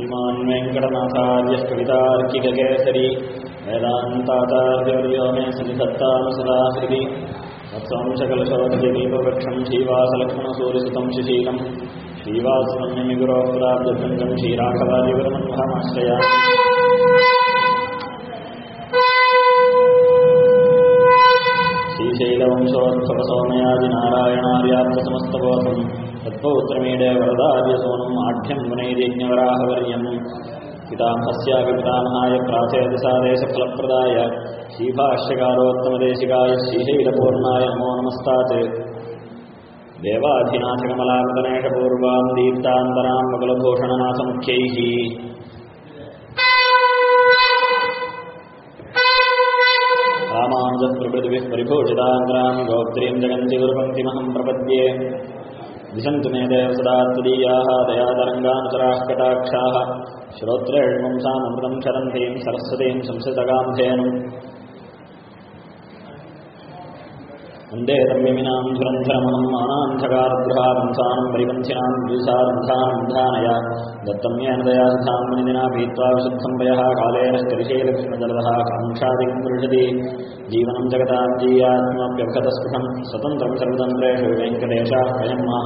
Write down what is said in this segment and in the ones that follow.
श्रीमान् वेङ्कटनाथार्यः कवितार्किककेसरी वेदान्ताचार्यवर्यो मे सन्निधत्तां सदा हृदि वत्सांशकलशोदीपवृक्षं श्रीवासलक्ष्मणसूर्यसुतं शिशीलम् श्रीवासनं निमिगुरोः प्राब्धभृङ्गं श्रीराघवादिगुरमन्वहमाश्रया श्रीशैलवंशोद्भवसौमयादिनारायणार्याप्तसमस्तबोधम् तत्पौत्रमीडे वरदार्यसोनम् आढ्यं मुनैर्यज्ञवराहवर्यम् पितामहस्यापि पितामहाय प्राचेदसादेशफलप्रदाय श्रीभाष्यकारोत्तमदेशिकाय श्रीशैलपूर्णाय नमो नमस्तात् देवाधिनाथकमलाङ्गनेशपूर्वां दीप्तान्तरां मकुलभूषणनाथमुख्यैः रामानुजप्रभृतिभिः परिभूषिताङ्ग्रां गोत्रीं जगन्ति गुरुपङ्क्तिमहं प्रपद्ये दिशन्तु मे देव सदा त्वदीयाः दयातरङ्गानुचराः कटाक्षाः श्रोत्रेण्वंसामृतं क्षरन्तीं सरस्वतीं संस्कृतगान्धेनुम् वन्दे रम्यमिनां धुरन्धरमहं मानान्धकारगृहावंसानं परिपन्थिनां द्विसारन्धानन्धानय दत्तं येन दयाधां मुनिदिना भीत्वा विशुद्धं वयः कालेन स्करिशैलकृष्णजलदः काङ्क्षादिकं दृशति जीवनं जगतां जीयात्मप्यभगतस्पृहं स्वतन्त्रं सर्वतन्त्रेषु वेङ्कटेशाः वयं माः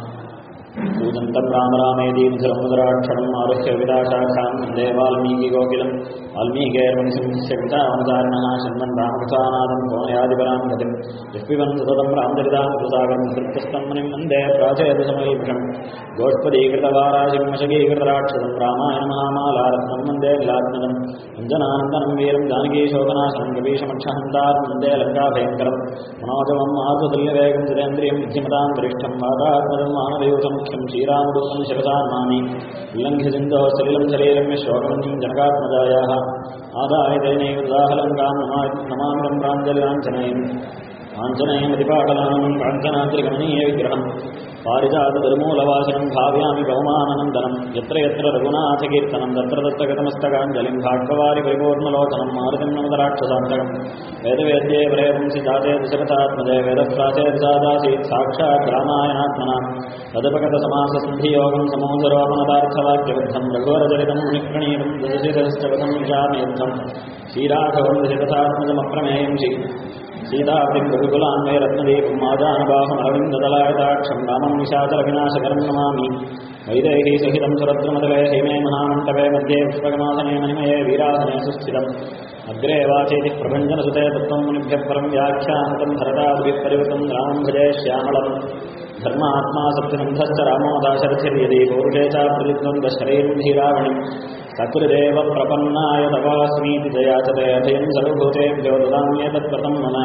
पूजन्तं राम रामेति मधुरमुदराक्षरम् आरुह्य विदाशाखां वन्दे वाल्मीकिकोकिलं वाल्मीकेर्वंशस्य पितावनचारिणः शन्मन् रामकथानादं कोनयादिपरां गतिं यः सततं रामचरितामृतसागरं तृप्तस्तं मुनिं वन्दे प्राचेदसमयीभ्रम् गोष्पदीकृतवाराशिं मशकीकृतराक्षसं रामायणमहामालारत्नं वन्दे लीलात्मजम् अञ्जनानन्दनं वीरं जानकीशोकनाशनं कवीशमक्षहन्तारं वन्दे लङ्काभयङ्करं मनोजवम् आर्तुल्यवेगं सुरेन्द्रियं विद्यमतां वरिष्ठं वादात्मजं मानवयूथमुख्यं श्रीरामदूतं शिरसा मामि उल्लङ्घ्य सिन्धोः सलिलं सलीलं शोकमन्यं जनकात्मजायाः आदाय दैनैव दाहलङ्कां नमामिदं प्राञ्जलिराञ्जनयम् आञ्जनेयमतिपाटलानं काञ्चनाद्रिगमनीयविग्रहम् पारिजातदुर्मूलवासिनं भाव्यामि बहुमाननन्दनं यत्र यत्र रघुनाथकीर्तनं तत्र तत्र गतमस्तकाञ्जलिं भाग्यवारि परिपूर्णलोचनं मारुतिं नमदराक्षसान्तकं वेदवेद्ये प्रेयंसि जाते दशरथात्मजे वेदप्राचेर्जादासीत् साक्षात् रामायणात्मना तदुपगतसमाससन्धियोगं समोदरोपनदार्थवाक्यबद्धं रघुवरचरितं मुनिप्रणीतं दशशिरश्चवतं निशामयुद्धं श्रीराघवं दशरथात्मजमप्रमेयं श्री सीताब्दिं रघुकुलान्वय रत्नदीपं माजानुबाहुमरविन्ददलायताक्षं रामं निशाचलविनाशकरं नमामि वैदेही सहितं सुरद्रमतले हेमे महामण्डपे मध्ये पुष्पकमासने मणिमये वीरासने सुस्थितम् अग्रे वाचेति प्रभञ्जनसुते तत्त्वं मुनिभ्यः परं व्याख्यान्तं भरतादिभिः परिवृतं रामं भजे श्यामलम् धर्मात्मा सत्यनन्धश्च रामो दाशरथिर्यदि पौरुषे च प्रतिद्वन्द्वशरीरं धीरावणिम् सकृदेव प्रपन्नाय तवास्मीति जया च ते अभयं सर्वभूतेभ्यो ददाम्येतत्प्रतं मम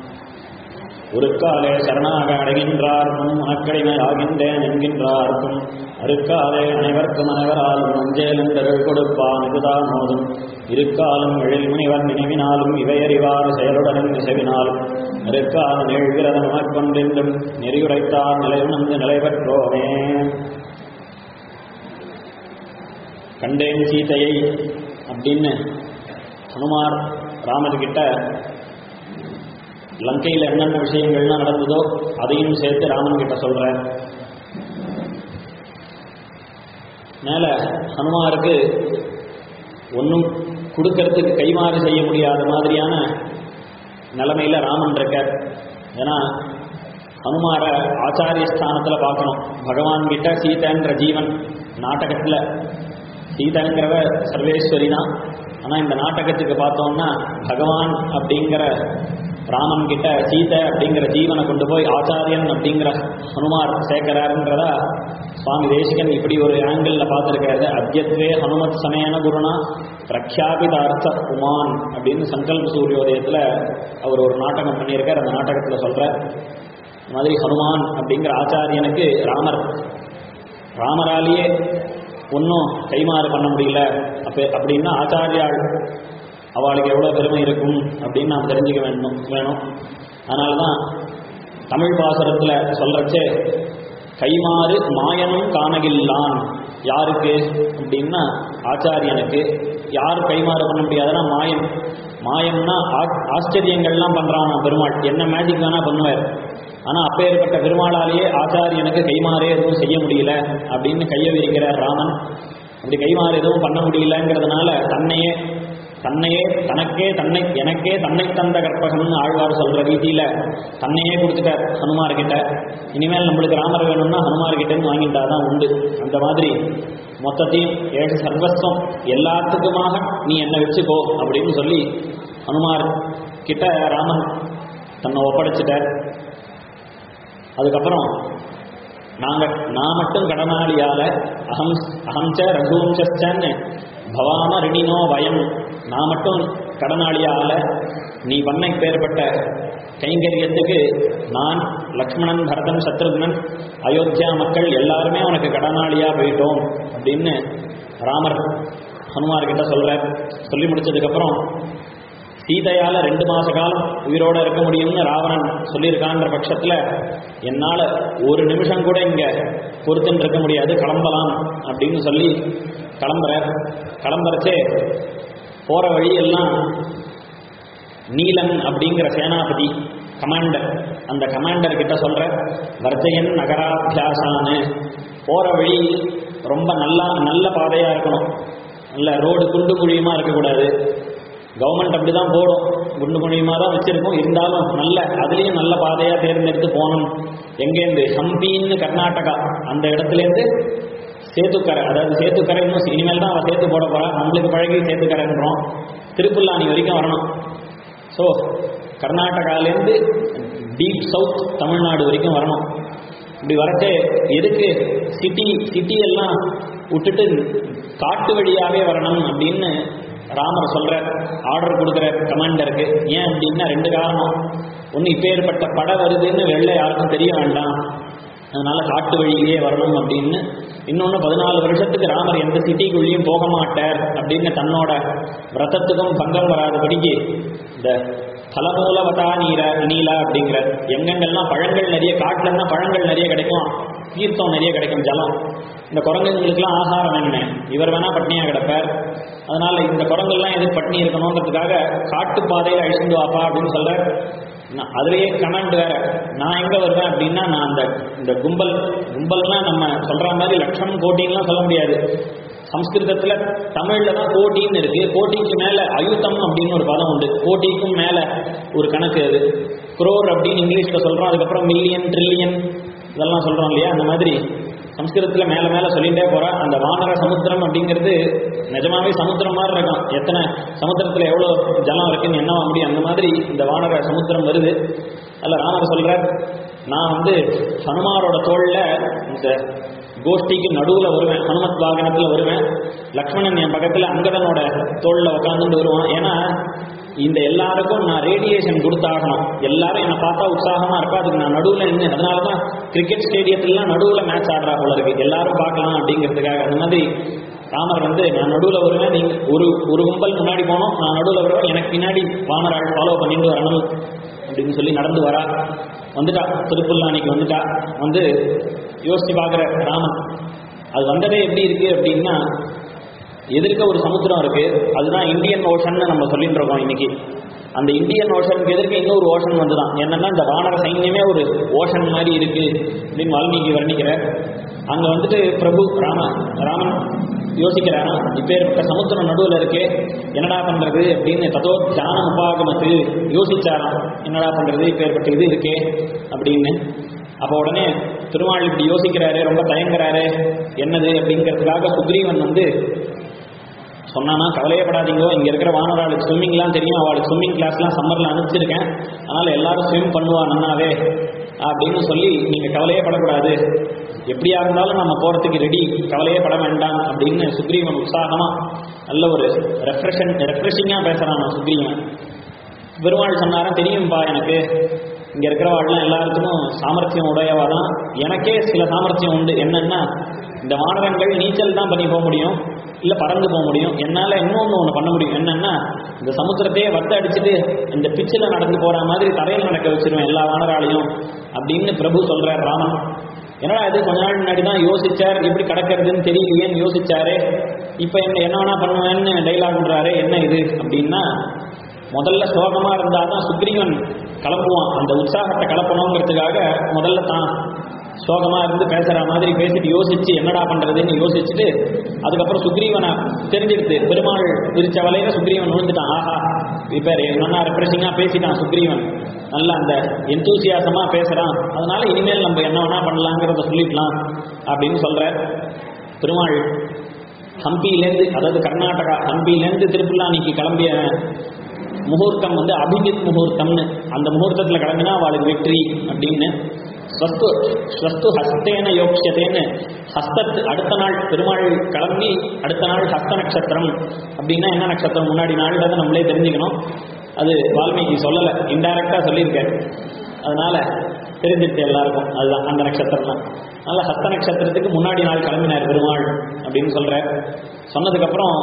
உருக்காலே சரணாக அடைகின்றார்க்கும் உனக்கடிமை ஆகின்றேன் என்கின்றார்க்கும் அருக்காலே அனைவர்க்கும் அனைவராலும் மஞ்சேலந்தர்கள் கொடுப்பான் இதுதான் மோதும் இருக்காலும் எழில் முனிவர் நினைவினாலும் இவையறிவாறு செயலுடனும் இசைவினாலும் நெருக்கால நெழ்கிறத நமக்கொன்றென்றும் நெறியுரைத்தார் நிலையுணர்ந்து நிலை பெற்றோமே கண்டேன் சீதையை அப்படின்னு ஹனுமார் ராமர்கிட்ட லங்கையில் என்னென்ன விஷயங்கள்லாம் நடந்ததோ அதையும் சேர்த்து ராமன் கிட்ட சொல்றேன் மேல ஹனுமாருக்கு ஒன்றும் கொடுக்கறதுக்கு கைமாறு செய்ய முடியாத மாதிரியான நிலைமையில ராமன் இருக்கார் ஏன்னா ஹனுமார ஆச்சாரிய ஸ்தானத்தில் பார்க்கணும் பகவான் கிட்ட சீதன்ற ஜீவன் நாடகத்தில் சீதங்கிறவ சர்வேஸ்வரி தான் ஆனால் இந்த நாடகத்துக்கு பார்த்தோம்னா பகவான் அப்படிங்கிற ராமன் கிட்ட சீதை அப்படிங்கிற ஜீவனை கொண்டு போய் ஆச்சாரியன் அப்படிங்கிற ஹனுமார் சேர்க்கிறாருன்றதா சுவாமி தேசிகன் இப்படி ஒரு ஆங்கிளில் பார்த்துருக்காரு அத்தியத்வே ஹனுமத் சமேன குருனா பிரக்யாபித அர்த்த உமான் அப்படின்னு சங்கல்ப சூரியோதயத்தில் அவர் ஒரு நாடகம் பண்ணியிருக்கார் அந்த நாடகத்தில் சொல்ற இந்த மாதிரி ஹனுமான் அப்படிங்கிற ஆச்சாரியனுக்கு ராமர் ராமராலேயே ஒன்றும் கைமாறு பண்ண முடியல அப்போ அப்படின்னா ஆச்சாரியாள் அவளுக்கு எவ்வளோ பெருமை இருக்கும் அப்படின்னு நாம் தெரிஞ்சுக்க வேண்டும் வேணும் அதனால தான் தமிழ் பாசுரத்தில் சொல்கிறச்சே கைமாறு மாயனும் காணகில்லான் யாருக்கு அப்படின்னா ஆச்சாரியனுக்கு யார் கைமாறு பண்ண முடியாதுன்னா மாயன் மாயம்னா ஆச்சரியங்கள்லாம் பண்ணுறான் பெருமாள் என்ன மேஜிக் வேணால் பண்ணுவார் ஆனால் அப்பேற்பட்ட பெருமாளாலேயே ஆச்சாரியனுக்கு கைமாறே எதுவும் செய்ய முடியல அப்படின்னு கையை விரிக்கிறார் ராமன் அப்படி கைமாறு எதுவும் பண்ண முடியலங்கிறதுனால தன்னையே தன்னையே தனக்கே தன்னை எனக்கே தன்னை தந்த கற்பகம்னு ஆழ்வார் சொல்ற ரீதியில தன்னையே கொடுத்துட்டார் ஹனுமார் கிட்ட இனிமேல் நம்மளுக்கு ராமர் வேணும்னா ஹனுமார் கிட்டன்னு வாங்கிட்டா தான் உண்டு அந்த மாதிரி மொத்தத்தையும் ஏழு சர்வஸ்வம் எல்லாத்துக்குமாக நீ என்ன வச்சுக்கோ அப்படின்னு சொல்லி ஹனுமார் கிட்ட ராமன் தன்னை ஒப்படைச்சிட்டார் அதுக்கப்புறம் நாங்க நான் மட்டும் கடனாளியால அகம் அகம்ச ரகுவம்சன்னு பவாம ரிணினோ வயம் நான் மட்டும் கடனாளியால நீ பண்ண பேர்பட்ட கைங்கரியத்துக்கு நான் லக்ஷ்மணன் பரதன் சத்ருக்னன் அயோத்தியா மக்கள் எல்லாருமே உனக்கு கடனாளியா போயிட்டோம் அப்படின்னு ராமர் ஹனுமார் கிட்ட சொல்றார் சொல்லி முடிச்சதுக்கப்புறம் சீதையால ரெண்டு மாச காலம் உயிரோட இருக்க முடியும்னு ராவணன் சொல்லியிருக்கான்ற பட்சத்துல என்னால ஒரு நிமிஷம் கூட இங்க பொறுத்துன்னு இருக்க முடியாது கிளம்பலாம் அப்படின்னு சொல்லி கிளம்புற கிளம்புறச்சே போற வழியெல்லாம் நீலன் அப்படிங்கிற சேனாபதி கமாண்டர் அந்த கமாண்டர் கிட்ட சொல்ற வர்ஜயன் நகராபியாசான்னு போற வழி ரொம்ப நல்லா நல்ல பாதையா இருக்கணும் நல்ல ரோடு குண்டு குழியுமா இருக்கக்கூடாது கவர்மெண்ட் அப்படி தான் போடும் குண்டு குழியுமா தான் வச்சிருக்கோம் இருந்தாலும் நல்ல அதுலேயும் நல்ல பாதையாக தேர்ந்தெடுத்து போகணும் எங்கேருந்து ஹம்பின்னு கர்நாடகா அந்த இடத்துலேருந்து சேத்துக்கரை அதாவது சேத்துக்கரை இன்னும் இனிமேல் தான் அவள் சேத்து போட போறா நம்மளுக்கு பழகி சேத்துக்கரைன்றோம் திருப்புல்லானி வரைக்கும் வரணும் ஸோ கர்நாடகாலேருந்து டீப் சவுத் தமிழ்நாடு வரைக்கும் வரணும் இப்படி வரச்சே எதுக்கு சிட்டி சிட்டி எல்லாம் விட்டுட்டு காட்டு வழியாவே வரணும் அப்படின்னு ராமர் சொல்ற ஆர்டர் கொடுக்குற கமாண்டருக்கு ஏன் அப்படின்னா ரெண்டு காரணம் ஒன்று இப்போ ஏற்பட்ட படை வருதுன்னு வெளில யாருக்கும் தெரிய வேண்டாம் அதனால காட்டு வழியிலே வரணும் அப்படின்னு இன்னொன்று பதினாலு வருஷத்துக்கு ராமர் எந்த சிட்டிக்குள்ளேயும் போக மாட்டார் அப்படின்னு தன்னோட விரதத்துக்கும் பங்கம் வராதபடிக்கு இந்த பலமூலவதா நீர நீலா அப்படிங்கிற எங்கெங்கெல்லாம் பழங்கள் நிறைய காட்டுலன்னா பழங்கள் நிறைய கிடைக்கும் தீர்த்தம் நிறைய கிடைக்கும் ஜலம் இந்த குரங்குங்களுக்கெல்லாம் ஆகாரம் என்ன இவர் வேணா பட்னியா கிடப்பார் அதனால இந்த குரங்கெல்லாம் எதுக்கு பட்னி இருக்கணுன்றதுக்காக காட்டு பாதையில் அழிச்சுட்டு வாப்பா அப்படின்னு சொல்ற நான் அதுலயே கமெண்ட் வேற நான் எங்க வருவேன் அப்படின்னா நான் அந்த இந்த கும்பல் கும்பல்னா நம்ம சொல்ற மாதிரி லட்சம் கோட்டின்லாம் சொல்ல முடியாது சம்ஸ்கிருதத்துல தமிழ்ல தான் கோட்டின்னு இருக்கு கோட்டிக்கு மேல அயுத்தம் அப்படின்னு ஒரு பதம் உண்டு கோட்டிக்கும் மேல ஒரு கணக்கு அது குரோர் அப்படின்னு இங்கிலீஷ்ல சொல்றோம் அதுக்கப்புறம் மில்லியன் ட்ரில்லியன் இதெல்லாம் சொல்றோம் இல்லையா அந்த மாதிரி சம்ஸ்கிருதத்துல மேல மேல சொல்லிட்டே போறா அந்த வானர சமுத்திரம் அப்படிங்கிறது நிஜமாவே சமுத்திரம் மாதிரி இருக்கும் எத்தனை சமுத்திரத்துல எவ்வளவு ஜலம் இருக்குன்னு என்னவா முடியும் அந்த மாதிரி இந்த வானர சமுத்திரம் வருது அல்ல ராமர் சொல்ற நான் வந்து ஹனுமாரோட தோல்ல இந்த கோஷ்டிக்கு நடுவுல வருவேன் ஹனுமத் வாகனத்துல வருவேன் லக்ஷ்மணன் என் பக்கத்துல அங்கதனோட தோல்ல உட்காந்துட்டு வருவான் ஏன்னா இந்த எல்லாருக்கும் நான் ரேடியேஷன் கொடுத்தாகணும் எல்லாரும் என்னை பார்த்தா உற்சாகமா இருப்பா அதுக்கு நான் நடுவில் நின்று அதனால தான் கிரிக்கெட் ஸ்டேடியத்துலலாம் நடுவில் மேட்ச் ஆடுறா போல இருக்கு எல்லாரும் பார்க்கலாம் அப்படிங்கிறதுக்காக அந்த மாதிரி ராமர் வந்து நான் நடுவில் வருவேன் நீங்க ஒரு ஒரு கும்பல் முன்னாடி போனோம் நான் நடுவில் வருவேன் எனக்கு பின்னாடி வாமராள் ஃபாலோ பண்ணிட்டு வரணும் அப்படின்னு சொல்லி நடந்து வரா வந்துட்டா திருப்புல்லானிக்கு வந்துட்டா வந்து யோசிச்சு பார்க்குற ராமன் அது வந்ததே எப்படி இருக்கு அப்படின்னா எதிர்க்க ஒரு சமுத்திரம் இருக்கு அதுதான் இந்தியன் ஓஷன் நம்ம சொல்லிட்டு இருக்கோம் இன்னைக்கு அந்த இந்தியன் ஓஷனுக்கு எதிர்க்க இன்னொரு ஓஷன் வந்துதான் என்னன்னா இந்த வானர சைன்யமே ஒரு ஓஷன் மாதிரி இருக்கு அப்படின்னு வால்மீகி வர்ணிக்கிற அங்க வந்துட்டு பிரபு ராம ராமன் யோசிக்கிறாரா இப்பேற்பட்ட சமுத்திரம் நடுவில் இருக்கே என்னடா பண்றது அப்படின்னு ததோ தியான உபாகமத்து யோசிச்சாராம் என்னடா பண்றது இப்பேற்பட்ட இது இருக்கே அப்படின்னு அப்போ உடனே திருமாள் இப்படி யோசிக்கிறாரு ரொம்ப தயங்குறாரு என்னது அப்படிங்கிறதுக்காக சுக்ரீவன் வந்து சொன்னானா கவலையப்படாதீங்கோ இங்க இருக்கிற வானராளுக்கு ஸ்விம்மிங்லாம் தெரியும் அவளுக்கு ஸ்விம்மிங் கிளாஸ்லாம் சம்மர்ல அனுப்பிச்சிருக்கேன் அதனால எல்லாரும் ஸ்விம் பண்ணுவா நன்னாவே அப்படின்னு சொல்லி நீங்க கவலையே படக்கூடாது எப்படியா இருந்தாலும் நம்ம போறதுக்கு ரெடி கவலையே பட வேண்டாம் அப்படின்னு சுக்ரீவன் உற்சாகமா நல்ல ஒரு ரெஃப்ரெஷன் ரெஃப்ரெஷிங்கா பேசுறான் நான் சுக்ரீவன் பெருமாள் சொன்னாரன் தெரியும்பா எனக்கு இங்க இருக்கிறவாள்லாம் எல்லாருக்கும் சாமர்த்தியம் உடையவா தான் எனக்கே சில சாமர்த்தியம் உண்டு என்னன்னா இந்த வானரங்கள் நீச்சல் தான் பண்ணி போக முடியும் இல்ல பறந்து போக முடியும் என்னால இன்னொன்னு ஒண்ணு பண்ண முடியும் என்னன்னா இந்த சமுத்திரத்தையே வத்த அடிச்சுட்டு இந்த பிச்சில் நடந்து போற மாதிரி தரையில் நடக்க வச்சிருவேன் எல்லா வானராலையும் அப்படின்னு பிரபு சொல்றார் ராமன் என்னடா இது கொஞ்ச நாள் முன்னாடி தான் யோசிச்சார் எப்படி கடக்கிறதுன்னு தெரியலையேன்னு யோசிச்சாரு இப்ப என்ன என்ன வேணா பண்ணுவேன்னு டைலாக் பண்றாரு என்ன இது அப்படின்னா முதல்ல சோகமா இருந்தாதான் சுக்ரீவன் கிளம்புவான் அந்த உற்சாகத்தை கலப்பணுங்கிறதுக்காக முதல்ல தான் சோகமா இருந்து பேசுற மாதிரி பேசிட்டு யோசிச்சு என்னடா பண்றதுன்னு யோசிச்சுட்டு அதுக்கப்புறம் சுக்ரீவனை தெரிஞ்சிடுது பெருமாள் விரிச்ச வலையில சுக்ரீவன் விழுந்துட்டான் ஆஹா இப்ப நல்லா ரெப்ரெஷிங்கா பேசிட்டான் சுக்ரீவன் நல்லா அந்த எந்தூசியாசமா பேசுறான் அதனால இனிமேல் நம்ம என்ன வேணா பண்ணலாங்கிறத சொல்லிக்கலாம் அப்படின்னு சொல்ற பெருமாள் ஹம்பியிலேருந்து அதாவது கர்நாடகா ஹம்பியிலேருந்து திருப்புல்லானிக்கு கிளம்பிய முகூர்த்தம் வந்து அபிஜித் முகூர்த்தம்னு அந்த முகூர்த்தத்தில் கிளம்பினா அவளுக்கு வெற்றி அப்படின்னு ஸ்வஸ்து ஸ்வஸ்து ஹஸ்தேன யோக்ஷதேன்னு ஹஸ்தத்து அடுத்த நாள் பெருமாள் கிளம்பி அடுத்த நாள் ஹஸ்த நட்சத்திரம் அப்படின்னா என்ன நட்சத்திரம் முன்னாடி நாள்ன்றதை நம்மளே தெரிஞ்சுக்கணும் அது வால்மீகி சொல்லலை இன்டைரக்டாக சொல்லியிருக்காரு அதனால தெரிஞ்சிருச்சு எல்லாருக்கும் அதுதான் அந்த நட்சத்திரம் தான் அதனால ஹஸ்த நட்சத்திரத்துக்கு முன்னாடி நாள் கிளம்பினார் பெருமாள் அப்படின்னு சொல்ற சொன்னதுக்கப்புறம்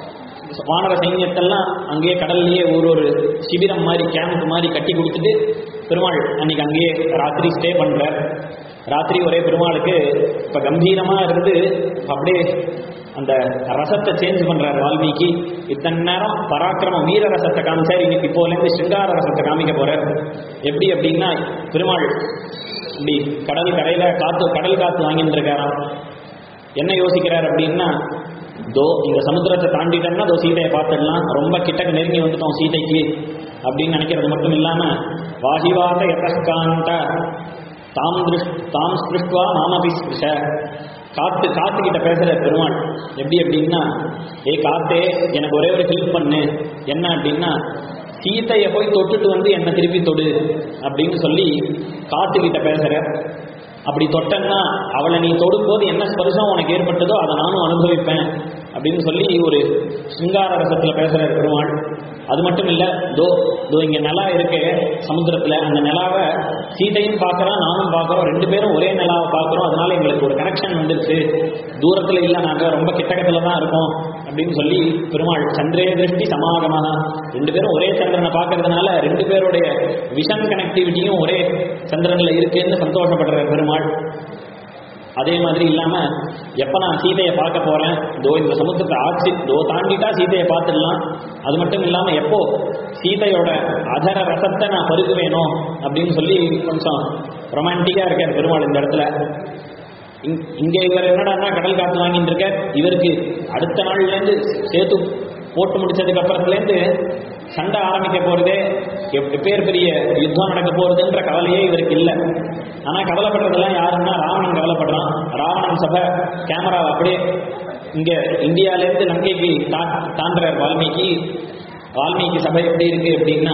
வானர சைன்யத்தெல்லாம் அங்கேயே கடல்லையே ஒரு ஒரு சிபிரம் மாதிரி கேம்ப் மாதிரி கட்டி கொடுத்துட்டு பெருமாள் அன்னைக்கு அங்கேயே ராத்திரி ஸ்டே பண்றார் ராத்திரி ஒரே பெருமாளுக்கு இப்ப கம்பீரமா இருந்து அப்படியே அந்த ரசத்தை சேஞ்ச் பண்றார் வால்மீகி இத்தனை நேரம் பராக்கிரம வீர ரசத்தை காமிச்சார் இன்னைக்கு இப்போலேருந்து சிங்கார ரசத்தை காமிக்க போறார் எப்படி அப்படின்னா பெருமாள் இப்படி கடல் கரையில காத்து கடல் காத்து வாங்கிட்டு இருக்காராம் என்ன யோசிக்கிறார் அப்படின்னா தோ இந்த சமுத்திரத்தை தாண்டிட்டோம்னா தோ சீதையை பார்த்துடலாம் ரொம்ப கிட்டக்கு நெருங்கி வந்துட்டோம் சீதைக்கு அப்படின்னு நினைக்கிறது மட்டும் இல்லாம வாகிவாத எதற்காந்த தாம் திருஷ் தாம் ஸ்பிருஷ்டுவா மாமபி ஸ்பிருஷ காத்து காத்து கிட்ட பேசுற பெருமாள் எப்படி அப்படின்னா ஏய் காத்தே எனக்கு ஒரே ஒரு ஹெல்ப் பண்ணு என்ன அப்படின்னா சீதையை போய் தொட்டுட்டு வந்து என்னை திருப்பி தொடு அப்படின்னு சொல்லி காத்துக்கிட்ட பேசுற அப்படி தொட்டேன்னா அவளை நீ தொடும்போது என்ன ஸ்பர்சம் உனக்கு ஏற்பட்டதோ அதை நானும் அனுபவிப்பேன் அப்படின்னு சொல்லி ஒரு சிங்கார ரசத்தில் பேசுகிற பெருமாள் அது மட்டும் இல்லை தோ தோ இங்கே நிலா இருக்கு சமுத்திரத்தில் அந்த நிலாவை சீதையும் பார்க்குறான் நானும் பார்க்குறோம் ரெண்டு பேரும் ஒரே நிலாவை பார்க்குறோம் அதனால எங்களுக்கு ஒரு கனெக்ஷன் வந்துருச்சு தூரத்தில் இல்லை நாங்கள் ரொம்ப கிட்டக்கத்தில் தான் இருக்கோம் அப்படின்னு சொல்லி பெருமாள் சந்திரே திருஷ்டி சமாகமாக ரெண்டு பேரும் ஒரே சந்திரனை பார்க்கறதுனால ரெண்டு பேருடைய விஷன் கனெக்டிவிட்டியும் ஒரே சந்திரனில் இருக்குன்னு சந்தோஷப்படுற பெருமாள் அதே மாதிரி இல்லாம எப்ப நான் சீதையை பார்க்க போறேன் தோ இந்த சமுத்திரத்தை ஆட்சி தோ தாண்டிட்டா சீதையை பார்த்துடலாம் அது மட்டும் இல்லாம எப்போ சீதையோட அதர ரசத்தை நான் பருகுவேனோ அப்படின்னு சொல்லி கொஞ்சம் ரொமான்டிக்கா இருக்கார் பெருமாள் இந்த இடத்துல இங்- இங்க இவர் என்னடான்னா கடல் காத்து வாங்கிட்டு இருக்கார் இவருக்கு அடுத்த நாள்ல இருந்து சேர்த்து போட்டு முடிச்சதுக்கு அப்புறத்துலேருந்து சண்டை ஆரம்பிக்க போறதே எப்~ எப்பேர் பெரிய யுத்தம் நடக்க போறதுன்ற கவலையே இவருக்கு இல்லை ஆனா கவலைப்படுறதெல்லாம் யாருன்னா ராவணன் கவலைப்படுறான் ராவணன் சபை கேமரா அப்படியே இங்க இந்தியால இருந்து லங்கைக்கு தா- தாண்டுறார் வால்மீகி வால்மீகி சபை எப்படி இருக்கு அப்படின்னா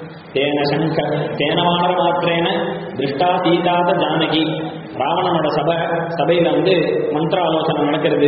தேன சங்க தேனவானர மாத்திரேன திருஷ்டா சீதாத ஜானகி ராவணனோட சபை சபையில வந்து மந்திர ஆலோசனை நடக்கிறது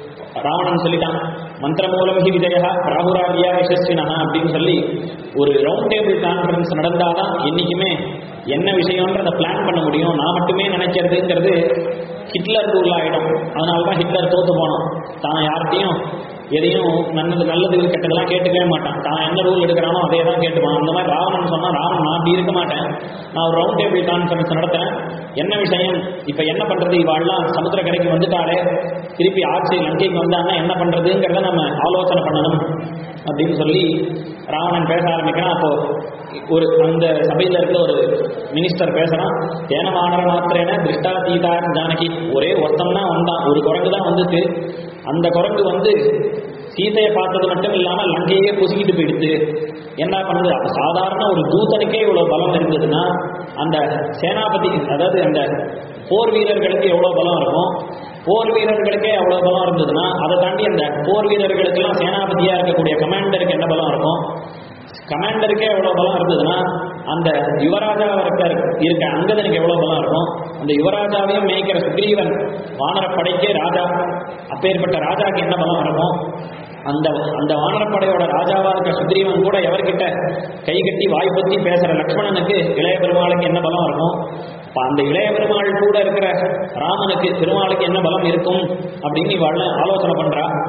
ராவணன் சொல்லிட்டான் மந்திர மூலம் ஹி விஜயா ராகுராகியா யசஸ்வினா அப்படின்னு சொல்லி ஒரு ரவுண்ட் டேபிள் கான்ஃபரன்ஸ் நடந்தாதான் என்னைக்குமே என்ன விஷயம்ன்றத பிளான் பண்ண முடியும் நான் மட்டுமே நினைக்கிறதுங்கிறது ஹிட்லர் ரூல் ஆகிடும் அதனால தான் ஹிட்லர் தோத்து போனோம் தான் யார்கிட்டையும் எதையும் நல்லது நல்லது கெட்டதெல்லாம் கேட்டுக்கவே மாட்டான் தான் என்ன ரூல் எடுக்கிறானோ அதே தான் கேட்டுப்பான் அந்த மாதிரி ராவணன் சொன்னா ராவணன் நான் அப்படி இருக்க மாட்டேன் நான் ஒரு ரவுண்ட் டேபிள் கான்ஃபரன்ஸ் நடத்துறேன் என்ன விஷயம் இப்ப என்ன பண்றது இவாள்லாம் சமுத்திர கரைக்கு வந்துட்டாலே திருப்பி ஆட்சி லங்கைக்கு வந்தாங்கன்னா என்ன பண்றதுங்கிறத நம்ம ஆலோசனை பண்ணணும் அப்படின்னு சொல்லி ராவணன் பேச ஆரம்பிக்கிறான் அப்போ ஒரு அந்த சபையில இருக்க ஒரு மினிஸ்டர் பேசுறான் தேனமானர மாத்திரேன திருஷ்டா சீதா ஜானகி ஒரே ஒருத்தன் தான் வந்தான் ஒரு குரங்கு தான் வந்துச்சு அந்த குரங்கு வந்து சீதையை பார்த்தது மட்டும் இல்லாம லங்கையே புசுக்கிட்டு போயிடுத்து என்ன பண்ணுது அப்ப சாதாரண ஒரு தூதனுக்கே இவ்வளவு பலம் இருந்ததுன்னா அந்த சேனாபதி அதாவது அந்த போர் வீரர்களுக்கு எவ்வளவு பலம் இருக்கும் போர் வீரர்களுக்கே எவ்வளவு பலம் இருந்ததுன்னா அதை தாண்டி அந்த போர் வீரர்களுக்கெல்லாம் சேனாபதியா இருக்கக்கூடிய கமாண்டருக்கு என்ன பலம் இருக்கும் கமாண்டருக்கே எவ்வளவு பலம் இருந்ததுன்னா அந்த யுவராஜா இருக்க இருக்க அங்கதனுக்கு எவ்வளவு பலம் இருக்கும் அந்த யுவராஜாவையும் மேய்க்கிற சுக்ரீவன் வானரப்படைக்கே ராஜா அப்பேற்பட்ட ராஜாக்கு என்ன பலம் இருக்கும் அந்த அந்த வானரப்படையோட ராஜாவா இருக்க சுக்ரீவன் கூட எவர்கிட்ட கை கட்டி வாய் பொத்தி பேசுற லக்ஷ்மணனுக்கு இளைய பெருமாளுக்கு என்ன பலம் இருக்கும் அப்ப அந்த இளைய பெருமாள் கூட இருக்கிற ராமனுக்கு பெருமாளுக்கு என்ன பலம் இருக்கும் அப்படின்னு இவாள் ஆலோசனை பண்றா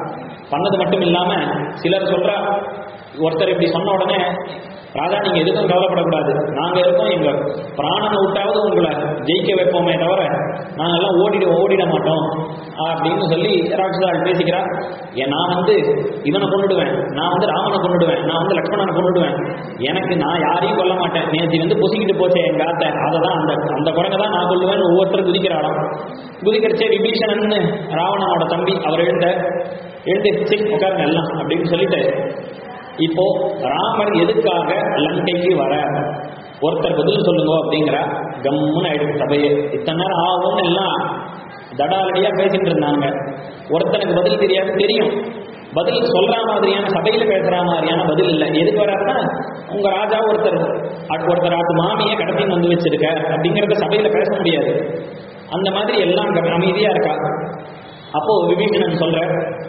பண்ணது மட்டும் இல்லாம சிலர் சொல்றா ஒருத்தர் இப்படி சொன்ன உடனே ராஜா நீங்க எதுக்கும் கவலைப்படக்கூடாது நாங்க இருக்கோம் எங்க பிராணனை விட்டாவது உங்களை ஜெயிக்க வைப்போமே தவிர நாங்கெல்லாம் ஓடிட ஓடிட மாட்டோம் அப்படின்னு சொல்லி ராட்சசாள் பேசிக்கிறா ஏன் நான் வந்து இவனை கொண்டுடுவேன் நான் வந்து ராமனை கொண்டுடுவேன் நான் வந்து லக்ஷ்மணனை கொண்டுடுவேன் எனக்கு நான் யாரையும் கொல்ல மாட்டேன் நேற்று வந்து பொசிக்கிட்டு போச்சே எங்க ஆத்தை அதை தான் அந்த அந்த குரங்க தான் நான் கொள்ளுவேன் ஒவ்வொருத்தரும் குதிக்கிறாளாம் குதிக்கிறச்சே விபீஷணன் ராவணனோட தம்பி அவர் எழுந்த எழுந்து சரி உட்காருங்க எல்லாம் அப்படின்னு சொல்லிட்டு இப்போ ராமர் எதுக்காக லங்கைக்கு வர ஒருத்தர் பதில் சொல்லுங்க அப்படிங்கிற கம்முன்னு ஆயிடுச்சு சபையே இத்தனை நேரம் ஆகும்னு எல்லாம் தடாலடியா பேசிட்டு இருந்தாங்க ஒருத்தனுக்கு பதில் தெரியாது தெரியும் பதில் சொல்ற மாதிரியான சபையில பேசுற மாதிரியான பதில் இல்லை எதுக்கு வராருன்னா உங்க ராஜா ஒருத்தர் அ- ஒருத்தர் ஆட்டு மாமியை கடத்தின்னு வந்து வச்சிருக்க அப்படிங்கறத சபையில பேச முடியாது அந்த மாதிரி எல்லாம் க- அமைதியா இருக்கா அப்போ விபீஷணன் சொல்ற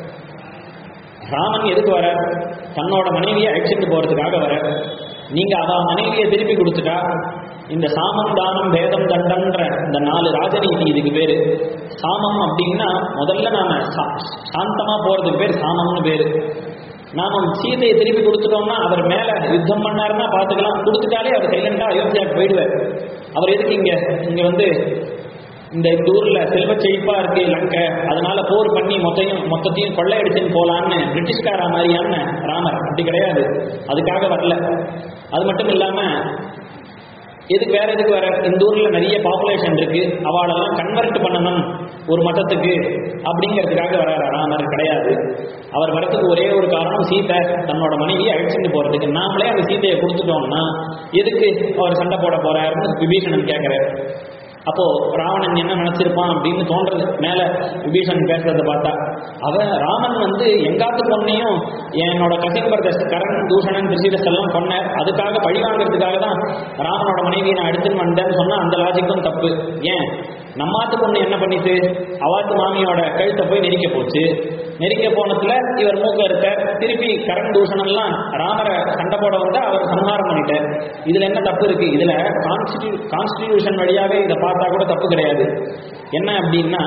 ராமன் எதுக்கு வர தன்னோட மனைவியை அழைச்சிட்டு போறதுக்காக வர நீங்க அவ மனைவியை திருப்பி கொடுத்துட்டா இந்த சாமம் தானம் பேதம் தண்டம்ன்ற இந்த நாலு ராஜநீதி இதுக்கு பேரு சாமம் அப்படின்னா முதல்ல நாம சா- சாந்தமா போறதுக்கு பேர் சாமம்னு பேரு நாம சீதையை திருப்பி கொடுத்துட்டோம்னா அவர் மேல யுத்தம் பண்ணாருன்னா பாத்துக்கலாம் கொடுத்துட்டாலே அவர் சைலண்டா அயோத்தியாவுக்கு போயிடுவார் அவர் எதுக்கு இங்க இங்க வந்து இந்த இந்த ஊர்ல செல்வ செழிப்பா இருக்கு லங்கை அதனால போர் பண்ணி மொத்தையும் மொத்தத்தையும் கொள்ளையடிச்சுன்னு போலான்னு பிரிட்டிஷ்காரா மாதிரியான ராமர் அப்படி கிடையாது அதுக்காக வரல அது மட்டும் இல்லாம எதுக்கு வேற எதுக்கு வர இந்த ஊர்ல நிறைய பாப்புலேஷன் இருக்கு அவளெல்லாம் கன்வெர்ட் பண்ணணும் ஒரு மதத்துக்கு அப்படிங்கிறதுக்காக வராரு ராமர் கிடையாது அவர் வரதுக்கு ஒரே ஒரு காரணம் சீதை தன்னோட மனைவியை அழைச்சிட்டு போறதுக்கு நாமளே அந்த சீதையை கொடுத்துட்டோம்னா எதுக்கு அவர் சண்டை போட போறாருன்னு விபீஷணன் கேட்கிறார் அப்போ ராவணன் என்ன நினைச்சிருப்பான் அப்படின்னு தோன்றது மேல விபீஷன் பேசுறதை பார்த்தா அவன் ராமன் வந்து எங்காத்து பொண்ணையும் என்னோட கசின் பிரதர்ஸ் கரண் தூஷணன் திருஷிதஸ் எல்லாம் கொன்னார் அதுக்காக பழி வாங்குறதுக்காக தான் ராமனோட மனைவியை நான் எடுத்துன்னு வந்தேன்னு சொன்னா அந்த லாஜிக்கும் தப்பு ஏன் நம்மாத்து பொண்ணு என்ன பண்ணிட்டு அவாத்து மாமியோட கழுத்தை போய் நெரிக்க போச்சு நெரிக்க போனதுல இவர் மூக்க இருக்க திருப்பி கரண் தூஷணம்லாம் ராமரை சண்டை போட வந்தா அவர் சம்ஹாரம் பண்ணிட்டார் இதுல என்ன தப்பு இருக்கு இதுல கான்ஸ்டியூ கான்ஸ்டிடியூஷன் வழியாவே இதை பார்த்தா கூட தப்பு கிடையாது என்ன அப்படின்னா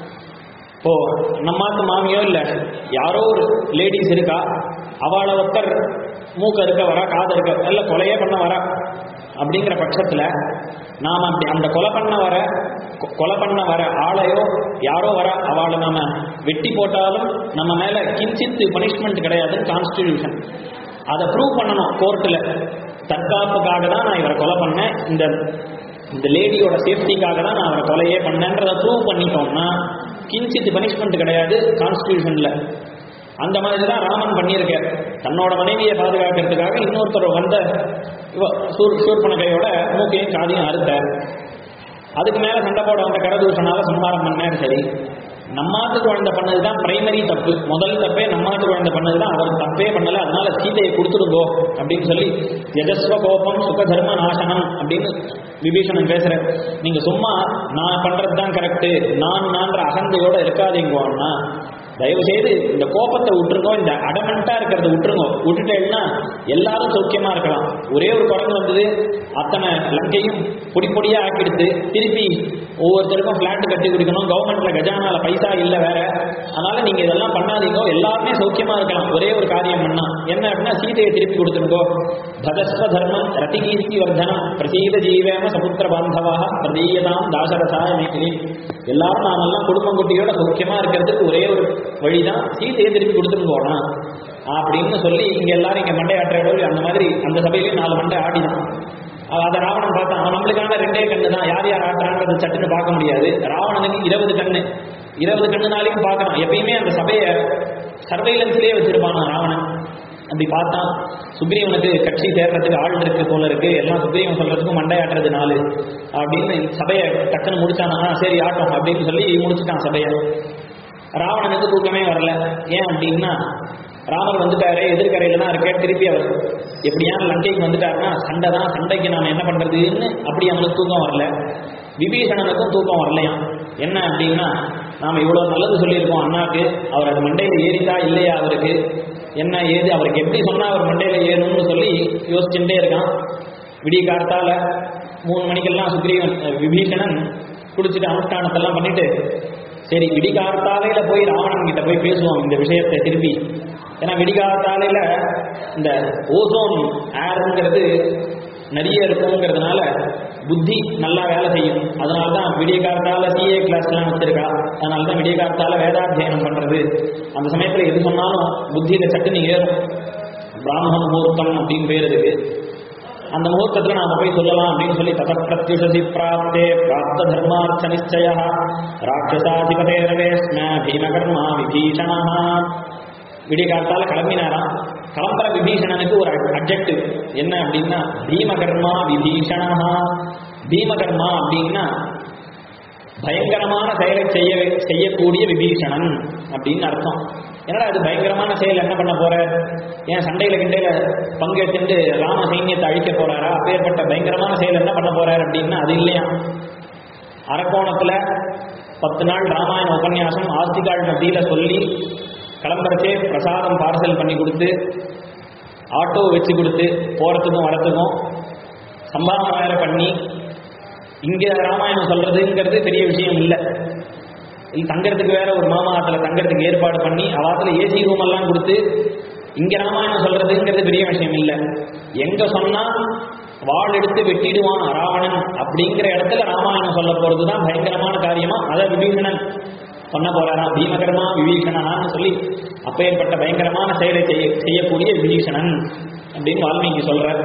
இப்போ நம்மாத்து மாமியோ இல்ல யாரோ ஒரு லேடிஸ் இருக்கா அவளை ஒருத்தர் மூக்க இருக்க வரா காது இருக்க இல்ல கொலையே பண்ண வரா அப்படிங்கிற பட்சத்துல நாம அப்படி அந்த கொலை பண்ண வர கொ- கொலை பண்ண வர ஆளையோ யாரோ வர அவளை நாம வெட்டி போட்டாலும் நம்ம மேல கிஞ்சித்து பனிஷ்மெண்ட் கிடையாதுன்னு கான்ஸ்டிடியூஷன் அதை ப்ரூவ் பண்ணணும் கோர்ட்டில் தற்காப்புக்காக தான் நான் இவரை கொலை பண்ணேன் இந்த இந்த லேடியோட சேஃப்டிக்காக தான் நான் அவரை கொலையே பண்ணேன்றதை ப்ரூவ் பண்ணிட்டோம்னா கிஞ்சித்து பனிஷ்மெண்ட் கிடையாது கான்ஸ்டிடியூஷன்ல அந்த மாதிரி தான் ராமன் பண்ணியிருக்கார் தன்னோட மனைவியை பாதுகாக்கிறதுக்காக இன்னொருத்தர் வந்த இவ சூர் சூர்பனகையோட மூக்கையும் காதையும் அறுத்தார் அதுக்கு மேல சண்டை போட வந்த கரதூஷனால சம்ஹாரம் பண்ணாரு சரி நம்மாத்து குழந்தை பண்ணது தான் பிரைமரி தப்பு முதல் தப்பே நம்மாத்து குழந்தை பண்ணது தான் அவர் தப்பே பண்ணல அதனால சீதையை கொடுத்துடுங்கோ அப்படின்னு சொல்லி யஜஸ்வ கோபம் சுக தர்ம நாசனம் அப்படின்னு விபீஷணன் பேசுற நீங்க சும்மா நான் பண்றது தான் கரெக்ட் நான் நான்ற அகந்தையோட இருக்காதீங்கோன்னா தயவு செய்து இந்த கோபத்தை விட்டுருங்கோ இந்த அடமெண்டா இருக்கிறத விட்டுருங்கோ விட்டுட்டேன்னா எல்லாரும் சௌக்கியமா இருக்கலாம் ஒரே ஒரு குரங்கு வந்தது அத்தனை லங்கையும் பொடி பொடியா ஆக்கிடுத்து திருப்பி ஒவ்வொருத்தருக்கும் பிளாட் கட்டி கொடுக்கணும் கவர்மெண்ட்ல கஜானால பைசா இல்லை வேற அதனால நீங்க இதெல்லாம் பண்ணாதீங்க எல்லாருமே சௌக்கியமா இருக்கலாம் ஒரே ஒரு காரியம் பண்ணா என்ன அப்படின்னா சீதையை திருப்பி கொடுத்துருங்கோ பதஸ்வ தர்மம் ரதிகீர்த்தி வர்தனம் பிரசீத ஜீவேம சமுத்திர பாந்தவாக பிரதீயதாம் தாசரசாய மேகிலி எல்லாரும் நாமெல்லாம் குடும்பம் குட்டியோட சௌக்கியமா இருக்கிறதுக்கு ஒரே ஒரு வழிதான் சீதையை திருப்பி கொடுத்துட்டு போகலாம் அப்படின்னு சொல்லி இங்க எல்லாரும் இங்க மண்டை ஆட்டுற அந்த மாதிரி அந்த சபையிலையும் நாலு மண்டை ஆடினான் அவ- அதை ராவணன் பார்த்தான் அவன் நம்மளுக்கான ரெண்டே கண்ணு தான் யார் யார் ஆட்டுறான்றது சட்டுன்னு பார்க்க முடியாது ராவணனுக்கு இருபது கண்ணு இருபது கண்ணுனாலையும் பார்க்கணும் எப்பயுமே அந்த சபையை சர்வைலன்ஸ்லயே வச்சிருப்பான் ராவணன் அப்படி பார்த்தான் சுக்ரீவனுக்கு கட்சி சேர்றதுக்கு ஆள் இருக்கு போல இருக்கு எல்லாம் சுக்ரீவன் சொல்றதுக்கும் மண்டையாட்டுறது நாலு அப்படின்னு சபையை டக்குன்னு முடிச்சானா "ஆ, சரி ஆட்டம் அப்படின்னு சொல்லி முடிச்சுட்டான் சபையை ராவணனுக்கு தூக்கமே வரல ஏன் அப்படின்னா ராமர் வந்துட்டாரு எதிர்கரையில தான் இருக்க திருப்பி அவர் எப்படியான லங்கைக்கு வந்துட்டாருன்னா சண்டை தான் சண்டைக்கு நாம என்ன பண்றதுன்னு அப்படி அவனுக்கு தூக்கம் வரல விபீஷணனுக்கும் தூக்கம் வரலையாம் என்ன அப்படின்னா நாம இவ்வளவு நல்லது சொல்லியிருக்கோம் அண்ணாக்கு அவர் அது மண்டையில ஏறிதா இல்லையா அவருக்கு என்ன ஏது அவருக்கு எப்படி சொன்னா அவர் மண்டையில ஏறும்னு சொல்லி யோசிச்சுட்டே இருக்கான் விடிய காலத்தால மூணு மணிக்கெல்லாம் சுக்ரீவன் அஹ், விபீஷணன் குடிச்சிட்டு அனுஷ்டானத்தெல்லாம் பண்ணிட்டு சரி விடிகார்த்தாலையில போய் ராவணன் கிட்ட போய் பேசுவோம் இந்த விஷயத்தை திருப்பி ஏன்னா விடிகார்த்தாலையில இந்த ஓசோன் ஏருங்கிறது நிறைய இருக்குங்கிறதுனால புத்தி நல்லா வேலை செய்யும் அதனால தான் விடிய காலத்தால சிஏ கிளாஸ்லாம் வச்சிருக்கா அதனால தான் விடிய காலத்தால வேதாத்தியனம் பண்றது அந்த சமயத்துல எது சொன்னாலும் புத்தியில சட்டுன்னு ஏறும் பிராமண முகூர்த்தம் அப்படின்னு பேர் இருக்கு அந்த முகூர்த்தத்துல நாம போய் சொல்லலாம் அப்படின்னு சொல்லி தத பிரத்யுஷசி பிராப்தே பிராப்த தர்மார்த்த நிச்சய ராட்சசாதிபதே ரவேஸ்ம பீமகர்மா விபீஷணா விடிய காலத்தால கிளம்பினாராம் கிளம்புற விபீஷணனுக்கு ஒரு அப்ஜெக்டிவ் என்ன அப்படின்னா பீமகர்மா விபீஷணா பீமகர்மா அப்படின்னா பயங்கரமான செயலை செய்ய செய்யக்கூடிய விபீஷணன் அப்படின்னு அர்த்தம் என்னடா அது பயங்கரமான செயல் என்ன பண்ண போற ஏன் சண்டையில கிண்டையில பங்கெடுத்துட்டு ராம சைன்யத்தை அழிக்க போறாரா அப்பேற்பட்ட பயங்கரமான செயல் என்ன பண்ண போறாரு அப்படின்னா அது இல்லையா அரக்கோணத்துல பத்து நாள் ராமாயண உபன்யாசம் ஆஸ்திகாள் மத்தியில சொல்லி கிளம்புறச்சே பிரசாதம் பார்சல் பண்ணி கொடுத்து ஆட்டோ வச்சு கொடுத்து போறதுக்கும் வரத்துக்கும் சம்பாதனை வேற பண்ணி இங்க ராமாயணம் சொல்றதுங்கிறது பெரிய விஷயம் இல்லை இது தங்கறதுக்கு வேற ஒரு மாமாத்துல தங்கறதுக்கு ஏற்பாடு பண்ணி அவாத்துல ஏசி ரூம் எல்லாம் கொடுத்து இங்க ராமாயணம் சொல்றதுங்கிறது பெரிய விஷயம் இல்லை எங்க சொன்னா வாள் எடுத்து வெட்டிடுவான் ராவணன் அப்படிங்கிற இடத்துல ராமாயணம் சொல்ல போறதுதான் பயங்கரமான காரியமா அதை விபீஷணன் பண்ண போறாராம் பீமகர்மா விபீஷணனான்னு சொல்லி அப்பேற்பட்ட பயங்கரமான செயலை செய்ய செய்யக்கூடிய விபீஷணன் அப்படின்னு வால்மீகி சொல்றார்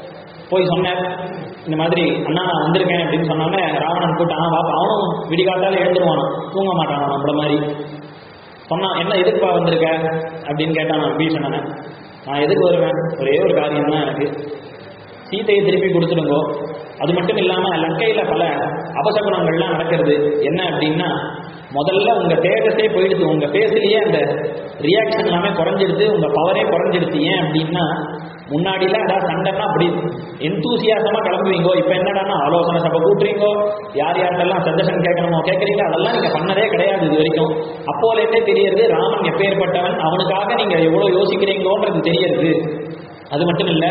போய் சொன்னார் இந்த மாதிரி அண்ணா நான் வந்திருக்கேன் அப்படின்னு சொன்னோன்னே ராவணன் கூட்டான் பாப்பா அவனும் விடிகாட்டால எழுந்துருவானோ தூங்க மாட்டானோ நம்மள மாதிரி சொன்னான் என்ன எதுக்குப்பா வந்திருக்க அப்படின்னு கேட்டான் விபீஷணனை நான் எதுக்கு வருவேன் ஒரே ஒரு காரியம் தான் எனக்கு சீதையை திருப்பி கொடுத்துடுங்கோ அது மட்டும் இல்லாம லங்கையில பல அபசகுணங்கள்லாம் நடக்கிறது என்ன அப்படின்னா முதல்ல உங்க தேஜஸே போயிடுது உங்க பேசிலேயே அந்த ரியாக்ஷன் எல்லாமே குறைஞ்சிடுது உங்க பவரே குறைஞ்சிடுது ஏன் அப்படின்னா முன்னாடிலாம் ஏதாவது சண்டைன்னா அப்படி எந்தூசியாசமா கிளம்புவீங்கோ இப்ப என்னடான்னா ஆலோசனை சபை கூட்டுறீங்கோ யார் யார்கிட்டலாம் சஜஷன் கேட்கணுமோ கேட்கறீங்க அதெல்லாம் நீங்க பண்ணதே கிடையாது இது வரைக்கும் அப்போலேருந்தே தெரியறது ராமன் எப்பேற்பட்டவன் அவனுக்காக நீங்க எவ்வளவு யோசிக்கிறீங்களோன்றது தெரியறது அது மட்டும் இல்ல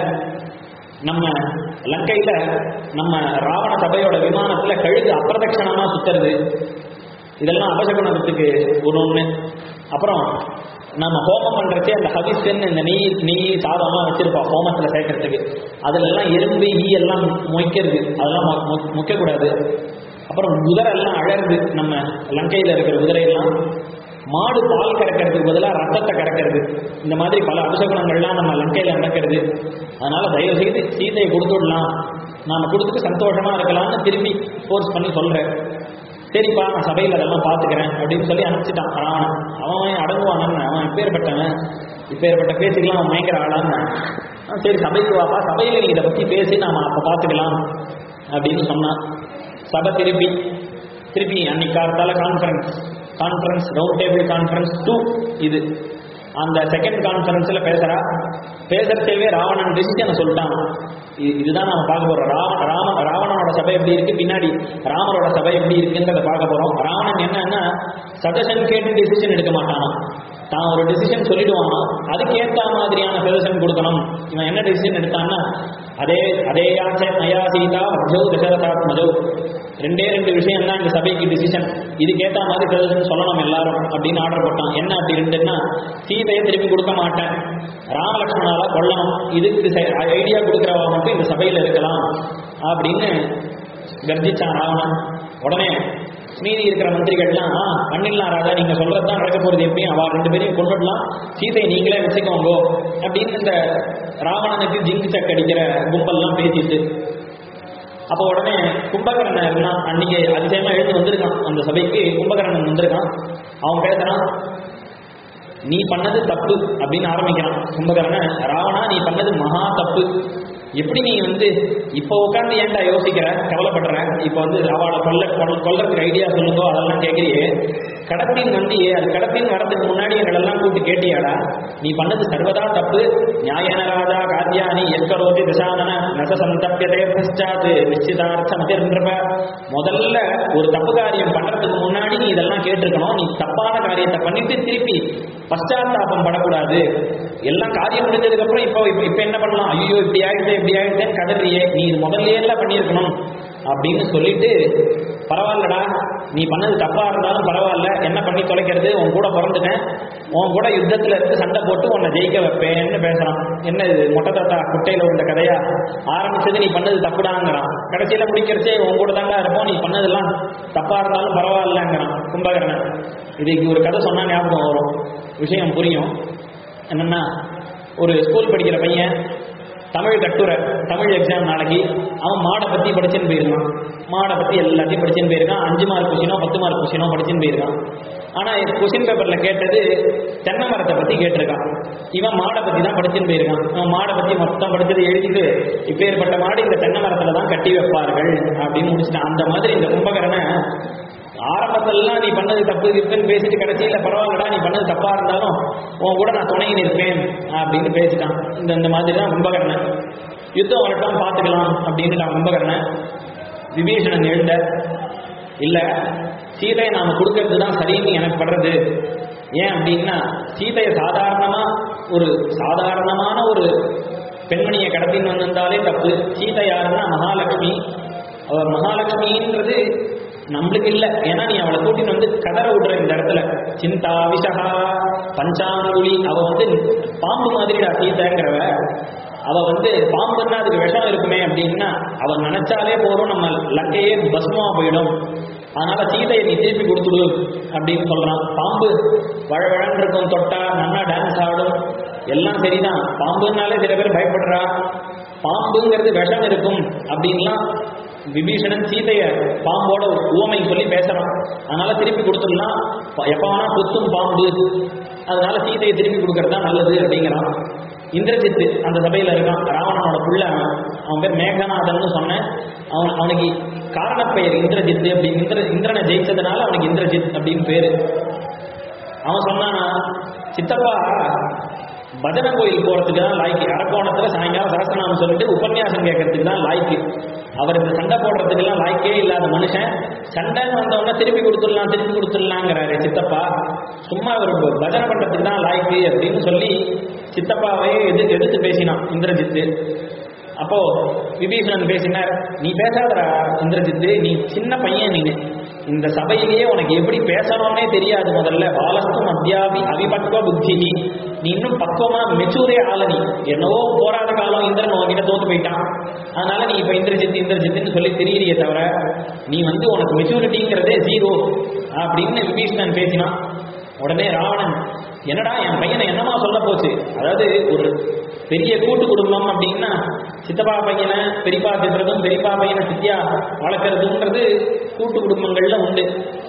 நம்ம லங்கையில நம்ம ராவண சபையோட விமானத்துல கழுகு அப்பிரதட்சணமா சுத்துறது இதெல்லாம் அபசகுணத்துக்கு ஒரு ஒண்ணு அப்புறம் நம்ம ஹோமம் பண்றச்சே அந்த ஹவிஸ்ன்னு இந்த நெய் நெய் சாதம்லாம் வச்சிருப்போம் ஹோமத்துல சேர்க்கறதுக்கு அதுல எல்லாம் எறும்பு ஈ எல்லாம் மொய்க்கிறது அதெல்லாம் மொ- மொ- மொய்க்கக்கூடாது அப்புறம் குதிரை எல்லாம் அழறது நம்ம லங்கையில இருக்கிற குதிரையெல்லாம் மாடு பால் கறக்கிறதுக்கு பதிலாக ரத்தத்தை கறக்கிறது இந்த மாதிரி பல அபிஷேகங்கள்லாம் நம்ம லங்கையில நடக்கிறது அதனால தயவு செய்து சீதையை கொடுத்து விடலாம் நாம கொடுத்துட்டு சந்தோஷமா இருக்கலாம்னு திரும்பி ஃபோர்ஸ் பண்ணி சொல்றேன் சரிப்பா நான் சபையில் அதெல்லாம் பார்த்துக்கிறேன் அப்படின்னு சொல்லி அனுப்பிச்சிட்டான் ராவணன் அவன் அடங்குவானன்னு அவன் இப்பேற்பட்டவன் இப்பேற்பட்ட பேச்சுக்கெல்லாம் அவன் பயங்கர ஆளான்னு ஆ, சரி சபைக்கு வாப்பா சபையில் நீ இதை பற்றி பேசி நாம அப்போ பார்த்துக்கலாம் அப்படின்னு சொன்னான் சபை திருப்பி திருப்பி அன்னைக்கு காலத்தால conference conference round table conference two இது அந்த செகண்ட் கான்ஃபரன்ஸ்ல பேசுறா பேசுறதேவே ராவணன் டிசிஷனை சொல்லிட்டான் இ- இதுதான் நம்ம பார்க்க போறோம் ராவ ராம ராவணனோட சபை எப்படி இருக்கு பின்னாடி ராமரோட சபை எப்படி இருக்குன்றத பார்க்க போறோம் ராவணன் என்னன்னா சஜஷன் கேட்டு டிசிஷன் எடுக்க மாட்டானா தான் ஒரு டிசிஷன் சொல்லிடுவானா அதுக்கேற்ற மாதிரியான சஜஷன் கொடுக்கணும் இவன் என்ன டிசிஷன் எடுத்தான்னா அதே அதே யாச்ச நயா சீதா மஜௌ தசரதாத் மஜௌ ரெண்டே ரெண்டு விஷயம் தான் இந்த சபைக்கு டிசிஷன் இதுக்கேற்ற மாதிரி சஜஷன் சொல்லணும் எல்லாரும் அப்படின்னு ஆர்டர் போட்டான் என்ன அப்படி ரெண்டுன்னா சீதையை திருப்பி கொடுக்க மாட்டேன் ராமலட்சுமணால கொல்லணும் இதுக்கு ஐடியா கொடுக்குறவங்க மட்டும் இந்த சபையில இருக்கலாம் அப்படின்னு கர்ஜிச்சான் ராவணன் உடனே மீதி இருக்கிற மந்திரிகள்லாம் "ஆ, பண்ணிடலாம் ராஜா நீங்க சொல்றதுதான் நடக்க போறது எப்படியும் அவ ரெண்டு பேரையும் கொண்டுடலாம் சீதையை நீங்களே வச்சுக்கோங்க அப்படின்னு இந்த ராவணனுக்கு ஜிங்கு சக் அடிக்கிற கும்பல்லாம் பேசிட்டு அப்போ உடனே கும்பகர்ணன் இருந்தான் அன்னைக்கு அதிசயமா எழுந்து வந்திருக்கான் அந்த சபைக்கு கும்பகர்ணன் வந்திருக்கான் அவன் பேசுறான் நீ பண்ணது தப்பு அப்படின்னு ஆரம்பிக்கிறான் கும்பகர்ணன் ராவணா நீ பண்ணது மகா தப்பு எப்படி நீ வந்து இப்போ உட்காந்து ஏன்டா யோசிக்கிற கவலைப்படுற இப்போ வந்து அவளை கொல்ல கொல்- கொல்றதுக்கு ஐடியா சொல்லுங்கோ அதெல்லாம் கேட்கறியே கடத்தின் வந்தியே அது கடத்தின் வரதுக்கு முன்னாடி எங்களெல்லாம் கூப்பிட்டு கேட்டியாடா நீ பண்ணது சர்வதா தப்பு நியாயன ராஜா காத்தியானி எக்கரோதி திசானன நச சந்தப்பியதே பశ్చాத் நிச்சிதார்த்த மதிர்ன்றப முதல்ல ஒரு தப்பு காரியம் பண்றதுக்கு முன்னாடி நீ இதெல்லாம் கேட்டிருக்கணும் நீ தப்பான காரியத்தை பண்ணிட்டு திருப்பி பశ్చాத்தாபம் படக்கூடாது எல்லாம் காரியம் முடிஞ்சதுக்கு அப்புறம் இப்போ இப்போ இப்போ என்ன பண்ணலாம் ஐயோ இப்படி ஆயிடுச்சு இப்படி ஆயிடுச்சேன்னு கதறியே நீ இது முதல்ல எல்லாம் பண்ணியிருக்கணும் அப்படின்னு சொல்லிட்டு பரவாயில்லடா நீ பண்ணது தப்பா இருந்தாலும் பரவாயில்ல என்ன பண்ணி தொலைக்கிறது உன் கூட பிறந்துட்டேன் உன் கூட யுத்தத்துல இருந்து சண்டை போட்டு உன்னை ஜெயிக்க வைப்பேன்னு பேசுறான் என்ன இது மொட்டை தாத்தா குட்டையில உள்ள கதையா ஆரம்பிச்சது நீ பண்ணது தப்புடாங்கிறான் கடைசியில முடிக்கிறச்சே உன் கூட தாண்டா இருப்போம் நீ பண்ணதெல்லாம் தப்பா இருந்தாலும் பரவாயில்லங்கிறான் கும்பகர்ணன் இதுக்கு ஒரு கதை சொன்னா ஞாபகம் வரும் விஷயம் புரியும் என்னன்னா ஒரு ஸ்கூல் படிக்கிற பையன் தமிழ் கட்டுரை தமிழ் எக்ஸாம் நாளைக்கு அவன் மாடை பற்றி படிச்சுன்னு போயிருக்கான் மாடை பற்றி எல்லாத்தையும் படிச்சுன்னு போயிருக்கான் அஞ்சு மார்க் கொஷினோ பத்து மார்க் கொஷினோ படிச்சுன்னு போயிருக்கான் ஆனால் கொஷின் பேப்பரில் கேட்டது தென்னை மரத்தை பற்றி கேட்டிருக்கான் இவன் மாடை பற்றி தான் படிச்சுன்னு போயிருக்கான் அவன் மாடை பற்றி மொத்தம் படிச்சது எழுதிட்டு இப்பேற்பட்ட மாடு இந்த தென்னை மரத்தில் தான் கட்டி வைப்பார்கள் அப்படின்னு முடிச்சுட்டான் அந்த மாதிரி இந்த கும்பகரனை ஆரம்பத்திலலாம் நீ பண்ணது தப்பு இருக்குன்னு பேசிட்டு கடைசியில் பரவாயில்லடா நீ பண்ணது தப்பா இருந்தாலும் உன் கூட நான் துணை நிற்பேன் அப்படின்னு பேசிட்டான் இந்த இந்த மாதிரி தான் கும்பகர்ணன் யுத்தம் வரட்டும் பார்த்துக்கலாம் அப்படின்னு நான் கும்பகர்ணன் விபீஷணன் எழுந்த இல்லை சீதையை நாம கொடுக்கறது தான் சரின்னு எனக்கு படுறது ஏன் அப்படின்னா சீதையை சாதாரணமா ஒரு சாதாரணமான ஒரு பெண்மணியை கடத்தின்னு வந்திருந்தாலே தப்பு சீதை யாருன்னா மகாலட்சுமி அவர் மகாலட்சுமின்றது நம்மளுக்கு இல்லை ஏன்னா நீ அவளை கூட்டின்னு வந்து கதற விடுற இந்த இடத்துல சிந்தா விஷகா பஞ்சாங்குழி அவ வந்து பாம்பு மாதிரிடா சீதைங்கிறவ அவ வந்து பாம்புன்னா அதுக்கு விஷம் இருக்குமே அப்படின்னா அவ நினைச்சாலே போறோம் நம்ம லக்கையே பஸ்மமா போயிடும் அதனால சீதையை நீ திருப்பி கொடுத்துடு அப்படின்னு சொல்றான் பாம்பு வழவழன்னு இருக்கும் தொட்டா நல்லா டான்ஸ் ஆடும் எல்லாம் சரிதான் பாம்புனாலே சில பேர் பயப்படுறா பாம்புங்கிறது விஷம் இருக்கும் அப்படின்லாம் விபீஷணன் சீதைய பாம்போட உவமை சொல்லி பேசுறான் அதனால திருப்பி கொடுத்துடலாம் எப்ப வேணா குத்தும் பாம்பு அதனால சீதையை திருப்பி கொடுக்கறது தான் நல்லது அப்படிங்கிறான் இந்திரஜித்து அந்த சபையில இருக்கான் ராவணனோட புள்ள அவன் அவன் பேர் மேகநாதன் சொன்னேன் அவன் அவனுக்கு காரணப்பெயர் இந்திரஜித்து அப்படி இந்திர இந்திரனை ஜெயிச்சதுனால அவனுக்கு இந்திரஜித் அப்படின்னு பேரு அவன் சொன்னானா சித்தப்பா பஜனை கோயில் போறதுக்கு தான் லாய்க்கு அரக்கோணத்துல சாயங்காலம் சரஸ்தநாமம் சொல்லிட்டு உபன்யாசம் கேட்கறதுக்கு தான் லாய்க்கு அவர் இந்த சண்டை போடுறதுக்கெல்லாம் லாய்க்கே இல்லாத மனுஷன் சண்டைன்னு வந்தவொடனே திருப்பி கொடுத்துடலாம் திருப்பி கொடுத்துடலாங்கிறாரு சித்தப்பா சும்மா அவர் பஜனை பண்றதுக்கு தான் லாய்க்கு அப்படின்னு சொல்லி சித்தப்பாவே எது எதிர்த்து பேசினான் இந்திரஜித்து அப்போ விபீஷணன் பேசினார் நீ பேசாதடா இந்திரஜித்து நீ சின்ன பையன் நீ இந்த சபையிலேயே உனக்கு எப்படி பேசணும்னே தெரியாது முதல்ல பாலஸ்தும் அத்தியாபி அவிபக்வ புத்தி நீ இன்னும் பக்குவமா மெச்சூரே ஆள நீ என்னவோ போராத காலம் இந்திரன் உன்கிட்ட தோத்து போயிட்டான் அதனால நீ இப்ப இந்திரஜித் இந்திரஜித்துன்னு சொல்லி தெரியலையே தவிர நீ வந்து உனக்கு மெச்சூரிட்டிங்கிறதே ஜீரோ அப்படின்னு விபீஷணன் பேசினான் உடனே ராவணன் என்னடா என் பையனை என்னமா சொல்ல போச்சு அதாவது ஒரு பெரிய கூட்டு குடும்பம் அப்படின்னா சித்தப்பா பையனை பெரியப்பா திட்டுறதும் பெரியப்பா பையனை சித்தியா வளர்க்கறதுன்றது கூட்டு குடும்பங்கள்ல உண்டு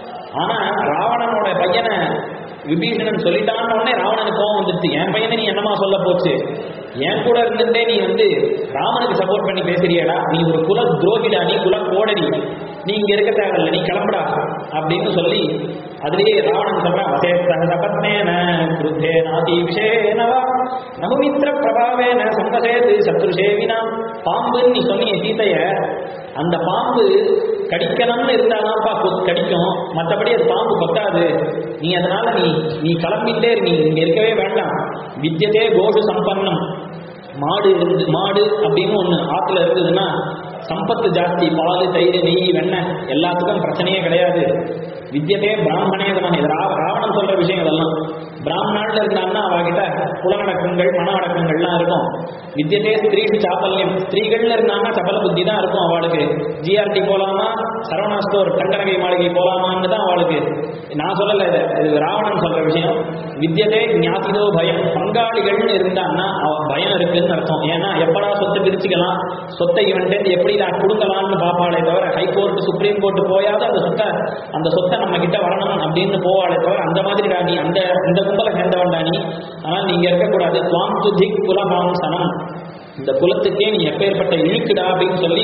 ஆனா ராவணனோட பையனை விபீஷணன் சொல்லிட்டான்னு உடனே ராவணனுக்கு கோவம் வந்துருச்சு என் பையனை நீ என்னமா சொல்ல போச்சு என் கூட இருந்துட்டே நீ வந்து ராமனுக்கு சப்போர்ட் பண்ணி பேசுறியடா நீ ஒரு குல துரோகிடா நீ குல கோடரி நீ இங்க இருக்க தேவையில்ல நீ கிளம்புடா அப்படின்னு சொல்லி அதுலயே ராவணன் சொல்றான் வசேத்தகபத்னேன கிருத்தே நாதி விஷேனவா நமுமித்திர பிரபாவேன சம்பசேது சத்ருஷேவினா பாம்புன்னு நீ சொன்னீங்க சீதைய அந்த பாம்பு கடிக்கணும்னு இருந்தாதான்ப்பா கொத்து கடிக்கும் மற்றபடி அது பாம்பு கொத்தாது நீ அதனால நீ நீ கிளம்பிட்டே இரு, நீ இங்க இருக்கவே வேண்டாம் வித்தியதே கோஷு சம்பன்னம் மாடு இருந்து மாடு அப்படின்னு ஒண்ணு ஆத்துல இருந்ததுன்னா சம்பத்து ஜாஸ்தி பால் தயிர் நெய் வெண்ணெய் எல்லாத்துக்கும் பிரச்சனையே கிடையாது வித்தியதே பிராமணே தான் இது ரா- ராவணன் சொல்ற விஷயம் இதெல்லாம் பிராமணாள்ல இருந்தான்னா அவகிட்ட புலநடக்கங்கள் மன அடக்கங்கள்லாம் இருக்கும் வித்தியதே ஸ்திரீஷு சாப்பல்யம் ஸ்திரீகள்ல இருந்தான்னா சபல புத்தி தான் இருக்கும் அவளுக்கு ஜிஆர்டி போலாமா சரவணா ஸ்டோர் தங்கநகை மாளிகை போலாமான்னு தான் அவளுக்கு நான் சொல்லல இது இது ராவணன் சொல்ற விஷயம் வித்தியதே ஞாதிதோ பயம் பங்காளிகள்னு இருந்தான்னா அவ பயம் இருக்குன்னு அர்த்தம் ஏன்னா எப்படா சொத்தை பிரிச்சுக்கலாம் சொத்தை இவன்ட்டு எப்படி நான் கொடுக்கலாம்னு பாப்பாளே தவிர ஹைகோர்ட் சுப்ரீம் கோர்ட் போயாவது அந்த சொத்தை அந்த சொத்தை நம்ம கிட்ட வரணும் அப்படின்னு போவாளே தவிர அந்த மாதிரி நீ அந்த இந்த கும்பலை சேர்ந்தவன்டா நீ ஆனால் நீங்க இருக்கக்கூடாது துவாம் துதிக் குலபாம்சனம் இந்த குலத்துக்கே நீ எப்பேற்பட்ட இழுக்குடா அப்படின்னு சொல்லி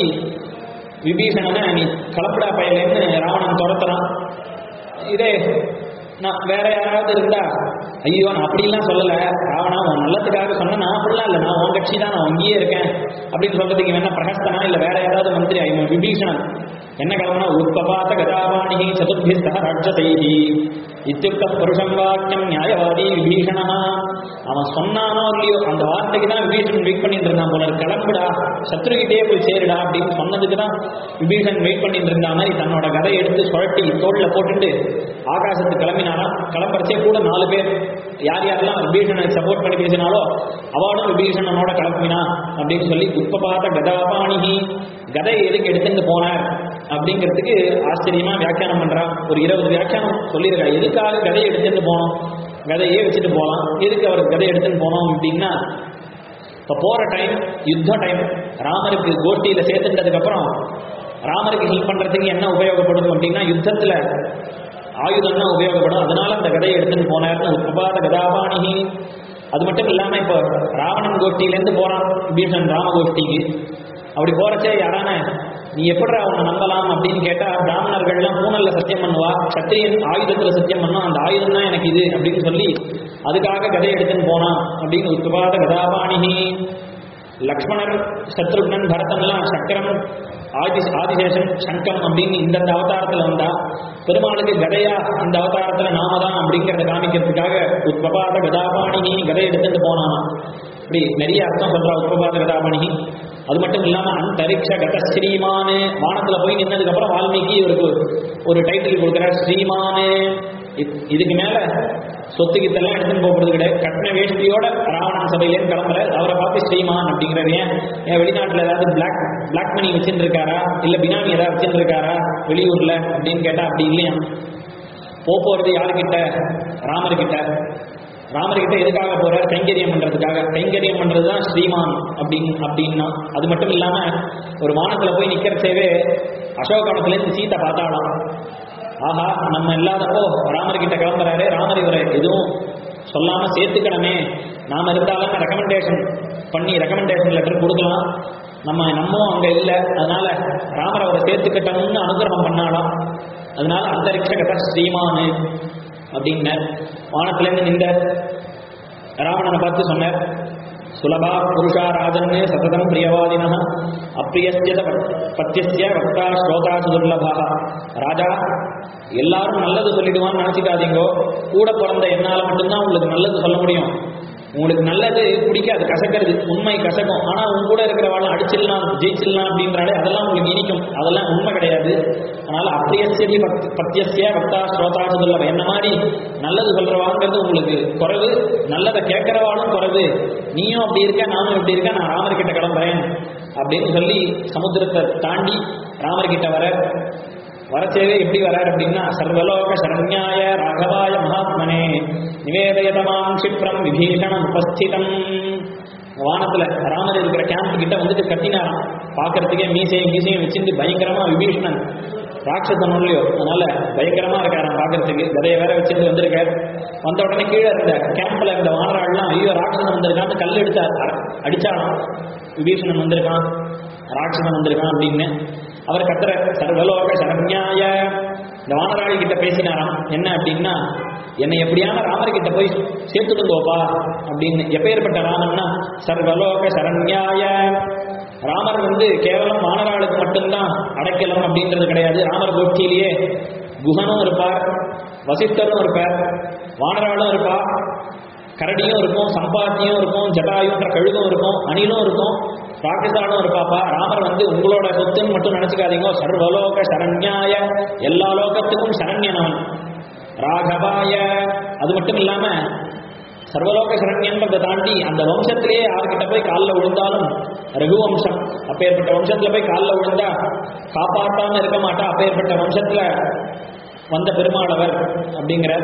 விபீஷணனை நீ கலப்படா பயலேன்னு ராவணன் துரத்துறான் இதே நான் வேற யாராவது இருந்தா ஐயோ நான் அப்படிலாம் சொல்லல ராவணா உன் நல்லதுக்காக சொன்ன நான் அப்படிலாம் இல்லை நான் உன் கட்சி தான் நான் அங்கேயே இருக்கேன் அப்படின்னு சொல்றதுக்கு வேணா பிரகஸ்தனா இல்ல வேற யாராவது மந்திரி ஐயோ விபீஷணன் என்ன கிளம்புனா உத்பபாத கதாபாணி சதுர்பிஸ்தா ராட்சசைஹி இத்தியுக்த புருஷம் வாக்கியம் நியாயவாதி விபீஷணா அவன் சொன்னானோ இல்லையோ அந்த வார்த்தைக்கு தான் விபீஷன் வெயிட் பண்ணிட்டு இருந்தான் போல இருக்கு. கிளம்புடா சத்ருகிட்டே போய் சேருடா அப்படின்னு சொன்னதுக்கு தான் விபீஷன் வெயிட் பண்ணிட்டு இருந்த மாதிரி தன்னோட கதையை எடுத்து சுழட்டி தோல்ல போட்டுட்டு ஆகாசத்துக்கு கிளம்பினாராம் கிளம்புறச்சே கூட நாலு பேர் யார் யாரெல்லாம் விபீஷனுக்கு சப்போர்ட் பண்ணி பேசினாலோ அவளும் விபீஷணனோட கிளம்பினா அப்படின்னு சொல்லி உப்பபாத கதாபாணிகி கதை எதுக்கு எடுத்துட்டு போனார் அப்படிங்கிறதுக்கு ஆச்சரியமா வியாக்கியானம் பண்றான் ஒரு இருபது வியாக்கியானம் சொல்லியிருக்கா எதுக்காக கதையை எடுத்துட்டு போனோம் கதையே வச்சுட்டு போகலாம் எதுக்கு அவர் கதை எடுத்துட்டு போனோம் அப்படின்னா இப்போ போற டைம் யுத்த டைம் ராமருக்கு கோஷ்டியில சேர்த்துட்டதுக்கு அப்புறம் ராமருக்கு ஹெல்ப் பண்றதுக்கு என்ன உபயோகப்படும் அப்படின்னா யுத்தத்துல ஆயுதம் தான் உபயோகப்படும் அதனால அந்த கதையை எடுத்துட்டு போனார்னு உபாத கதாபாணிகி அது மட்டும் இல்லாம இப்போ ராவணன் கோஷ்டியிலேருந்து போறான் பீஷன் ராம கோஷ்டிக்கு அப்படி போறச்சே யாரான நீ எப்படி அவனை நம்பலாம் அப்படின்னு கேட்டா பிராமணர்கள்லாம் பூனல்ல சத்தியம் பண்ணுவா சத்திரியன் ஆயுதத்துல சத்தியம் பண்ணா அந்த ஆயுதம் தான் எனக்கு இது அப்படின்னு சொல்லி அதுக்காக கதை எடுத்துன்னு போனான் அப்படின்னு உத்பாத கதாபாணிகி லக்ஷ்மணர் சத்ருக்னன் பரதன்லாம் சக்கரம் ஆதி ஆதிசேஷன் சங்கம் அப்படின்னு இந்தந்த அவதாரத்துல வந்தா பெருமாளுக்கு கதையா இந்த அவதாரத்துல நாம தான் அப்படிங்கிறத காமிக்கிறதுக்காக உத்பபாத கதாபாணிகி கதை எடுத்துட்டு போனானா இப்படி நிறைய அர்த்தம் சொல்றா உத்பபாத கதாபாணிகி அது மட்டும் இல்லாம அந்தரிக்ஷ கத ஸ்ரீமானு வானத்துல போய் நின்னதுக்கு அப்புறம் வால்மீகி இவருக்கு ஒரு டைட்டில் கொடுக்குறார் ஸ்ரீமானு இத்- இதுக்கு மேல சொத்து கித்தெல்லாம் எடுத்துன்னு போகிறது கிடையாது கட்டின வேஷ்டியோட ராவணன் சபையிலேருந்து கிளம்புற அவரை பார்த்து ஸ்ரீமான் அப்படிங்கிறாரு ஏன் ஏன் வெளிநாட்டுல ஏதாவது பிளாக் பிளாக் மணி வச்சுட்டு இருக்காரா இல்ல பினாமி ஏதாவது வச்சுட்டு இருக்காரா வெளியூர்ல அப்படின்னு கேட்டா அப்படி இல்லையா போக போறது யாருக்கிட்ட ராமர்கிட்ட ராமர்கிட்ட எதுக்காக போறார் கைங்கரியம் பண்றதுக்காக கைங்கரியம் பண்றது தான் ஸ்ரீமான் அப்படின்னு அப்படின்னா அது மட்டும் இல்லாம ஒரு வானத்துல போய் நிக்கிறச்சேவே அசோகவனத்துலேருந்து சீத்தை பார்த்தாலாம் ஆஹா நம்ம இல்லாதப்போ ராமர்கிட்ட கிளம்புறாரு ராமர் இவரை எதுவும் சொல்லாம சேர்த்துக்கணுமே நாம இருந்தாலும் ரெக்கமெண்டேஷன் பண்ணி ரெக்கமெண்டேஷன் லெட்டர் கொடுக்கலாம் நம்ம நம்மவும் அங்க இல்லை அதனால ராமர் அவரை சேர்த்துக்கிட்டோம்னு அனுகிரகம் பண்ணாலாம் அதனால அந்தரிக்ஷ கதை ஸ்ரீமானு அப்படின்னார் வானத்திலேருந்து நின்ற ராவணனை பார்த்து சொன்னார் சுலபா புருஷா ராஜன்னு சததம் பிரியவாதின அப்பிரியஸ்ய பத்தியஸ்ய வக்தா ஸ்ரோதா சுதுர்லபா ராஜா எல்லாரும் நல்லது சொல்லிடுவான்னு நினைச்சுக்காதீங்கோ கூட பிறந்த என்னால மட்டும்தான் உங்களுக்கு நல்லது சொல்ல முடியும் உங்களுக்கு நல்லது பிடிக்காது கசக்கிறது உண்மை கசக்கும் ஆனா உன் கூட இருக்கிறவாள் அடிச்சிடலாம் ஜெயிச்சிடலாம் அப்படின்றாலே அதெல்லாம் உங்களுக்கு இனிக்கும் அதெல்லாம் உண்மை கிடையாது அதனால அப்பிரியஸ்யதி பத் பத்தியஸ்ய பக்தா ஸ்ரோதா சுதுர்லபம் என்ன மாதிரி நல்லது சொல்றவாங்கிறது உங்களுக்கு குறைவு நல்லதை கேட்கிறவாளும் குறைவு நீயும் அப்படி இருக்க நானும் இப்படி இருக்க நான் ராமர்கிட்ட கிளம்புறேன் அப்படின்னு சொல்லி சமுத்திரத்தை தாண்டி ராமர்கிட்ட வர வரச்சேவே எப்படி வரார் அப்படின்னா சர்வலோக சரண்யாய ராகவாய மகாத்மனே நிவேதயதமாம் சிப்ரம் விபீஷணம் உபஸ்திதம் வானத்துல ராமர் இருக்கிற கேம்ப் கிட்ட வந்துட்டு கத்தினாராம் பார்க்கறதுக்கே மீசையும் மீசையும் வச்சிருந்து பயங்கரமா விபீஷணன் ராட்சசன் இல்லையோ அதனால பயங்கரமா இருக்காராம் பார்க்கறதுக்கு கதையை வேற வச்சுட்டு வந்திருக்கார் வந்த உடனே கீழே இருந்த கேம்ப்ல இருந்த வானராள்லாம் ஐயோ ராட்சசன் வந்திருக்கான்னு கல் எடுத்தார் அடிச்சாராம் விபீஷணன் வந்திருக்கான் ராட்சசன் வந்திருக்கான் அப்படின்னு அவர் கத்துற சர்வலோக சரண்யாய இந்த வானராளி கிட்ட பேசினாராம் என்ன அப்படின்னா என்னை எப்படியான ராமர் கிட்ட போய் சேர்த்துடுங்கோப்பா அப்படின்னு எப்பேற்பட்ட ராமன்னா சர்வலோக சரண்யாய ராமர் வந்து கேவலம் வானராளுக்கு மட்டும்தான் அடைக்கலம் அப்படின்றது கிடையாது ராமர் கோஷ்டியிலேயே குஹனும் இருப்பார் வசிஷ்டரும் இருப்பார் வானராளும் இருப்பா கரடியும் இருக்கும் சம்பாத்தியும் இருக்கும் ஜட்டாயுன்ற கழுகும் இருக்கும் அணிலும் இருக்கும் ராட்சசாலும் இருப்பாப்பா ராமர் வந்து உங்களோட சொத்துன்னு மட்டும் நினைச்சுக்காதீங்க சர்வலோக சரண்யாய எல்லா லோகத்துக்கும் சரண்யனவன் ராகவாய அது மட்டும் இல்லாம சர்வலோக சரண்யன்றதை தாண்டி அந்த வம்சத்திலேயே யார்கிட்ட போய் காலில் விழுந்தாலும் ரகுவம்சம் அப்பேற்பட்ட வம்சத்துல போய் காலில் விழுந்தா காப்பாற்றாம இருக்க மாட்டா அப்பேற்பட்ட வம்சத்துல வந்த பெருமாளவர் அப்படிங்கிற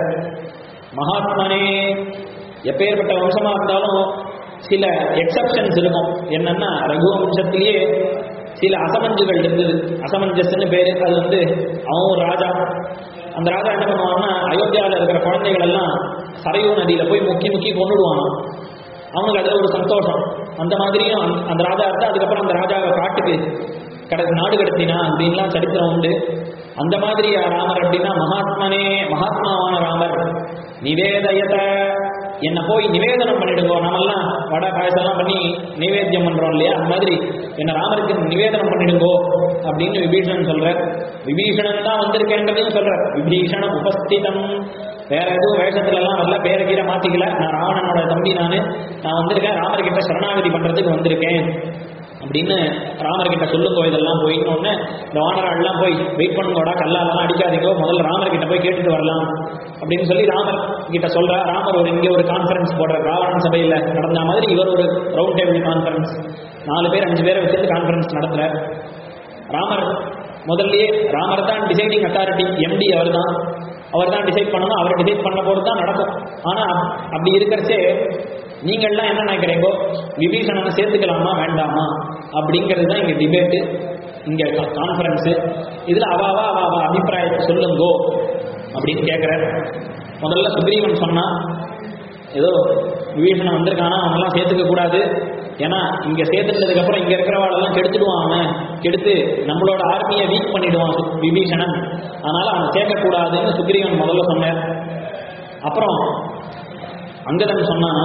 மகாத்மனே எப்பேற்பட்ட வம்சமா இருந்தாலும் சில எக்ஸப்ஷன்ஸ் இருக்கும் என்னன்னா ரகுவம்சத்திலேயே சில அசமஞ்சுகள் இருந்தது அசமஞ்சஸ்ன்னு பேரு அது வந்து அவன் ஒரு ராஜா அந்த ராஜா என்ன பண்ணுவான்னா அயோத்தியாவில் இருக்கிற குழந்தைகள் எல்லாம் சரையூ நதியில போய் முக்கி முக்கி கொண்டுடுவான் அவனுக்கு அதுல ஒரு சந்தோஷம் அந்த மாதிரியும் அந்த- அந்த ராஜா இருந்தா அதுக்கப்புறம் அந்த ராஜாவை காட்டுக்கு கட நாடு கடத்தினா அப்படின்லாம் சரித்திரம் உண்டு அந்த மாதிரி ராமர் அப்படின்னா மகாத்மனே மகாத்மாவான ராமர் நிவேதயத என்னை போய் நிவேதனம் பண்ணிடுங்கோ நம்மெல்லாம் வடை பாயசம்லாம் பண்ணி நிவேத்தியம் பண்றோம் இல்லையா அந்த மாதிரி என்ன ராமருக்கு நிவேதனம் பண்ணிடுங்கோ அப்படின்னு விபீஷணன் சொல்ற விபீஷணன் தான் வந்திருக்கேன்றதையும் சொல்ற விபீஷண உபஸ்திதம் வேற எதுவும் வேஷத்துல எல்லாம் வரல பேர கீரை மாத்திக்கல நான் ராவணனோட தம்பி நானு நான் வந்திருக்கேன் ராமர்கிட்ட சரணாகதி பண்றதுக்கு வந்திருக்கேன் அப்படின்னு ராமர்கிட்ட சொல்லுங்கோ இதெல்லாம் போயின்னு உடனே இந்த வானராள்லாம் போய் வெயிட் பண்ணுங்கோடா கல்லாலெல்லாம் அடிக்காதீங்கோ முதல்ல ராமர்கிட்ட போய் கேட்டுட்டு வரலாம் அப்படின்னு சொல்லி ராமர் கிட்ட சொல்றா ராமர் ஒரு இங்கே ஒரு கான்ஃபரன்ஸ் போடுற ராவணன் சபையில் நடந்த மாதிரி இவர் ஒரு ரவுண்ட் டேபிள் கான்ஃபரன்ஸ் நாலு பேர் அஞ்சு பேரை வச்சுட்டு கான்ஃபரன்ஸ் நடத்துற ராமர் முதல்லயே ராமர் தான் டிசைடிங் அத்தாரிட்டி எம்டி அவர் தான் அவர் தான் டிசைட் பண்ணணும் அவர் டிசைட் பண்ண போது தான் நடக்கும் ஆனா அப்படி இருக்கிறச்சே நீங்கள்லாம் என்ன நினைக்கிறீங்கோ விபீஷணனை சேர்த்துக்கலாமா வேண்டாமா அப்படிங்கிறது தான் இங்க டிபேட்டு இங்க கான்ஃபரன்ஸு இதுல அவாவா அவ அவ அபிப்பிராயத்தை சொல்லுங்கோ அப்படின்னு கேட்குற முதல்ல சுக்ரீவன் சொன்னா ஏதோ விபீஷணன் வந்திருக்கானா அவனெல்லாம் சேர்த்துக்க கூடாது ஏன்னா இங்க சேர்த்துட்டதுக்கு அப்புறம் இங்க இருக்கிறவாளெல்லாம் கெடுத்துடுவான் அவன் கெடுத்து நம்மளோட ஆர்மியை வீக் பண்ணிடுவான் சு- விபீஷணன் அதனால அவன் சேர்க்கக்கூடாதுன்னு சுக்ரீவன் முதல்ல சொன்னார் அப்புறம் அங்கதன் சொன்னானா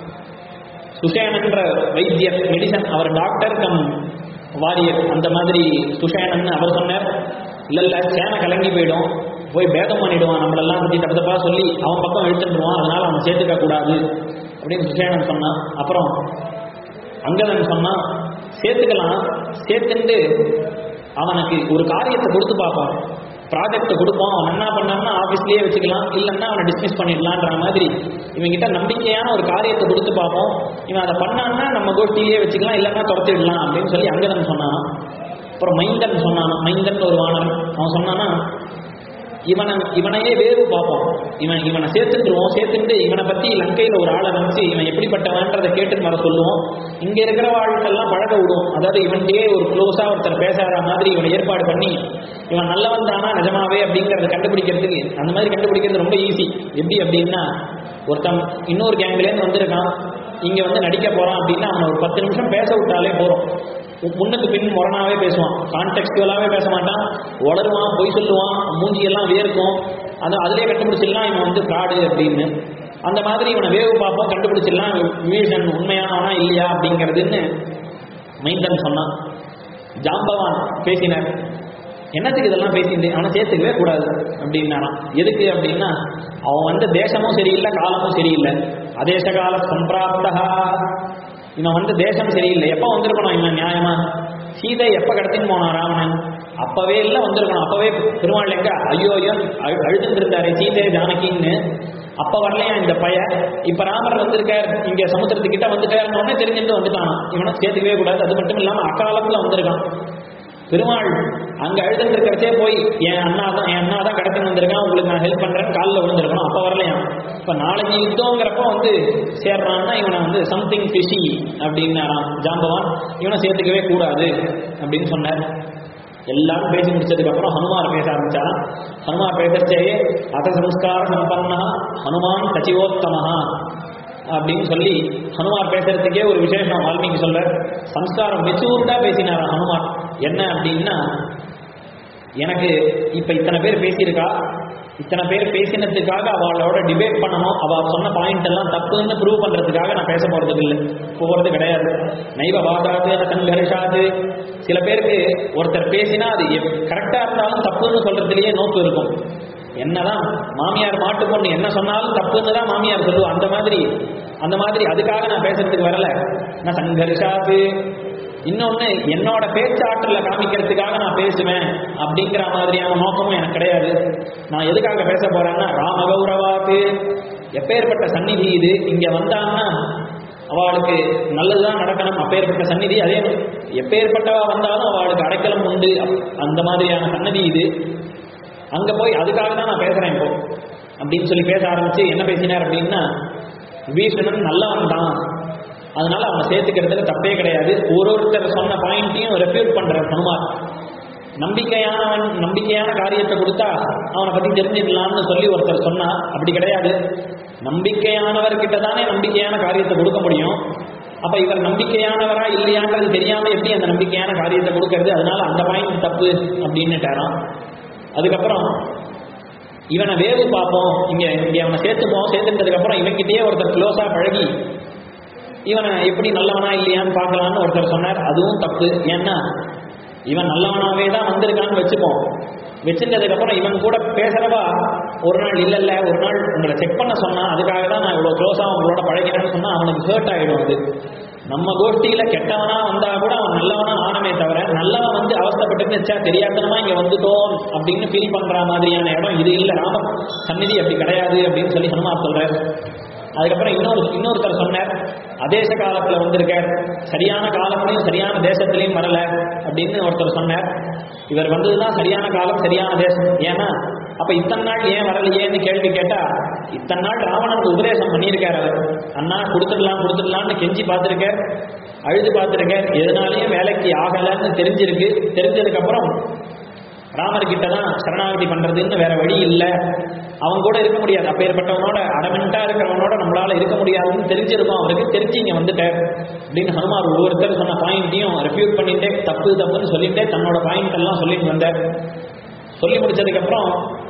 சுஷேனன்ற வைத்தியர் மெடிசன் அவர் டாக்டர் கம் வாரியர் அந்த மாதிரி சுஷேனன் அவர் சொன்னார் இல்ல இல்ல சேனை கலங்கி போயிடும் போய் பேதம் பண்ணிடுவான் நம்மளெல்லாம் பத்தி தப்பு தப்பா சொல்லி அவன் பக்கம் இழுத்துடுவான் அதனால அவன் சேர்த்துக்க கூடாது அப்படின்னு சுஷேனன் சொன்னான் அப்புறம் அங்கதன் சொன்னான் சேர்த்துக்கலாம் சேர்த்துட்டு அவனுக்கு ஒரு காரியத்தை கொடுத்து பார்ப்போம் ப்ராஜெக்ட் கொடுப்போம் அவன் என்ன பண்ணான்னா ஆஃபீஸ்லயே வச்சுக்கலாம் இல்லைன்னா அவனை டிஸ்மிஸ் பண்ணிடலான்ற மாதிரி இவங்கிட்ட நம்பிக்கையான ஒரு காரியத்தை கொடுத்து பார்ப்போம் இவன் அதை பண்ணான்னா நம்ம கோஷ்டியிலேயே வச்சுக்கலாம் இல்லைன்னா துரத்திடலாம் அப்படின்னு சொல்லி அங்கதன் சொன்னான் அப்புறம் மைந்தன் சொன்னான் மைந்தன் ஒரு வானன் அவன் சொன்னான்னா இவனை இவனையே வேவு பார்ப்போம் இவன் இவனை சேர்த்துட்டுருவோம் சேர்த்துட்டு இவனை பத்தி லங்கையில ஒரு ஆளை நினைச்சு இவன் எப்படிப்பட்டவன்றதை கேட்டுன்னு வர சொல்லுவோம் இங்க இருக்கிற வாழ்க்கெல்லாம் பழக விடும் அதாவது இவன்கிட்டயே ஒரு க்ளோஸா ஒருத்தர் பேசாத மாதிரி இவனை ஏற்பாடு பண்ணி இவன் நல்லவன் தானா நிஜமாவே அப்படிங்கறத கண்டுபிடிக்கிறதுக்கு அந்த மாதிரி கண்டுபிடிக்கிறது ரொம்ப ஈஸி எப்படி அப்படின்னா ஒருத்தன் இன்னொரு கேங்லேருந்து வந்திருக்கான் இங்க வந்து நடிக்க போறான் அப்படின்னா அவனை ஒரு பத்து நிமிஷம் பேச விட்டாலே போறோம் முன்னுக்கு பின் முரணாவே பேசுவான் கான்டெக்ஸ்டுவலாவே பேச மாட்டான் உளருவான் பொய் சொல்லுவான் மூஞ்சியெல்லாம் வேர்க்கும் அது அதிலே கண்டுபிடிச்சிடலாம் இவன் வந்து ஃப்ராடு அப்படின்னு அந்த மாதிரி இவனை வேவு பார்ப்போம் கண்டுபிடிச்சிடலாம் விபீஷன் உண்மையானவனா இல்லையா அப்படிங்கிறதுன்னு மைந்தன் சொன்னான் ஜாம்பவான் பேசினார் என்னத்துக்கு இதெல்லாம் பேசிட்டு அவனை சேர்த்துக்கவே கூடாது அப்படின்னாராம் எதுக்கு அப்படின்னா அவன் வந்து தேசமும் சரியில்லை காலமும் சரியில்லை அதேச கால சம்பிராப்தா இவன் வந்து தேசம் சரியில்லை எப்போ வந்திருக்கணும் இவன் நியாயமா சீதை எப்போ கடத்தின்னு போனான் ராவணன் அப்பவே இல்லை வந்திருக்கணும் அப்பவே பெருமாள் எங்க ஐயோ ஐயோ அழு அழுதுட்டு இருந்தாரு சீதை ஜானகின்னு அப்ப வரலையா இந்த பையன் இப்ப ராமர் வந்திருக்கார் இங்க சமுத்திரத்துக்கிட்ட வந்துட்டாருன்னு உடனே தெரிஞ்சுட்டு வந்துட்டான் இவனை சேர்த்துக்கவே கூடாது அது மட்டும் இல்லாம அக்காலத்துல வந்திருக்கான் பெருமாள் அங்க அழுதுட்டு இருக்கிறச்சே போய் என் அண்ணா தான் என் அண்ணா தான் கடத்தின்னு வந்திருக்கான் உங்களுக்கு நான் ஹெல்ப் பண்றேன் காலில் விழுந்திருக்கணும் அப்ப வரலையா இப்ப நாளைக்கு யுத்தங்கிறப்ப வந்து சேர்றான்னா இவனை வந்து சம்திங் ஃபிஷி அப்படின்னாராம் ஜாம்பவான் இவனை சேர்த்துக்கவே கூடாது அப்படின்னு சொன்னார் எல்லாரும் பேசி முடிச்சதுக்கு அப்புறம் ஹனுமார் பேச ஆரம்பிச்சாராம் ஹனுமார் பேசச்சே அத சம்ஸ்கார சம்பன்னா ஹனுமான் சச்சிவோத்தமஹா அப்படின்னு சொல்லி ஹனுமார் பேசுறதுக்கே ஒரு விசேஷம் வால்மீகி சொல்ற சம்ஸ்காரம் மெச்சூர்டா பேசினாராம் ஹனுமார் என்ன அப்படின்னா எனக்கு இப்ப இத்தனை பேர் பேசியிருக்கா இத்தனை பேர் பேசினதுக்காக அவளோட டிபேட் பண்ணணும் அவ சொன்ன பாயிண்ட் எல்லாம் தப்புன்னு ப்ரூவ் பண்றதுக்காக நான் பேச போறது இல்லை போறது கிடையாது நைவ வாதாது சங்கரிஷாது சில பேருக்கு ஒருத்தர் பேசினா அது கரெக்டா இருந்தாலும் தப்புன்னு சொல்றதுலயே நோக்கு இருக்கும் என்னதான் மாமியார் மாட்டு பொண்ணு என்ன சொன்னாலும் தப்புன்னு தான் மாமியார் சொல்லுவா அந்த மாதிரி அந்த மாதிரி அதுக்காக நான் பேசுறதுக்கு வரல நான் சங்கரிஷாது இன்னொன்னு என்னோட பேச்சாற்றல காமிக்கிறதுக்காக நான் பேசுவேன் அப்படிங்கிற மாதிரியான நோக்கமும் எனக்கு கிடையாது நான் எதுக்காக பேச போறேன்னா ராம கௌரவாக்கு எப்பேற்பட்ட சந்நிதி இது இங்க வந்தான்னா அவளுக்கு நல்லதுதான் நடக்கணும் அப்பேற்பட்ட சந்நிதி அதே எப்பேற்பட்டவா வந்தாலும் அவளுக்கு அடைக்கலம் உண்டு அந்த மாதிரியான சன்னதி இது அங்க போய் அதுக்காக தான் நான் பேசுறேன் இப்போ அப்படின்னு சொல்லி பேச ஆரம்பிச்சு என்ன பேசினார் அப்படின்னா விபீஷணன் நல்லவன் தான் அதனால அவனை சேர்த்துக்கிறதுல தப்பே கிடையாது ஒரு ஒருத்தர் சொன்ன பாயிண்ட்டையும் ரெஃப்யூட் பண்ற ஹனுமார் நம்பிக்கையானவன் நம்பிக்கையான காரியத்தை கொடுத்தா அவனை பத்தி தெரிஞ்சுக்கலாம்னு சொல்லி ஒருத்தர் சொன்னா அப்படி கிடையாது நம்பிக்கையானவர்கிட்ட தானே நம்பிக்கையான காரியத்தை கொடுக்க முடியும் அப்ப இவர் நம்பிக்கையானவரா இல்லையான்றது தெரியாம எப்படி அந்த நம்பிக்கையான காரியத்தை கொடுக்கறது அதனால அந்த பாயிண்ட் தப்பு அப்படின்னுட்டாராம் அதுக்கப்புறம் இவனை வேவு பார்ப்போம் இங்க இங்க அவனை சேர்த்துப்போம் சேர்த்துட்டதுக்கு அப்புறம் இவன்கிட்டயே ஒருத்தர் க்ளோஸா பழகி இவனை எப்படி நல்லவனா இல்லையான்னு பார்க்கலான்னு ஒருத்தர் சொன்னார் அதுவும் தப்பு ஏன்னா இவன் நல்லவனாவே தான் வந்திருக்கான்னு வச்சுப்போம் வச்சிருந்ததுக்கு அப்புறம் இவன் கூட பேசுறவா ஒரு நாள் இல்ல இல்ல ஒரு நாள் உங்களை செக் பண்ண சொன்னா அதுக்காக தான் நான் இவ்வளவு க்ளோஸா உங்களோட பழகிறேன்னு சொன்னா அவனுக்கு ஹர்ட் ஆயிடும் அது நம்ம கோஷ்டியில கெட்டவனா வந்தா கூட அவன் நல்லவனா ஆனமே தவிர நல்லவன் வந்து அவஸ்தப்பட்டு வச்சா தெரியாதனமா இங்க வந்துட்டோம் அப்படின்னு ஃபீல் பண்ற மாதிரியான இடம் இது இல்ல ராம சந்நிதி அப்படி கிடையாது அப்படின்னு சொல்லி ஹனுமார் சொல்றாரு அதுக்கப்புறம் இன்னொரு இன்னொருத்தர் சொன்னார் அதேச காலத்துல வந்திருக்கார் சரியான காலத்திலையும் சரியான தேசத்திலையும் வரல அப்படின்னு ஒருத்தர் சொன்னார் இவர் வந்ததுதான் சரியான காலம் சரியான தேசம் ஏன்னா அப்ப இத்தனை நாள் ஏன் வரலையேன்னு கேள்வி கேட்டா இத்தனை நாள் ராவணனுக்கு உபதேசம் பண்ணியிருக்கார் அவர் அண்ணா கொடுத்துடலாம் கொடுத்துடலாம்னு கெஞ்சி பார்த்திருக்கார் அழுது பார்த்திருக்கார் எதனாலையும் வேலைக்கு ஆகலைன்னு தெரிஞ்சிருக்கு தெரிஞ்சதுக்கு அப்புறம் ராமர்கிட்ட தான் சரணாகதி பண்றதுன்னு வேற வழி இல்லை அவன் கூட இருக்க முடியாது அப்பேற்பட்டவனோட அடமெண்டா இருக்கிறவனோட நம்மளால இருக்க முடியாதுன்னு தெரிஞ்சிருக்கும் அவருக்கு தெரிஞ்சு இங்க வந்துட்டார் அப்படின்னு ஹனுமார் ஒவ்வொருத்தர் சொன்ன பாயிண்ட்டையும் ரெஃப்யூட் பண்ணிட்டே தப்பு தப்புன்னு சொல்லிட்டே தன்னோட பாயிண்ட் எல்லாம் சொல்லிட்டு வந்தார் சொல்லி முடிச்சதுக்கு அப்புறம்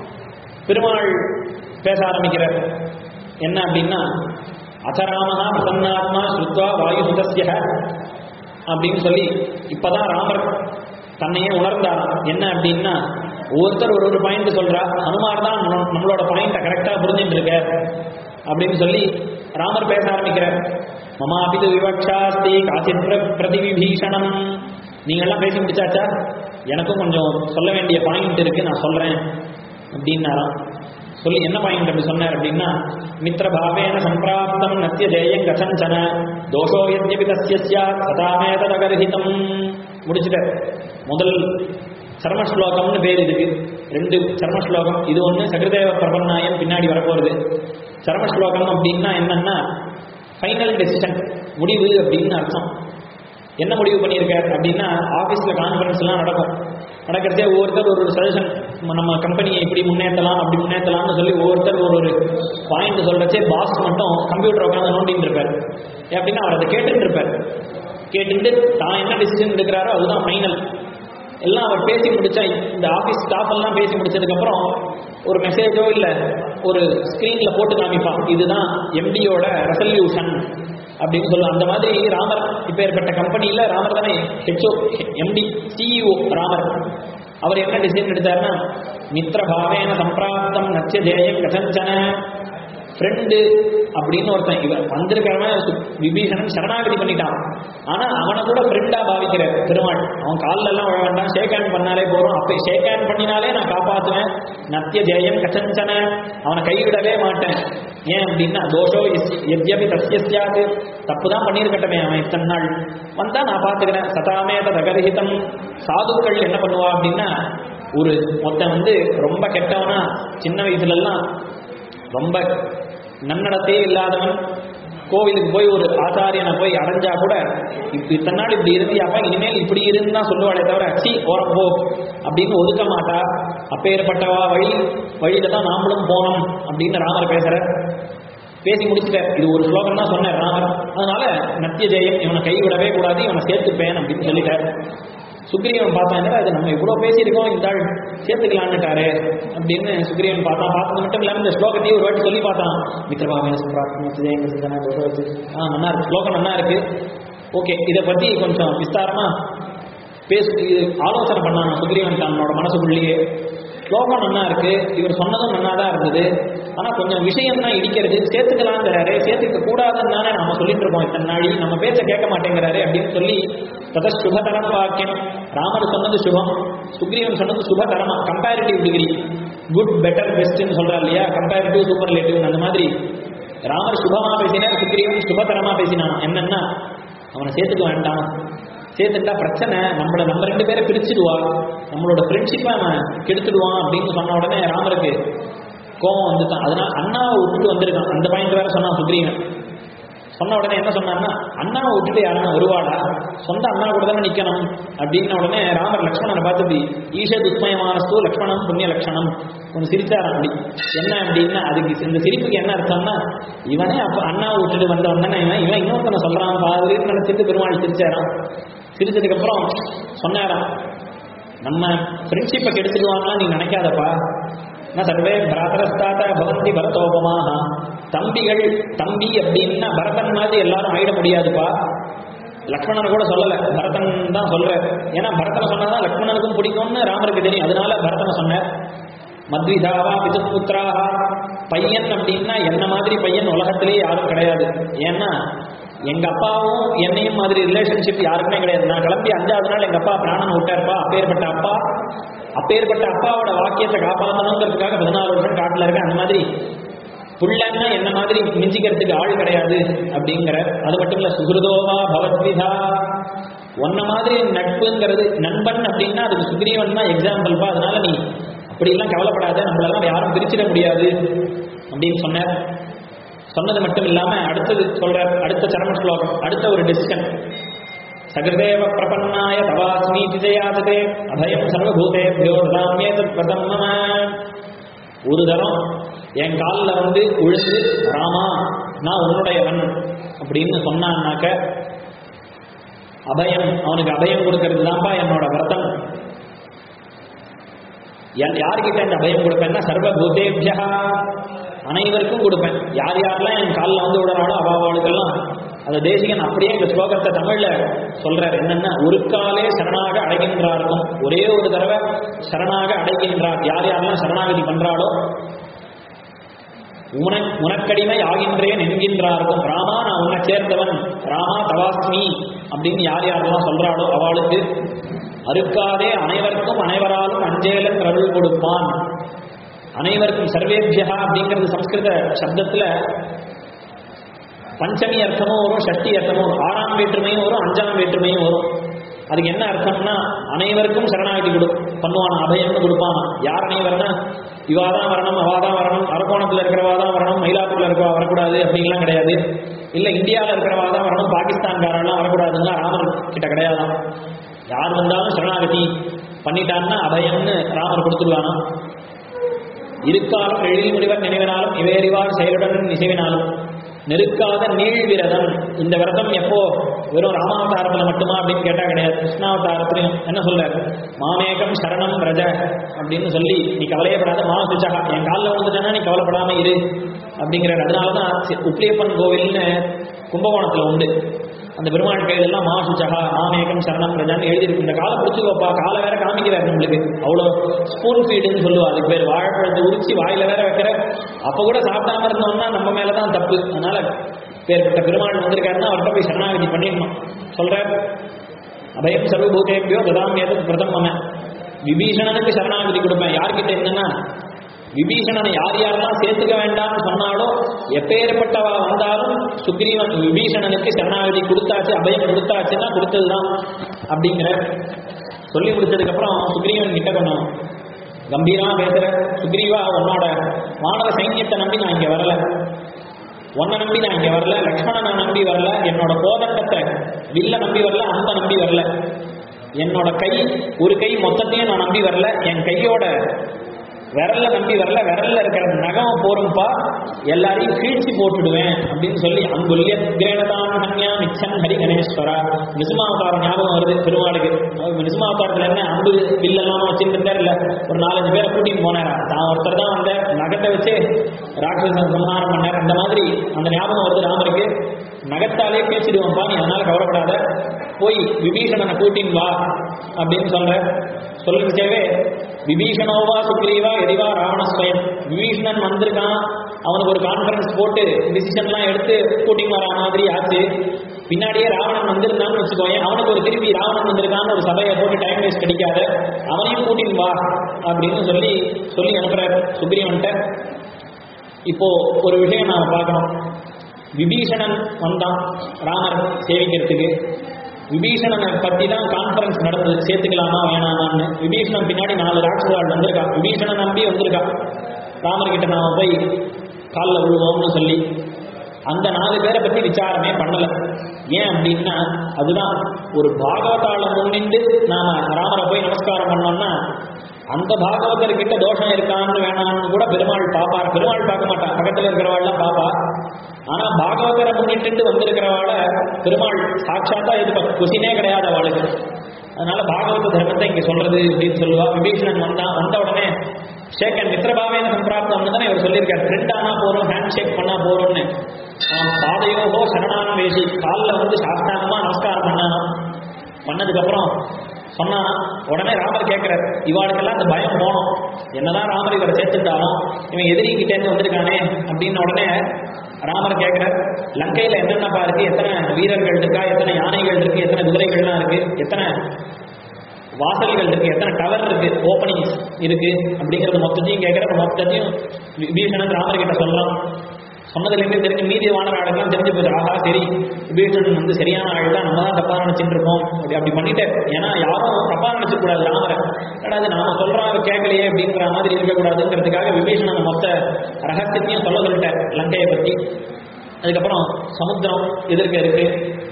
பெருமாள் பேச ஆரம்பிக்கிறார் என்ன அப்படின்னா அச்சராமஹா பிரசன்னாத்மா ஸ்ருத்வா வாயு சுதஸ்ய அப்படின்னு சொல்லி இப்பதான் ராமர் தன்னையே உணர்ந்தாராம் என்ன அப்படின்னா ஒவ்வொருத்தர் ஒரு ஒரு பாயிண்ட் சொல்றா ஹனுமார் தான் நம்ம- நம்மளோட பாயிண்ட கரெக்டா புரிஞ்சுட்டு இருக்க அப்படின்னு சொல்லி ராமர் பேச ஆரம்பிக்கிறார் மமாபிது விவக்ஷாஸ்தி காசித் பிர- பிரதிவிபீஷணம் நீங்கெல்லாம் பேசி முடிச்சாச்சா எனக்கும் கொஞ்சம் சொல்ல வேண்டிய பாயிண்ட் இருக்கு நான் சொல்றேன் அப்படின்னாராம் சொல்லி என்ன பாயிண்ட் அப்படி சொன்னார் அப்படின்னா மித்திர பாவேன சம்பிராப்தம் நத்திய ஜெயம் கசஞ்சன தோஷோ யத்யபி தஸ்ய ஸ்யாத் சதாமேததகர்ஹிதம் முடிச்சுட்டார் முதல் சர்ம ஸ்லோகம்னு பேர் இதுக்கு ரெண்டு சர்ம ஸ்லோகம் இது ஒன்று சகிருதேவ பிரபன்னாயம் பின்னாடி வரப்போறது சர்ம ஸ்லோகம் அப்படின்னா என்னன்னா ஃபைனல் டெசிஷன் முடிவு அப்படின்னு அர்த்தம் என்ன முடிவு பண்ணியிருக்கார் அப்படின்னா ஆஃபீஸில் கான்ஃபரன்ஸ் எல்லாம் நடக்கும் நடக்கிறதே ஒவ்வொருத்தர் ஒரு ஒரு சஜஷன் நம்ம கம்பெனியை இப்படி முன்னேற்றலாம் அப்படி முன்னேற்றலாம்னு சொல்லி ஒவ்வொருத்தர் ஒரு ஒரு பாயிண்ட் சொல்றச்சே பாஸ் மட்டும் கம்ப்யூட்டர் உட்காந்து நோண்டின்னு இருப்பார் ஏன் அப்படின்னா அவர் அதை கேட்டுட்டு இருப்பார் கேட்டுட்டு தான் என்ன டிசிஷன் எடுக்கிறாரோ அதுதான் ஃபைனல் எல்லாம் அவர் பேசி முடிச்சா இந்த ஆஃபீஸ் ஸ்டாஃப் எல்லாம் பேசி முடிச்சதுக்கப்புறம் ஒரு மெசேஜோ இல்லை ஒரு ஸ்க்ரீன்ல போட்டு காமிப்பான் இதுதான் எம்டியோட ரெசல்யூஷன் அப்படின்னு சொல்லுவோம் அந்த மாதிரி ராமர் இப்போ ஏற்பட்ட கம்பெனியில் ராமர் தானே ஹெச்ஓ எம்டி சிஇஓ ராமர் அவர் என்ன டிசிஷன் எடுத்தாருன்னா மித்திர பாவேன சம்பிராப்தம் நச்ச ஜெயம் கசஞ்சன ஃப்ரெண்டு அப்படின்னு ஒருத்தன் இவன் வந்திருக்கிறவன் சு- விபீஷணன் சரணாகதி பண்ணிட்டான் ஆனா அவனை கூட ஃப்ரெண்டா பாவிக்கிற பெருமாள் அவன் கால்ல எல்லாம் விழ வேண்டாம் ஷேக் ஹேண்ட் பண்ணாலே போறோம் அப்ப ஷேக் ஹேண்ட் பண்ணினாலே நான் காப்பாத்துவேன் நத்திய ஜெயம் கச்சஞ்சன அவனை கைவிடவே மாட்டேன் ஏன் அப்படின்னா தோஷோ எஸ்- எத்யபி தஸ்யஸ்யாது தப்பு தான் பண்ணியிருக்கட்டமே அவன் இத்தனை நாள் வந்தா நான் பாத்துக்கிறேன் சதாமே தகரஹிதம் சாதுக்கள் என்ன பண்ணுவா அப்படின்னா ஒரு ஒருத்தன் வந்து ரொம்ப கெட்டவனா சின்ன வயசுல எல்லாம் ரொம்ப நன்னடத்தையே இல்லாதவன் கோவிலுக்கு போய் ஒரு ஆச்சாரியனை போய் அடைஞ்சா கூட இப்ப இத்தனை நாள் இப்படி இருந்தியாப்பா இனிமேல் இப்படி இருந்தா சொல்லுவாளே தவிர அச்சி ஓரம் போ அப்படின்னு ஒதுக்க மாட்டா அப்பேற்பட்டவா வழி வழியில தான் நாமளும் போனோம் அப்படின்னு ராமர் பேசுற பேசி முடிச்சுட்டார் இது ஒரு ஸ்லோகம் தான் சொன்னார் ராமர் அதனால நத்திய ஜெயம் இவனை கைவிடவே கூடாது இவனை சேர்த்துப்பேன் அப்படின்னு சொல்லிட்டார் சுக்ரீவன் பார்த்தாங்க அது நம்ம இவ்வளோ பேசியிருக்கோம் இந்த ஆள் சேர்த்துக்கலான்னுட்டாரு அப்படின்னு சுக்ரீவன் பார்த்தான் பார்த்தது மட்டும் இல்லாமல் இந்த ஸ்லோகத்தையும் ஒரு வாட்டி சொல்லி பார்த்தான் மித்திரபாவேன சுப்ராத்ம ஆ நல்லா இருக்கு ஸ்லோகம் நல்லா இருக்கு ஓகே இதை பத்தி கொஞ்சம் விஸ்தாரமா பேசு இது ஆலோசனை பண்ணான் சுக்ரீவன் தன்னோட மனசுக்குள்ளேயே ஸ்லோகம் நல்லா இருக்கு இவர் சொன்னதும் நல்லா தான் இருந்தது ஆனா கொஞ்சம் விஷயம் தான் இடிக்கிறது சேர்த்துக்கலாங்கிறாரு சேர்த்துக்க கூடாதுன்னு தானே நம்ம சொல்லிட்டு இருக்கோம் இத்தனை நாளி நம்ம பேச்ச கேட்க மாட்டேங்கிறாரு அப்படின்னு சொல்லி தத சுபதரம் வாக்கியம் ராமர் சொன்னது சுபம் சுக்ரீவன் சொன்னது சுபதரமா கம்பேரிட்டிவ் டிகிரி குட் பெட்டர் பெஸ்ட்னு சொல்றா இல்லையா கம்பேரிட்டிவ் சூப்பர்லேட்டிவ் அந்த மாதிரி ராமர் சுபமா பேசினார் சுக்ரீவன் சுபதரமா பேசினான் என்னன்னா அவனை சேர்த்துக்க வேண்டாம் சேர்த்துட்டா பிரச்சனை நம்மள நம்ம ரெண்டு பேரை பிரிச்சுடுவா நம்மளோட ஃப்ரெண்ட்ஷிப்பை அவன் கெடுத்துடுவான் அப்படின்னு சொன்ன உடனே ராமருக்கு கோபம் வந்துட்டான் அதனால அண்ணாவை விட்டுட்டு வந்திருக்கான் அந்த பாயிண்ட் வேற சொன்னான் சுக்ரீவன் சொன்ன உடனே என்ன சொன்னான்னா அண்ணாவை விட்டுட்டு யாருன்னா வருவாடா சொந்த அண்ணா கூட தானே நிக்கணும் அப்படின்ன உடனே ராமர் லக்ஷ்மணனை பார்த்து இப்படி ஈஷ துஸ்மயமானஸ்து லக்ஷ்மணம் புண்ணிய லட்சணம் ஒன்று சிரிச்சாராம் அப்படி என்ன அப்படின்னா அதுக்கு இந்த சிரிப்புக்கு என்ன அர்த்தம்னா இவனே அப்ப அண்ணாவை விட்டுட்டு வந்த உடனே இவன் இவன் இன்னொருத்தனை சொல்றான் பாதுன்னு நினைச்சிட்டு பெருமாள் சிரிச்சாராம் சிரிச்சதுக்கு அப்புறம் சொன்னாராம் நம்ம ஃப்ரெண்ட்ஷிப்பை கெடுத்துடுவாங்கலாம் நீ நினைக்காதப்பா ந சர்வே பிராதரஸ்தாத்த பவந்தி பரதோபமாக தம்பிகள் தம்பி அப்படின்னா பரதன் மாதிரி எல்லாரும் ஆயிட முடியாதுப்பா லக்ஷ்மணன் கூட சொல்லல பரதன் தான் சொல்ற ஏன்னா பரதனை சொன்னாதான் லக்ஷ்மணனுக்கும் பிடிக்கும்னு ராமருக்கு தெரியும் அதனால பரதனை சொன்னார் மத்விதாவா பிதுப்புத்திராக பையன் அப்படின்னா என்ன மாதிரி பையன் உலகத்திலேயே யாரும் கிடையாது ஏன்னா எங்க அப்பாவும் என்னையும் மாதிரி ரிலேஷன்ஷிப் யாருக்குமே கிடையாது நான் கிளம்பி அஞ்சாவது நாள் எங்க அப்பா பிராணன் விட்டாருப்பா அப்பேற்பட்ட அப்பா அப்பேற்பட்ட அப்பாவோட வாக்கியத்தை காப்பாற்றணுங்கிறதுக்காக பதினாறு வருஷம் காட்டுல இருக்கேன் அந்த மாதிரி புள்ளன்னா என்ன மாதிரி மிஞ்சிக்கிறதுக்கு ஆள் கிடையாது அப்படிங்கிற அது மட்டும் இல்ல சுகிருதோவா பவத்விதா ஒன்ன மாதிரி நட்புங்கிறது நண்பன் அப்படின்னா அதுக்கு சுக்ரீவன் தான் எக்ஸாம்பிள்ப்பா அதனால நீ அப்படிலாம் கவலைப்படாத நம்மளெல்லாம் யாரும் பிரிச்சிட முடியாது அப்படின்னு சொன்னார் சொன்னது மட்டும் இல்லாம அடுத்தது சொல்றார் அடுத்த சரம ஸ்லோகம் அடுத்த ஒரு டிசிஷன் சகிருதேவ பிரபன்னாய தவாஸ்மீதி ஜயாததே அபயம் சர்வபூதேபியோ தாமியே தத் பிரதம் மம ஒரு தரம் என் காலில் வந்து உழுந்து ராமா நான் உன்னுடையவன் அப்படின்னு சொன்னான்னாக்க அபயம் அவனுக்கு அபயம் கொடுக்கறது தான்ப்பா என்னோட விரதம் என் யார்கிட்ட இந்த அபயம் கொடுப்பேன்னா சர்வ பூதேபியா அனைவருக்கும் கொடுப்பேன் யார் யாரெல்லாம் என் காலில் வந்து விடுறாளோ அவாவாளுக்கெல்லாம் அந்த தேசிகன் அப்படியே இந்த ஸ்லோகத்தை தமிழ்ல சொல்றார் என்னன்னா ஒரு காலே சரணாக அடைகின்றாருக்கும் ஒரே ஒரு தடவை சரணாக அடைகின்றார் யார் யாரெல்லாம் சரணாகதி பண்றாளோ உன உனக்கடிமை ஆகின்றேன் என்கின்றாருக்கும் ராமா நான் உன்னை சேர்ந்தவன் ராமா தவாஸ்மி அப்படின்னு யார் யாரெல்லாம் சொல்றாளோ அவளுக்கு அறுக்காதே அனைவருக்கும் அனைவராலும் அஞ்சேலன் அருள் கொடுப்பான் அனைவருக்கும் சர்வேபியா அப்படிங்கிறது சம்ஸ்கிருத சப்தத்துல பஞ்சமி அர்த்தமும் வரும் ஷஷ்டி அர்த்தமும் வரும் ஆறாம் வேற்றுமையும் வரும் அஞ்சாம் வேற்றுமையும் வரும் அதுக்கு என்ன அர்த்தம்னா அனைவருக்கும் சரணாகதி கொடு பண்ணுவான் அபயம்னு கொடுப்பான் யார் அனைவர்னா இவாதான் வரணும் அவாதான் வரணும் அரக்கோணத்தில் இருக்கிறவா தான் வரணும் மயிலாப்பூர்ல இருக்கிறவா வரக்கூடாது அப்படின்லாம் கிடையாது இல்ல இந்தியாவில் இருக்கிறவா தான் வரணும் பாகிஸ்தான்காரெல்லாம் வரக்கூடாதுன்னா ராமர் கிட்ட கிடையாதான் யார் வந்தாலும் சரணாகதி பண்ணிட்டான்னா அபயம்னு ராமர் கொடுத்துருவானா இருக்காலும் எழில் முடிவர் நினைவினாலும் இவையறிவார் செயலுடன் இசைவினாலும் நெருக்காத நீள் விரதம் இந்த விரதம் எப்போ வெறும் ராமாவதாரத்தில் மட்டுமா அப்படின்னு கேட்டா கிடையாது கிருஷ்ணாவதாரத்திலையும் என்ன சொல்றாரு மாமேகம் சரணம் ரஜ அப்படின்னு சொல்லி நீ கவலையப்படாத மா சுச்சகா என் காலில் விழுந்துட்டேன்னா நீ கவலைப்படாம இரு அப்படிங்கிறார் அதனாலதான் உப்ளியப்பன் கோவில்னு கும்பகோணத்துல உண்டு அந்த பெருமாள் கைதெல்லாம் மா சுச்சகா மாமேகம் சரணம் ரஜான்னு எழுதியிருக்கு இந்த காலை பிடிச்சிக்கோப்பா காலை வேற காமிக்கிறார் நம்மளுக்கு அவ்வளோ ஸ்பூன் ஃபீடுன்னு சொல்லுவா அதுக்கு பேர் வாழைப்பழத்தை உரிச்சு வாயில வேற வைக்கிற அப்ப கூட சாப்பிடாம இருந்தோம்னா நம்ம மேலதான் தப்பு அதனால பேர்பட்ட பெருமாள் வந்திருக்காருன்னா அவர்கிட்ட போய் சரணாகதி பண்ணிடணும் சொல்றார் அபயம் சர்வபூதேபியோ ததாமியது பிரதம விபீஷணனுக்கு சரணாகதி கொடுப்பேன் யார்கிட்ட என்னன்னா விபீஷணனை யார் யாரெல்லாம் சேர்த்துக்க வேண்டாம்னு சொன்னாலோ எப்பேற்பட்டவா வந்தாலும் சுக்ரீவன் விபீஷணனுக்கு சரணாகதி கொடுத்தாச்சு அபயம் கொடுத்தாச்சுன்னா கொடுத்ததுதான் அப்படிங்கிற சொல்லி முடிச்சதுக்கு அப்புறம் சுக்ரீவன் கிட்ட கொஞ்சம் கம்பீரமா பேசுற சுக்ரீவா உன்னோட மாணவ சைன்யத்தை நம்பி நான் இங்க வரல உன்னை நம்பி நான் இங்க வரல லக்ஷ்மணனை நம்பி வரல என்னோட கோதண்டத்தை வில்ல நம்பி வரல அம்ப நம்பி வரல என்னோட கை ஒரு கை மொத்தத்தையும் நான் நம்பி வரல என் கையோட விரல்ல நம்பி வரல விரல்ல இருக்கிற நகம் போரும்பா எல்லாரையும் கீழ்ச்சி போட்டுடுவேன் அப்படின்னு சொல்லி அங்குல்ய கிரேணதான் ஹன்யா மிச்சன் ஹரி கணேஸ்வரா நிசுமாவதாரம் ஞாபகம் வருது பெருமாளுக்கு நிசுமாவதாரத்துல என்ன அம்பு வில்லெல்லாம் வச்சுட்டு இருந்தார் இல்ல ஒரு நாலஞ்சு பேரை கூட்டிட்டு போனாரா தான் ஒருத்தர் தான் வந்த நகத்தை வச்சு ராட்சசன் சம்ஹாரம் பண்ணார் அந்த மாதிரி அந்த ஞாபகம் வருது ராமருக்கு நகத்தாலே பேசிடுவோம்ப்பா நீ அதனால கவலைப்படாத போய் விபீஷணனை கூட்டின்னு வா அப்படின்னு சொல்ற சொல்லிச்சேவே விபீஷணோவா சுக்ரீவா எதிவா ராவணஸ்வயம் விபீஷணன் வந்திருக்கான் அவனுக்கு ஒரு கான்ஃபரன்ஸ் போட்டு டிசிஷன்லாம் எடுத்து கூட்டிங் வரா மாதிரி ஆச்சு பின்னாடியே ராவணன் வந்திருந்தான்னு வச்சுக்கோங்க அவனுக்கு ஒரு திருப்பி ராவணன் வந்திருக்கான்னு ஒரு சபையை போட்டு டைம் வேஸ்ட் கிடைக்காத அவனையும் கூட்டின்னு வா அப்படின்னு சொல்லி சொல்லி அனுப்புறாரு சுக்ரீவன்ட்ட இப்போ ஒரு விஷயம் நாம பார்க்கணும் விபீஷணன் வந்தான் ராமர் சேவிக்கிறதுக்கு விபீஷணனை பத்தி தான் கான்ஃபரன்ஸ் நடந்தது சேர்த்துக்கலாமா வேணாமான்னு விபீஷணன் பின்னாடி நாலு ராட்சசால் வந்திருக்கா விபீஷணன் நம்பி வந்திருக்கா ராமர் கிட்ட நாம போய் காலில் விழுவோம்னு சொல்லி அந்த நாலு பேரை பத்தி விசாரமே பண்ணல ஏன் அப்படின்னா அதுதான் ஒரு பாகவதால முன்னிட்டு நாம ராமரை போய் நமஸ்காரம் பண்ணோம்னா அந்த பாகவதர் கிட்ட தோஷம் இருக்கான்னு வேணாம்னு கூட பெருமாள் பாப்பார் பெருமாள் பார்க்க மாட்டான் பக்கத்துல இருக்கிறவாள்லாம் பாப்பா ஆனா பாகவதரை முன்னிட்டு வந்திருக்கிறவாள பெருமாள் சாட்சாத்தா இது குசினே கிடையாது அவளுக்கு அதனால பாகவத தர்மத்தை இங்க சொல்றது அப்படின்னு சொல்லுவா விபீஷணன் வந்தான் வந்த உடனே ஷேக் அண்ட் மித்ரபாவேன சம்பிராப்தம்னு தானே இவர் சொல்லியிருக்காரு ஃப்ரெண்ட் ஆனா போறோம் ஹேண்ட் ஷேக் பண்ணா போறோம்னு அவன் பாதையோகோ சரணான வேசி காலில் வந்து சாஸ்தாங்கமா நமஸ்காரம் பண்ணானா பண்ணதுக்கப்புறம் சொன்னானா உடனே ராமர் கேட்கிறார் இவாளுக்கெல்லாம் அந்த பயம் போனோம் என்னதான் ராமர் இவரை சேர்த்துட்டாலும் இவன் எதிரிகிட்டேருந்து வந்திருக்கானே அப்படின்னு உடனே ராமர் கேட்கிறார் லங்கையில என்னென்னப்பா இருக்கு எத்தனை வீரர்கள் இருக்கா எத்தனை யானைகள் இருக்கு எத்தனை குதிரைகள்லாம் இருக்கு எத்தனை வாசல்கள் இருக்கு எத்தனை டவர் இருக்கு ஓப்பனிங்ஸ் இருக்கு அப்படிங்கறது மொத்தத்தையும் கேட்கிற மொத்தத்தையும் விபீஷணன் ராமர் கிட்ட சொல்லலாம் சொன்னதுலேருந்து தெரிஞ்சு மீதி வானர ஆளுக்கெல்லாம் தெரிஞ்சு போகுது ஆஹா சரி விபீஷணன் வந்து சரியான ஆள் தான் நம்ம தான் தப்பா நினைச்சிட்டு இருக்கோம் அப்படி அப்படி பண்ணிட்டு ஏன்னா யாரும் தப்பா நினைச்ச கூடாது ராமரை ஏன்னா அது நாம சொல்றோம் அவர் கேட்கலையே அப்படிங்கிற மாதிரி இருக்கக்கூடாதுங்கிறதுக்காக விபீஷணன் மொத்த ரகசியத்தையும் சொல்ல சொல்லிட்டார் லங்கையை பத்தி அதுக்கப்புறம் சமுத்திரம் எதிர்க்க இருக்கு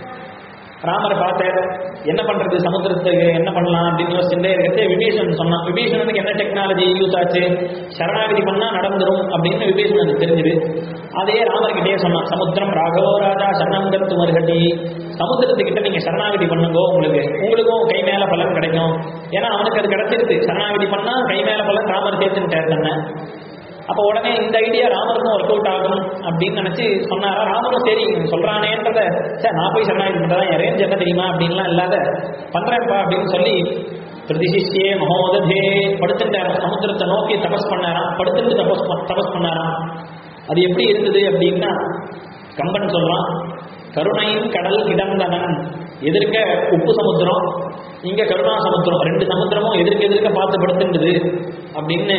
ராமரை பார்த்தார் என்ன பண்றது சமுத்திரத்துக்கு என்ன பண்ணலாம் அப்படின்னு யோசிச்சுட்டே இருக்கிறது விபீஷணன் சொன்னான் விபீஷணனுக்கு என்ன டெக்னாலஜி யூஸ் ஆச்சு சரணாகதி பண்ணா நடந்துரும் அப்படின்னு விபீஷணனுக்கு தெரிஞ்சுது அதே ராமர்கிட்டயே சொன்னான் சமுத்திரம் ராகவோ ராஜா சரணாங்கத்து துமர்கட்டி சமுத்திரத்துக்கிட்ட நீங்க சரணாகதி பண்ணுங்க உங்களுக்கு உங்களுக்கும் கை மேல பலன் கிடைக்கும் ஏன்னா அவனுக்கு அது கிடைச்சிருக்கு சரணாகதி பண்ணா கை மேல பலன் ராமர் சேர்த்துட்டார் தன்னை அப்ப உடனே இந்த ஐடியா ராமருக்கும் ஒர்க் அவுட் ஆகும் அப்படின்னு நினைச்சு சொன்னாரா ராமரும் சரி இவன் சொல்றானேன்றத சார் நான் போய் சரணாகதி பண்றதா என் ரேஞ்ச் என்ன தெரியுமா அப்படின்லாம் இல்லாத பண்றேன்ப்பா அப்படின்னு சொல்லி பிரதிசிஷ்யே மகோததே படுத்துட்டாராம் சமுத்திரத்தை நோக்கி தபஸ் பண்ணாராம் படுத்துட்டு தபஸ் ப- தபஸ் பண்ணாராம் அது எப்படி இருந்தது அப்படின்னா கம்பன் சொல்றான் கருணையின் கடல் கிடந்தனன் எதிர்க்க உப்பு சமுத்திரம் இங்க கருணா சமுத்திரம் ரெண்டு சமுத்திரமும் எதிர்க்க எதிர்க்க பார்த்து படுத்துட்டுது அப்படின்னு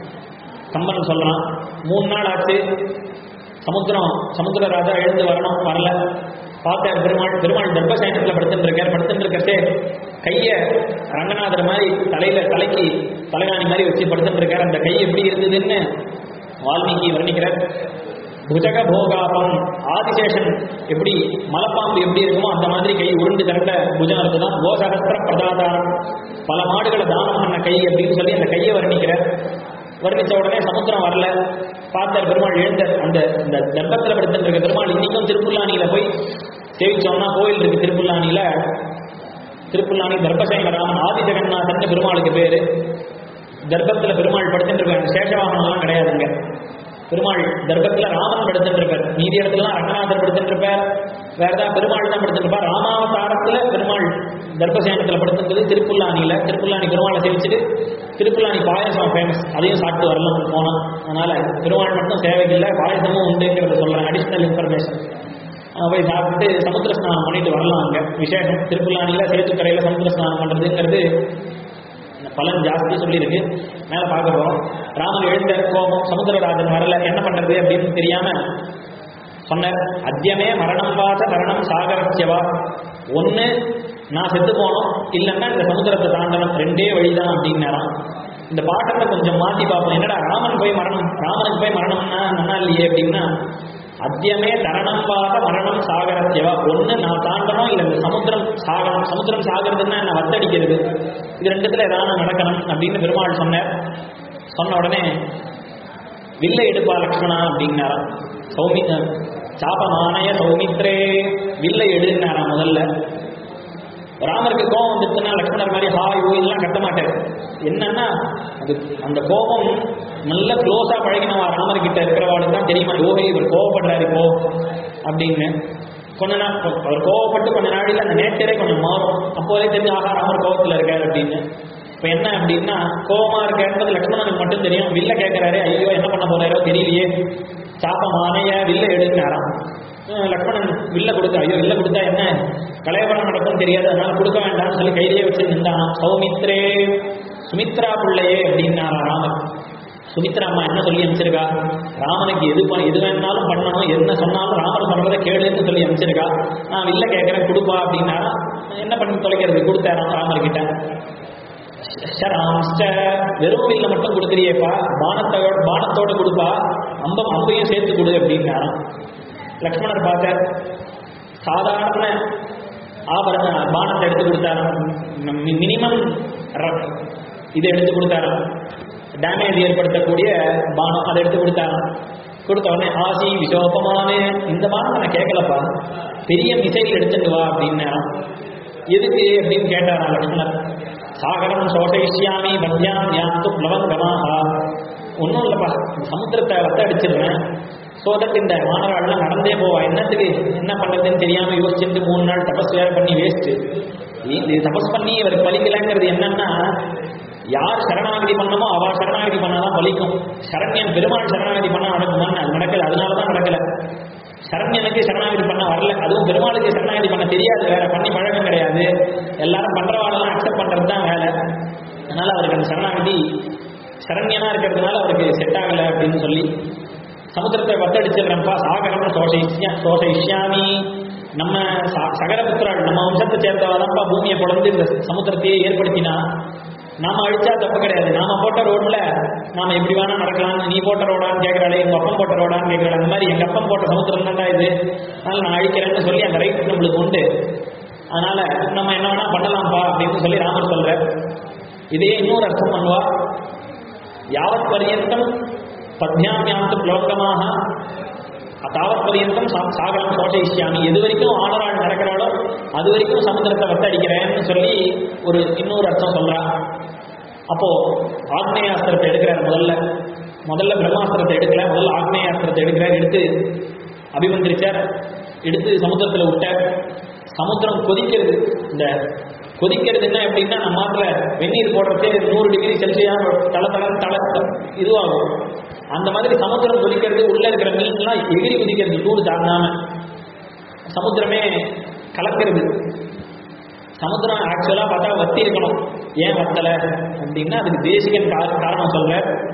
கம்பன் சொல்றான் மூணு நாள் ஆச்சு சமுத்திரம் சமுத்திர ராஜா எழுந்து வரணும் வரல பார்த்தார் பெருமாள் பெருமாள் தர்பசேனத்தில் படுத்துட்டு இருக்கார் படுத்துட்டு இருக்கச்சே கையை ரங்கநாதர் மாதிரி தலையில தலைக்கு தலைகாணி மாதிரி வச்சு படுத்துட்டு இருக்கார் அந்த கை எப்படி இருந்ததுன்னு வால்மீகி வர்ணிக்கிறார் புஜக போகாபம் ஆதிசேஷன் எப்படி மலைப்பாம்பு எப்படி இருக்குமோ அந்த மாதிரி கை உருண்டு திரண்ட புஜம் இருக்குதான் கோசகஸ்திர பிரதாதாரம் பல மாடுகளை தானம் பண்ண கை அப்படின்னு சொல்லி அந்த கையை வர்ணிக்கிறார் வர்ணிச்ச உடனே சமுத்திரம் வரல பார்த்தார் பெருமாள் எழுந்த அந்த இந்த தர்ப்பத்தில் படுத்துட்டு இருக்க பெருமாள் இன்னைக்கும் திருப்புல்லானியில போய் சேவிச்சோம்னா கோயில் இருக்கு திருப்புல்லானியில திருப்புல்லானி தர்பசேன ராமன் ஆதி ஜெகநாதன் பெருமாளுக்கு பேரு தர்ப்பத்துல பெருமாள் படுத்துட்டு இருக்காங்க சேஷவாகனம்லாம் கிடையாதுங்க பெருமாள் தர்ப்பத்துல ராமன் படுத்துட்டு இருப்பார் மீதி இடத்துலலாம் ரங்கநாதர் படுத்துட்டு இருப்பார் வேற ஏதாவது பெருமாள் தான் படுத்துட்டு இருப்பார் ராமாவதாரத்துல பெருமாள் தர்ப்பசேனத்துல படுத்துறது திருப்புல்லானியில திருப்புல்லானி பெருமாளை சேவிச்சுட்டு திருப்புல்லானி பாயசம் ஃபேமஸ் அதையும் சாப்பிட்டு வரலாம் போனா அதனால பெருமாள் மட்டும் சேவைக்கு இல்லை பாயசமும் உண்டுங்கிறத சொல்றேன் அடிஷ்னல் இன்ஃபர்மேஷன் அங்க போய் சாப்பிட்டு சமுத்திர ஸ்நானம் பண்ணிட்டு வரலாம் அங்க விசேஷம் திருப்புல்லானியில சேத்துக்கரையில சமுத்திர ஸ்நானம் பண்றதுங்கிறது பலன் ஜாஸ்தி சொல்லியிருக்கு மேல பார்க்க போறோம் ராமன் எழுந்த கோபம் சமுத்திரராஜன் வரல என்ன பண்றது அப்படின்னு தெரியாம சொன்னார் அத்தியமே மரணம் வாச தரணம் சாகரஸ்யவா ஒண்ணு நான் செத்து போனோம் இல்லைன்னா இந்த சமுத்திரத்தை தாண்டணும் ரெண்டே வழிதான் அப்படின்னாராம் இந்த பாட்டத்தை கொஞ்சம் மாத்தி பார்ப்போம் என்னடா ராமன் போய் மரணம் ராமனுக்கு போய் மரணம்னா நல்லா இல்லையே அப்படின்னா அத்தியமே தரணம் வாச மரணம் சாகரஸ்யவா ஒண்ணு நான் தாண்டணும் இல்ல இந்த சமுத்திரம் சாகரம் சமுத்திரம் சாகிறதுன்னா என்ன வத்தடிக்கிறது இது ரெண்டுத்துல ஏதாவது நடக்கணும் அப்படின்னு பெருமாள் சொன்னார் சொன்ன உடனே வில்லை எடுப்பா லக்ஷ்மணா அப்படின்னாராம் சௌமி சாபமானய சௌமித்ரே வில்லை எடுன்னாராம் முதல்ல ராமருக்கு கோபம் வந்துச்சுன்னா லக்ஷ்மணர் மாதிரி ஹாய் ஓ இதெல்லாம் கட்ட மாட்டார் என்னன்னா அது அந்த கோபம் நல்ல க்ளோஸா பழகினவா ராமர் கிட்ட இருக்கிறவாளுக்கு தான் தெரியுமா யோகி இவர் கோவப்படுறாரு இப்போ அப்படின்னு கொஞ்ச நாள் அவர் கோவப்பட்டு கொஞ்ச நாளில் அந்த நேச்சரே கொஞ்சம் மாறும் அப்போதே தெரிஞ்சு ஆஹா ராமர் கோவத்துல இருக்காரு அப்படின்னு இப்போ என்ன அப்படின்னா கோபமா இருக்காருன்றது லக்ஷ்மணனுக்கு மட்டும் தெரியும் வில்ல கேட்கிறாரு ஐயோ என்ன பண்ண போறாரோ தெரியலையே சாப்பம் ஆனைய வில்ல எடுங்கிறாராம் அஹ் லக்ஷ்மணன் வில்ல கொடுத்தா ஐயோ வில்ல கொடுத்தா என்ன கலையபரம் நடக்கும் தெரியாது அதனால கொடுக்க வேண்டாம்னு சொல்லி கையிலேயே வச்சு நின்றான் சௌமித்ரே சுமித்ரா பிள்ளையே அப்படின்னாரா ராமர் சுமித்ரா அம்மா என்ன சொல்லி அனுப்பிச்சிருக்கா ராமனுக்கு எது ப- எது வேணாலும் பண்ணணும் என்ன சொன்னாலும் ராமர் சொல்றதை கேளுன்னு சொல்லி அனுப்பிச்சிருக்கா நான் வில்ல கேட்கறேன் கொடுப்பா அப்படின்னா என்ன பண்ணி தொலைக்கிறது கொடுத்தாராம் ராமர் கிட்ட ஷராம்ஸ்ட வெறும் வில்ல மட்டும் கொடுக்குறியேப்பா பானத்தோட பானத்தோட கொடுப்பா அம்பம் அம்பையும் சேர்த்து கொடு அப்படின்னாராம் லக்ஷ்மணர் பார்த்தார் சாதாரண ஆபரண பானத்தை எடுத்து கொடுத்தாராம் மினிமம் இதை எடுத்து கொடுத்தாராம் டேமேஜ் ஏற்படுத்தக்கூடிய பானம் அதை எடுத்து கொடுத்தாராம் கொடுத்த உடனே ஆசி விசோபமானே இந்த பானம் நான் கேட்கலப்பா பெரிய மிசைல் எடுத்துட்டு வா அப்படின்னாராம் எதுக்கு அப்படின்னு கேட்டாராம் லக்ஷ்மணர் சாகரம் சோஷயிஷ்யாமி பத்யாம் யாத்து பிளவங்கமாக ஒன்றும் இல்லைப்பா சமுத்திரத்தை வத்த அடிச்சிடுறேன் சோதத்து இந்த மாணவர்கள்லாம் நடந்தே போவா என்னத்துக்கு என்ன பண்றதுன்னு தெரியாம யோசிச்சுட்டு மூணு நாள் தபஸ் வேற பண்ணி வேஸ்ட் இது தபஸ் பண்ணி இவர் பலிக்கலைங்கிறது என்னன்னா யார் சரணாகதி பண்ணமோ அவ சரணாகதி பண்ணாதான் பலிக்கும் சரண்யன் பெருமாள் சரணாகதி பண்ணா நடக்குமான்னு அது நடக்கல அதனாலதான் நடக்கல சரண்யனுக்கு சரணாகதி பண்ண வரல அதுவும் பெருமாளுக்கு சரணாகதி பண்ண தெரியாது வேற பண்ணி பழக்கம் கிடையாது எல்லாரும் பண்றவாளெல்லாம் அக்செப்ட் பண்றது தான் வேலை அதனால அவருக்கு அந்த சரணாகதி சரண்யனா இருக்கிறதுனால அவருக்கு செட் ஆகல அப்படின்னு சொல்லி சமுத்திரத்தை வத்தடிச்சிடுறப்பா சாகரம் சோஷயிஷ்யா சோஷயிஷ்யாமி நம்ம ச- சகரபுத்திராள் நம்ம வம்சத்தை சேர்ந்தவாதான்ப்பா பூமியை பொழந்து இந்த சமுத்திரத்தையே ஏற்படுத்தினா நாம அழிச்சா தப்பு கிடையாது நாம போட்ட ரோட்ல நாம எப்படி வேணா நடக்கலாம் நீ போட்ட ரோடான்னு கேட்கிறாளே எங்க அப்பம் போட்ட ரோடான்னு கேட்கிறாள் அந்த மாதிரி எங்க அப்பம் போட்ட சமுத்திரம் தான்டா இது அதனால நான் அழிக்கிறேன்னு சொல்லி அந்த ரைட் நம்மளுக்கு உண்டு அதனால நம்ம என்ன வேணா பண்ணலாம்ப்பா அப்படின்னு சொல்லி ராமர் சொல்ற இதே இன்னொரு அர்த்தம் பண்ணுவா யாவத் பர்யந்தம் பத்யாமியாந்து புலோகமாக தாவத் பர்யந்தம் சா- சாகரம் சோஷயிஷ்யாமி எது வரைக்கும் ஆனராள் நடக்கிறாளோ அது வரைக்கும் சமுத்திரத்தை வத்தடிக்கிறேன்னு சொல்லி ஒரு இன்னொரு அர்த்தம் சொல்றா அப்போ ஆக்னேயாஸ்திரத்தை எடுக்கிறார் முதல்ல முதல்ல பிரம்மாஸ்திரத்தை எடுக்கல முதல்ல ஆக்னேயாஸ்திரத்தை எடுக்கிறார் எடுத்து அபிமந்திரிச்சார் எடுத்து சமுத்திரத்துல விட்டார் சமுத்திரம் கொதிக்கிறது இந்த கொதிக்கிறது என்ன எப்படின்னா நம்ம நாட்டுல வெந்நீர் போடுறதே நூறு டிகிரி செல்சியா தள தள தள இதுவாகும் அந்த மாதிரி சமுத்திரம் கொதிக்கிறது உள்ள இருக்கிற மீன்லாம் எகிரி குதிக்கிறது சூடு தாங்காம சமுத்திரமே கலக்கிறது சமுத்திரம் ஆக்சுவலா பார்த்தா வத்தி இருக்கணும் ஏன் வத்தல அப்படின்னா அதுக்கு தேசிகன் கா- காரணம் சொல்ற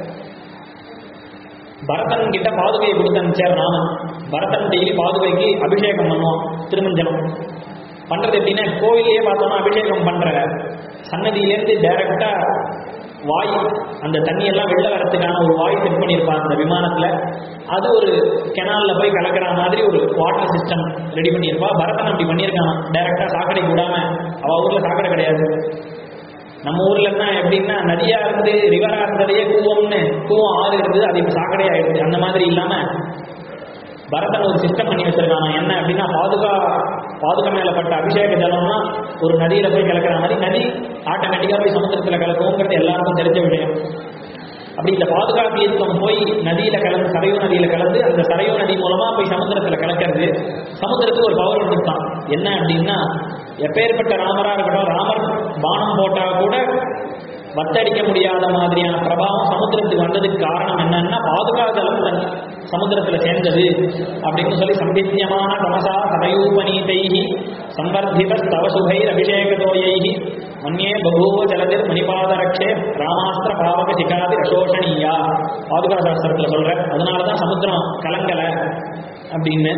பரதன் கிட்ட பாதுகையை கொடுத்து அனுப்பிச்சார் ராமன் பரதன் டெய்லி பாதுகைக்கு அபிஷேகம் பண்ணுவான் திருமஞ்சனம் பண்றது எப்படின்னா கோவிலையே பார்த்தோம்னா அபிஷேகம் பண்ற சன்னதியிலேருந்து டைரக்டா வாய் அந்த தண்ணி எல்லாம் வெளில வரதுக்கான ஒரு வாய் செட் பண்ணியிருப்பாங்க அந்த விமானத்துல அது ஒரு கெனால்ல போய் கலக்கிற மாதிரி ஒரு வாட்டர் சிஸ்டம் ரெடி பண்ணியிருப்பா பரதன் அப்படி பண்ணியிருக்கான் டைரக்டா சாக்கடை கூடாம அவ ஊர்ல சாக்கடை கிடையாது நம்ம ஊர்ல என்ன எப்படின்னா நதியா இருந்து ரிவரா இருந்ததையே கூவம்னு கூவம் ஆறு இருந்தது அது இப்ப சாக்கடை ஆயிடுச்சு அந்த மாதிரி இல்லாம பரதன் ஒரு சிஸ்டம் பண்ணி வச்சிருக்காங்க என்ன அப்படின்னா பாதுகா பாதுகா மேல பட்ட அபிஷேக ஜலம்னா ஒரு நதியில போய் கலக்கிற மாதிரி நதி ஆட்டோமேட்டிக்கா போய் சமுத்திரத்துல கலக்குங்கிறது எல்லாருக்கும் தெரிஞ்ச விஷயம் அப்படி இந்த பாதுகா தீர்த்தம் போய் நதியில கலந்து சரையு நதியில கலந்து அந்த சரையு நதி மூலமா போய் சமுத்திரத்துல கலக்கிறது சமுத்திரத்துக்கு ஒரு பவர் கொடுத்தான் என்ன அப்படின்னா எப்பேற்பட்ட ராமரா இருக்கட்டும் ராமர் பானம் போட்டா கூட வத்தடிக்க முடியாத மாதிரியான பிரபாவம் சமுத்திரத்துக்கு வந்ததுக்கு காரணம் என்னன்னா பாதுகா ஜலம் தன் சமுத்திரத்துல சேர்ந்தது அப்படின்னு சொல்லி சம்பித்தியமான தமசா சதயூபநீதைஹி சம்பர்தித ஸ்தவ சுகைர் அபிஷேகதோயைஹி மன்யே பபூவ ஜலதிர் மணிபாதரக்ஷே ராமாஸ்திர பாவக சிகாதி ரசோஷணியா பாதுகா சாஸ்திரத்துல சொல்ற அதனாலதான் சமுத்திரம் கலங்கல அப்படின்னு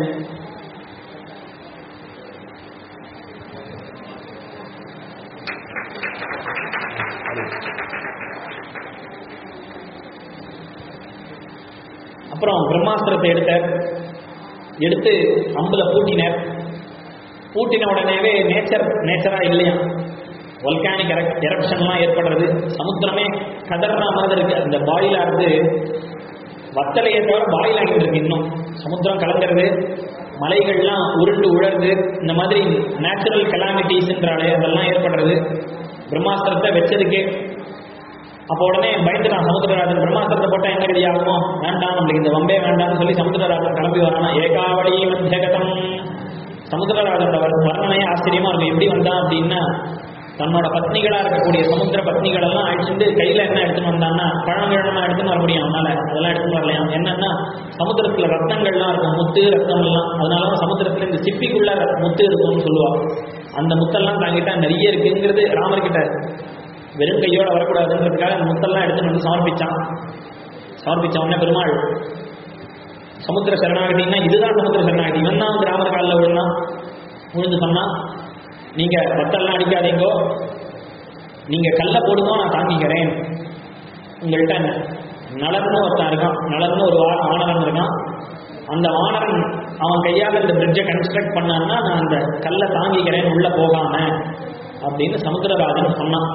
அப்புறம் பிரம்மாஸ்திரத்தை எடுத்தார் எடுத்து அம்புல பூட்டினார் பூட்டின உடனேவே நேச்சர் நேச்சரா இல்லையா volcanic எரப்ஷன்லாம் ஏற்படுறது சமுத்திரமே கதற மாதிரி இருக்கு அந்த பாயில் ஆகுது வத்தலையே தவிர பாயில் ஆகிட்டு இருக்கு இன்னும் சமுத்திரம் கலங்கிறது மலைகள்லாம் உருண்டு உழறது இந்த மாதிரி நேச்சுரல் கலாமிட்டிஸ்ன்றாலே அதெல்லாம் ஏற்படுறது பிரம்மாஸ்திரத்தை வச்சதுக்கே அப்போ உடனே பயந்து நான் சமுத்திரராஜன் பிரம்மாஸ்திரத்தை போட்டா என்ன கதி ஆகுமோ வேண்டாம் நம்மளுக்கு இந்த வம்பே வேண்டாம்னு சொல்லி சமுத்திரராஜன் கிளம்பி வரானா ஏகாவளி மத்தியகதம் சமுத்திரராஜனோட வர்- வர்ணனையே ஆச்சரியமா இருக்கும் எப்படி வந்தான் அப்படின்னா தன்னோட பத்னிகளா இருக்கக்கூடிய சமுத்திர பத்னிகள் எல்லாம் அழிச்சுட்டு கையில என்ன எடுத்துன்னு வந்தான்னா பழங்கிழமா எடுத்துன்னு வர முடியும் அவனால அதெல்லாம் எடுத்துன்னு வரலையாம் என்னன்னா சமுத்திரத்துல ரத்னங்கள்லாம் இருக்கும் முத்து ரத்தம் எல்லாம் அதனாலதான் சமுத்திரத்துல இந்த சிப்பிக்குள்ள ர- முத்து இருக்கும்னு சொல்லுவா அந்த முத்தெல்லாம் தாங்கிட்டா நிறைய இருக்குங்கிறது ராமர்கிட்ட வெறும் கையோட வரக்கூடாதுன்றதுக்காக அந்த முத்தெல்லாம் எடுத்துன்னு வந்து சமர்ப்பிச்சான் சமர்ப்பிச்ச உடனே பெருமாள் சமுத்திர சரணாகதினா இதுதான் சமுத்திர சரணாகதி இவன் தான் வந்து ராமர் காலில் விழுந்தான் விழுந்து சொன்னான் நீங்க ரத்தெல்லாம் அடிக்காதீங்கோ நீங்க கல்ல போடுங்க நான் தாங்கிக்கிறேன் உங்கள்கிட்ட நலன்னு ஒருத்தன் இருக்கான் நலன்னு ஒரு வா- வானரன் இருக்கான் அந்த வானரன் அவன் கையால் இந்த பிரிட்ஜை கன்ஸ்ட்ரக்ட் பண்ணான்னா நான் அந்த கல்லை தாங்கிக்கிறேன் உள்ள போகாம அப்படின்னு சமுத்திரராஜன் சொன்னான்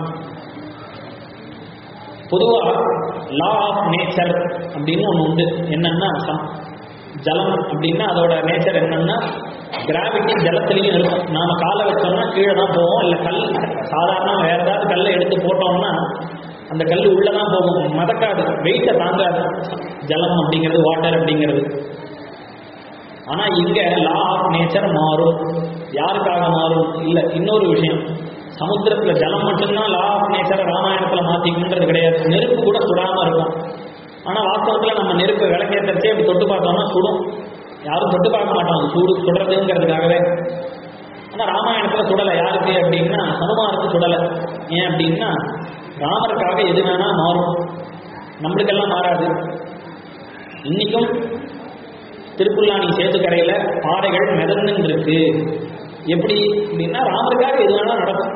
பொதுவா லா ஆஃப் நேச்சர் அப்படின்னு ஒன்று உண்டு என்னன்னா சம்- ஜலம் அப்படின்னா அதோட நேச்சர் என்னன்னா கிராவிட்டி ஜலத்திலையும் இருக்கும் நாம காலை வச்சோம்னா கீழே தான் போவோம் இல்லை கல் சாதாரண வேற ஏதாவது கல்லை எடுத்து போட்டோம்னா அந்த கல் உள்ளே தான் போகும் மதக்காது வெயிட்டை தாங்காது ஜலம் அப்படிங்கிறது வாட்டர் அப்படிங்கிறது ஆனா இங்க லா ஆஃப் நேச்சர் மாறும் யாருக்காக மாறும் இல்ல இன்னொரு விஷயம் சமுத்திரத்துல ஜலம் மட்டும்தான் லா ஆஃப் நேச்சரை ராமாயணத்துல மாத்திக்கணுன்றது கிடையாது நெருப்பு கூட சுடாம இருக்கும் ஆனா வாஸ்தவத்துல நம்ம நெருப்பு விளக்கேற்றச்சே அப்படி தொட்டு பார்த்தோம்னா சுடும் யாரும் தொட்டு பார்க்க மாட்டாங்க சூடு சுடுறதுங்கிறதுக்காகவே ஆனா ராமாயணத்துல சுடலை யாருக்கு அப்படின்னா ஹனுமாருக்கு சுடலை ஏன் அப்படின்னா ராமருக்காக எது வேணா மாறும் நம்மளுக்கெல்லாம் மாறாது இன்னைக்கும் திருப்புல்லானி சேத்துக்கரையில பாறைகள் மிதந்துன்னு இருக்கு எப்படி அப்படின்னா ராமருக்காக எது வேணா நடக்கும்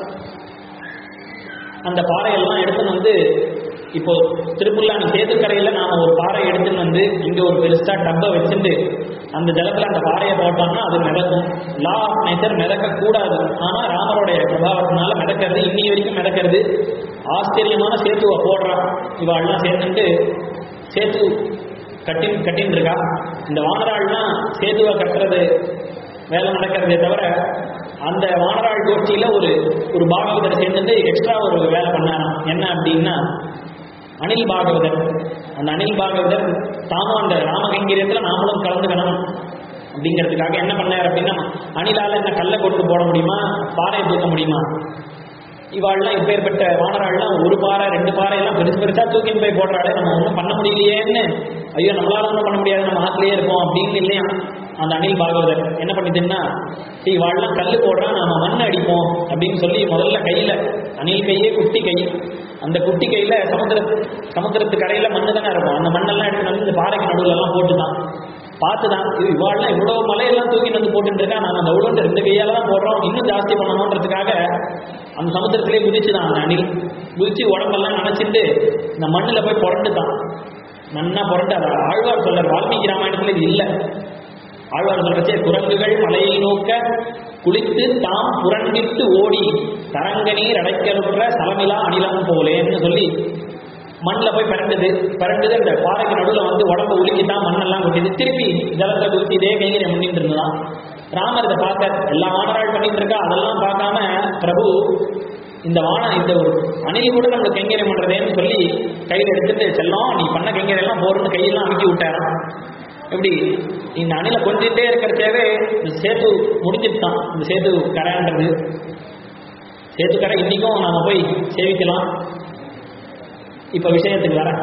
அந்த பாறையெல்லாம் எடுத்துன்னு வந்து இப்போ திருப்புல்லானி சேத்துக்கரையில நாம ஒரு பாறை எடுத்துன்னு வந்து இங்க ஒரு பெருசா டப்பை வச்சுட்டு அந்த ஜலத்துல அந்த பாறையை போட்டோம்னா அது மிதக்கும் லா ஆஃப் நேச்சர் மிதக்க கூடாது ஆனா ராமருடைய பிரபாவத்தினால மிதக்கிறது இன்னி வரைக்கும் மிதக்கிறது ஆச்சரியமான சேத்துவை போடுறான் இவாள்லாம் சேர்ந்துட்டு சேத்து கட்டின் கட்டின்னு இருக்கா இந்த வானராள்லாம் சேதுவை கட்டுறது வேலை நடக்கிறதே தவிர அந்த வானராள் கோஷ்டியில ஒரு ஒரு பாகவதர் சேர்ந்துட்டு எக்ஸ்ட்ரா ஒரு வேலை பண்ணாராம் என்ன அப்படின்னா அனில் பாகவதர் அந்த அனில் பாகவதர் தாமும் அந்த ராமகங்கீரியத்துல நாமளும் கலந்துக்கணும் அப்படிங்கிறதுக்காக என்ன பண்ணார் அப்படின்னா அணிலால என்ன கல்லை கொண்டு போட முடியுமா பாறையை தூக்க முடியுமா இவாள்லாம் இப்பேற்பட்ட வானராள்லாம் ஒரு பாறை ரெண்டு பாறை எல்லாம் பெருசு பெருசா தூக்கின்னு போய் போடுறாளே நம்ம ஒன்றும் பண்ண முடியலையேன்னு ஐயோ நம்மளால ஒன்றும் பண்ண முடியாது நம்ம ஆத்திலேயே இருப்போம் அப்படின்னு இல்லையா அந்த அனில் பாகவதர் என்ன பண்ணிட்டுன்னா சரி இவாள்லாம் கல் போடுறான் நாம மண் அடிப்போம் அப்படின்னு சொல்லி முதல்ல கையில அணில் கையே குட்டி கை அந்த குட்டி கையில சமுத்திர சமுத்திரத்து கரையில மண்ணு தானே இருக்கும் அந்த மண்ணெல்லாம் எடுத்து வந்து இந்த பாறைக்கு நடுவுல எல்லாம் போட்டுதான் பார்த்துதான் இது இவாள்லாம் இவ்வளவு மலையெல்லாம் தூக்கிட்டு வந்து போட்டுட்டு இருக்கா நாம அந்த உடம்பு ரெண்டு கையால தான் போடுறோம் இன்னும் ஜாஸ்தி பண்ணணுன்றதுக்காக அந்த சமுத்திரத்திலே குதிச்சுதான் அந்த அணில் குதிச்சு உடம்பெல்லாம் நினைச்சிட்டு இந்த மண்ணுல போய் புரண்டுதான் மண்ணா புரண்டு அதை ஆழ்வார் சொல்றார் வால்மீகி ராமாயணத்துல இது இல்லை ஆழ்வார் சொல்றச்சே குரங்குகள் மலையை நோக்க குளித்து தாம் புரண்டிட்டு ஓடி தரங்க நீர் அடைக்கலுற்ற சலமிலா அணிலம் போலேன்னு சொல்லி மண்ணில் போய் பரண்டுது பரண்டுது அந்த பாறைக்கு நடுவில் வந்து உடம்ப உலுக்கித்தான் மண்ணெல்லாம் கொட்டிது திருப்பி ஜலத்தை குதித்து இதே கைங்கரை முன்னிட்டு இருந்ததான் ராமர் இதை பார்க்க எல்லா வானராள் பண்ணிட்டு இருக்கா அதெல்லாம் பார்க்காம பிரபு இந்த வான இந்த ஒரு அணில் கூட நம்மளுக்கு கைங்கரை பண்றதேன்னு சொல்லி கையில் எடுத்துட்டு செல்லம் நீ பண்ண கைங்கரை எல்லாம் போறன்னு கையெல்லாம் அமுக்கி விட்டாராம் எப்படி இந்த அணில கொஞ்சிட்டே இருக்கிறச்சேவே இந்த சேத்து முடிஞ்சிட்டான் இந்த சேத்து கரைன்றது சேத்து கரை இன்னைக்கும் நாம போய் சேவிக்கலாம் இப்ப விஷயத்துக்கு வர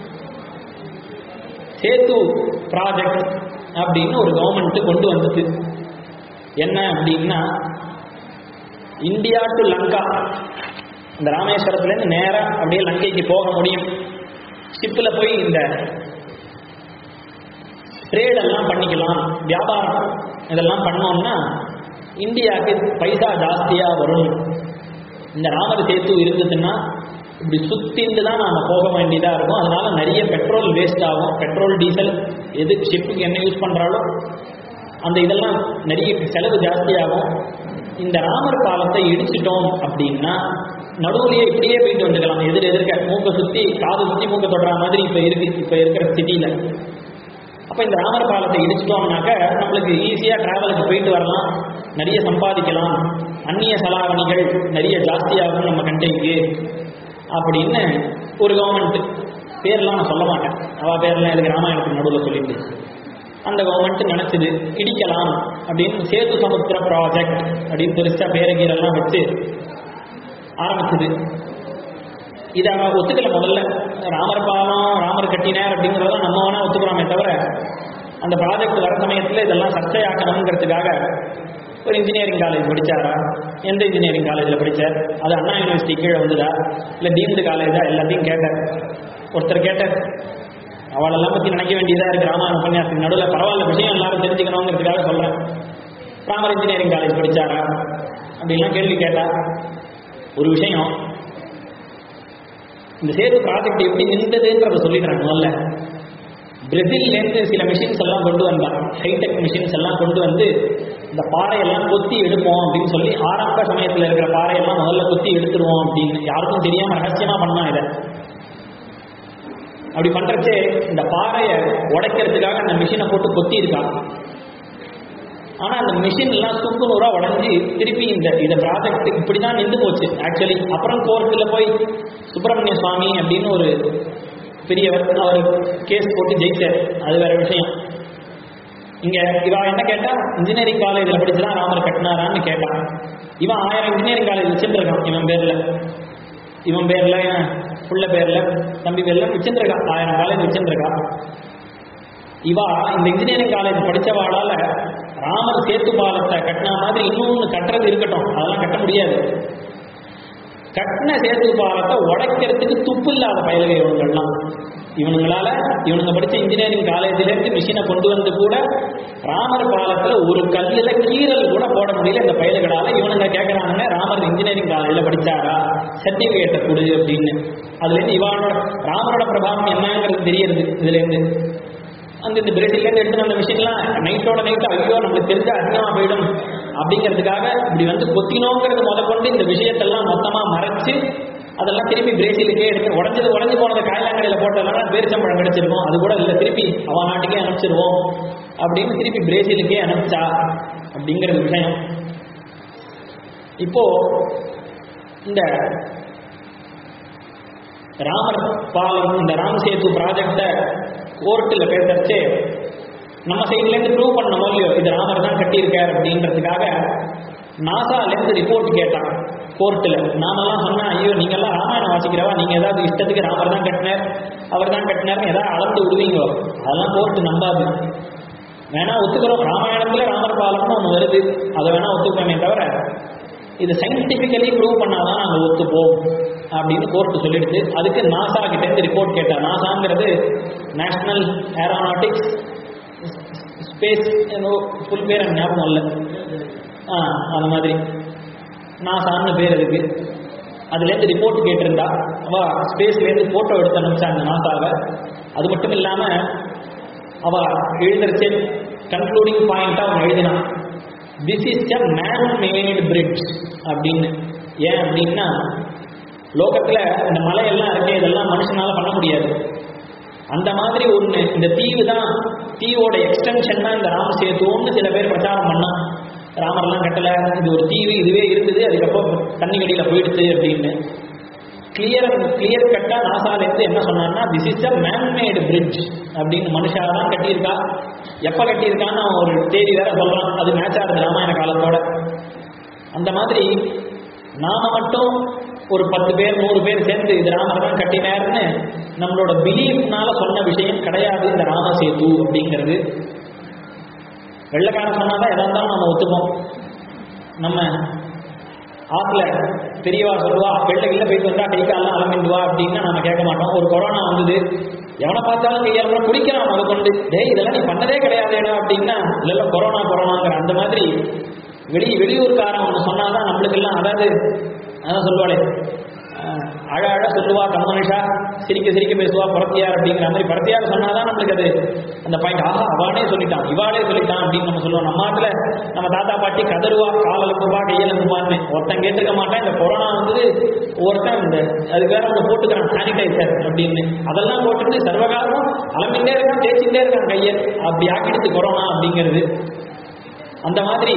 சேத்து ப்ராஜெக்ட் அப்படின்னு ஒரு கவர்மெண்ட் கொண்டு வந்துச்சு என்ன அப்படின்னா இந்தியா டு லங்கா இந்த ராமேஸ்வரத்துலேருந்து நேரா அப்படியே லங்கைக்கு போக முடியும் ஷிப்பில் போய் இந்த ட்ரேட் எல்லாம் பண்ணிக்கலாம் வியாபாரம் இதெல்லாம் பண்ணோம்னா இந்தியாவுக்கு பைசா ஜாஸ்தியாக வரும் இந்த ராமர் சேத்து இருந்ததுன்னா இப்படி சுத்திட்டு தான் நாம போக வேண்டியதாக இருக்கும் அதனால நிறைய பெட்ரோல் வேஸ்ட் ஆகும் பெட்ரோல் டீசல் எது ஷிப்புக்கு என்ன யூஸ் பண்ணுறாலோ அந்த இதெல்லாம் நிறைய செலவு ஜாஸ்தியாகும் இந்த ராமர் பாலத்தை இடிச்சிட்டோம் அப்படின்னா நடுவுலயே இப்படியே போயிட்டு வந்துக்கலாம் எதிர் எதிர்க்க மூக்கை சுற்றி காது சுற்றி மூக்கை தொடுற மாதிரி இப்போ இருக்கு இப்போ இருக்கிற ஸ்திதியில் அப்போ இந்த ராமர் பாலத்தை இடிச்சிட்டோம்னாக்க நம்மளுக்கு ஈஸியாக டிராவலுக்கு போயிட்டு வரலாம் நிறைய சம்பாதிக்கலாம் அந்நிய செலாவணிகள் நிறைய ஜாஸ்தியாகும் நம்ம கண்ட்ரிக்கு அப்படின்னு ஒரு கவர்மெண்ட் பேர்லாம் நான் சொல்ல மாட்டேன் அவ பேர்லாம் எனக்கு ராமாயணத்துக்கு நடுவில் சொல்லிட்டு அந்த கவர்மெண்ட் நினைச்சது இடிக்கலாம் அப்படின்னு சேது சமுத்திர ப்ராஜெக்ட் அப்படின்னு பெருசா பேரகீரெல்லாம் வச்சு ஆரம்பிச்சது இதை அவ ஒத்துக்கல முதல்ல ராமர் பாலம் ராமர் கட்டினார் அப்படிங்கிறத நம்ம வேணா ஒத்துக்கிறோமே தவிர அந்த ப்ராஜெக்ட் வர சமயத்தில் இதெல்லாம் சர்ச்சையாக்கணுங்கிறதுக்காக ஒரு இன்ஜினியரிங் காலேஜ் படிச்சாரா எந்த இன்ஜினியரிங் காலேஜில் படிச்சார் அது அண்ணா யூனிவர்சிட்டி கீழே வந்ததா இல்லை டீம்டு காலேஜா எல்லாத்தையும் கேட்டார் ஒருத்தர் கேட்டார் அவளெல்லாம் பற்றி நினைக்க வேண்டியதாக இருக்கு ராமாயண உபன்யாசத்துக்கு நடுவில் பரவாயில்ல விஷயம் எல்லாரும் தெரிஞ்சுக்கணுங்கிறதுக்காக சொல்கிறேன் ராமர் இன்ஜினியரிங் காலேஜ் படிச்சாரா அப்படின்லாம் கேள்வி கேட்டா ஒரு விஷயம் இந்த சேது ப்ராஜெக்ட் எப்படி நின்றதுன்றத சொல்லிடுறேன் முதல்ல பிரேசில்லேருந்து சில மிஷின்ஸ் எல்லாம் கொண்டு வந்தான் ஹைடெக் மிஷின்ஸ் எல்லாம் கொண்டு வந்து இந்த பாறையெல்லாம் கொத்தி எடுப்போம் அப்படின்னு சொல்லி ஆரம்ப சமயத்தில் இருக்கிற பாறையெல்லாம் முதல்ல கொத்தி எடுத்துருவோம் அப்படின்னு யாருக்கும் தெரியாம ரகசியமா பண்ணா இதை அப்படி பண்றச்சே இந்த பாறையை உடைக்கிறதுக்காக அந்த மிஷினை போட்டு கொத்தி இருக்கா ஆனா அந்த மிஷின் எல்லாம் சுக்கு நூறா உடஞ்சி திருப்பி இந்த இந்த ப்ராஜெக்ட் இப்படிதான் நின்று போச்சு ஆக்சுவலி அப்புறம் கோர்ட்டில் போய் சுப்பிரமணிய சுவாமி அப்படின்னு ஒரு பெரியவர் அவர் கேஸ் போட்டு ஜெயிச்சார் அது வேற விஷயம் இங்க இவ என்ன கேட்டா இன்ஜினியரிங் காலேஜில் படிச்சுதான் ராமர் கட்டினாரான்னு கேட்டான் இவன் ஆயிரம் இன்ஜினியரிங் காலேஜ் வச்சுருக்கான் இவன் பேர்ல இவன் பேர்ல இவன் புள்ள பேர்ல தம்பி பேர்ல வச்சுருக்கான் ஆயிரம் காலேஜ் வச்சுருக்கான் இவா இந்த இன்ஜினியரிங் காலேஜ் படிச்சவாளால ராமர் சேத்து பாலத்தை கட்டின மாதிரி இன்னொன்று கட்டுறது இருக்கட்டும் அதெல்லாம் கட்ட முடியாது கட்டின சேத்து பாலத்தை உடைக்கிறதுக்கு துப்பு இல்லாத பயல்கள் இவங்கெல்லாம் இவனுங்களால இவனுங்க படிச்ச இன்ஜினியரிங் காலேஜ்ல இருந்து மிஷினை கொண்டு வந்து கூட ராமர் பாலத்துல ஒரு கல்லுல கீறல் கூட போட முடியல இந்த பயல்களால இவனுங்க கேட்கறானுங்க ராமர் இன்ஜினியரிங் காலேஜ்ல படிச்சாரா சர்டிபிகேட்டை கொடு அப்படின்னு அதுல இருந்து இவானோட ராமரோட பிரபாவம் என்னங்கிறது தெரியறது இதுல இருந்து அந்த இந்த பிரேசிலேருந்து எடுத்து அந்த மிஷின்லாம் நைட்டோட நைட் ஐயோ நம்மளுக்கு தெரிஞ்ச அதிகமாக போயிடும் அப்படிங்கிறதுக்காக இப்படி வந்து கொத்தினோங்கிறது முத கொண்டு இந்த விஷயத்தெல்லாம் மொத்தமாக மறைச்சு அதெல்லாம் திருப்பி பிரேசிலுக்கே எடுத்து உடஞ்சது உடஞ்சு போனது காயலாங்கடையில் போட்டதெல்லாம் பேரிச்சம்பழம் கிடைச்சிருக்கும் அது கூட இல்லை திருப்பி அவன் நாட்டுக்கே அனுப்பிச்சிருவோம் அப்படின்னு திருப்பி பிரேசிலுக்கே அனுப்பிச்சா அப்படிங்கிற விஷயம் இப்போ இந்த ராமர் பாலம் இந்த ராமசேது ப்ராஜெக்டை கோர்ட்டில் பேசறச்சு நம்ம சைட்லேருந்து ப்ரூவ் பண்ணணும் இல்லையோ இது ராமர் தான் கட்டியிருக்கார் அப்படின்றதுக்காக நாசாலேருந்து ரிப்போர்ட் கேட்டான் கோர்ட்டில் நாமெல்லாம் சொன்னா ஐயோ நீங்கெல்லாம் ராமாயணம் வாசிக்கிறவா நீங்கள் ஏதாவது இஷ்டத்துக்கு ராமர் தான் கட்டினார் அவர் தான் கட்டினார்னு ஏதாவது அளந்து விடுவீங்களோ அதெல்லாம் கோர்ட்டு நம்பாது வேணா ஒத்துக்கிறோம் ராமாயணத்தில் ராமர் பாலம்னு ஒன்று வருது அதை வேணா ஒத்துக்கிறோமே தவிர இது சயின்டிஃபிக்கலி ப்ரூவ் பண்ணாதான் நாங்கள் ஒத்துப்போம் அப்படின்னு கோர்ட்டு சொல்லிடுது அதுக்கு நாசா கிட்டேருந்து ரிப்போர்ட் கேட்டா நாசாங்கிறது நேஷனல் ஏரோநாட்டிக்ஸ் ஸ்பேஸ் ஏதோ ஃபுல் பேர் எனக்கு ஞாபகம் இல்லை ஆ அந்த மாதிரி நாசான்னு பேர் அதுக்கு அதுலேருந்து ரிப்போர்ட் கேட்டிருந்தா அவ ஸ்பேஸ்லேருந்து ஃபோட்டோ எடுத்து அனுப்பிச்சா அந்த நாசாவை அது மட்டும் இல்லாமல் அவ எழுதுறச்சே கன்க்ளூடிங் பாயிண்ட்டாக அவன் எழுதினான் this is a man made bridge அப்படின்னு ஏன் அப்படின்னா லோகத்தில் இந்த மலையெல்லாம் இருக்கே இதெல்லாம் மனுஷனால பண்ண முடியாது அந்த மாதிரி ஒன்று இந்த தீவு தான் தீவோட எக்ஸ்டென்ஷன் தான் இந்த ராமசேதுன்னு சில பேர் பிரச்சாரம் பண்ணான் ராமர்லாம் கட்டல இது ஒரு தீவு இதுவே இருந்தது அதுக்கப்புறம் தண்ணி கடியில் போயிடுச்சு அப்படின்னு கிளியர் கிளியர் கட்டா நாசாலேருந்து என்ன சொன்னான்னா this is a man made bridge அப்படின்னு மனுஷால தான் கட்டியிருக்கா எப்போ கட்டியிருக்கான்னு அவன் ஒரு தேதி வேற சொல்றான் அது மேட்ச் ஆகுது ராமாயண காலத்தோட அந்த மாதிரி நாம மட்டும் ஒரு பத்து பேர் நூறு பேர் சேர்ந்து இது ராமர் தான் கட்டினார்னு நம்மளோட பிலீஃப்னால சொன்ன விஷயம் கிடையாது இந்த ராமசேது அப்படிங்கிறது வெள்ளக்காரன் சொன்னாதான் எதா இருந்தாலும் நம்ம ஒத்துப்போம் நம்ம ஆற்றுல பெரியவா சொல்லுவா வெள்ள கிள்ள போயிட்டு வந்தா கை காலெல்லாம் அலம்பிடுவா அப்படின்னா நம்ம கேட்க மாட்டோம் ஒரு கொரோனா வந்தது எவனை பார்த்தாலும் கையால குடிக்கிறான் முத கொண்டு டேய் இதெல்லாம் நீ பண்ணதே கிடையாதேடா அப்படின்னா இல்ல இல்ல கொரோனா கொரோனாங்கிற அந்த மாதிரி வெளி வெளியூர்காரன் ஒன்று சொன்னாதான் நம்மளுக்கெல்லாம் அதாவது அதான் சொல்லுவாளே அஹ், அழ அழ சொல்லுவா கம்மனுஷா சிரிக்க சிரிக்க பேசுவா பரத்தியார் அப்படிங்கிற மாதிரி பரத்தியார் சொன்னாதான் நம்மளுக்கு அது அந்த பாயிண்ட் ஆஹா அவானே சொல்லிட்டான் இவாளே சொல்லிட்டான் அப்படின்னு நம்ம சொல்லுவோம் நம்ம நாட்டுல நம்ம தாத்தா பாட்டி கதறுவா காலலுக்குப்பா கையலுக்குப்பான்னு ஒருத்தன் கேட்டுக்க மாட்டான் இந்த கொரோனா வந்தது ஒருத்தன் இந்த அதுக்கு வேற ஒன்று போட்டுக்கிறான் சானிடைசர் அப்படின்னு அதெல்லாம் போட்டுட்டு சர்வகாலமும் அலம்பிட்டே இருக்கான் தேய்ச்சிட்டே இருக்கான் கையை அப்படி ஆக்கிடுச்சு கொரோனா அப்படிங்கிறது அந்த மாதிரி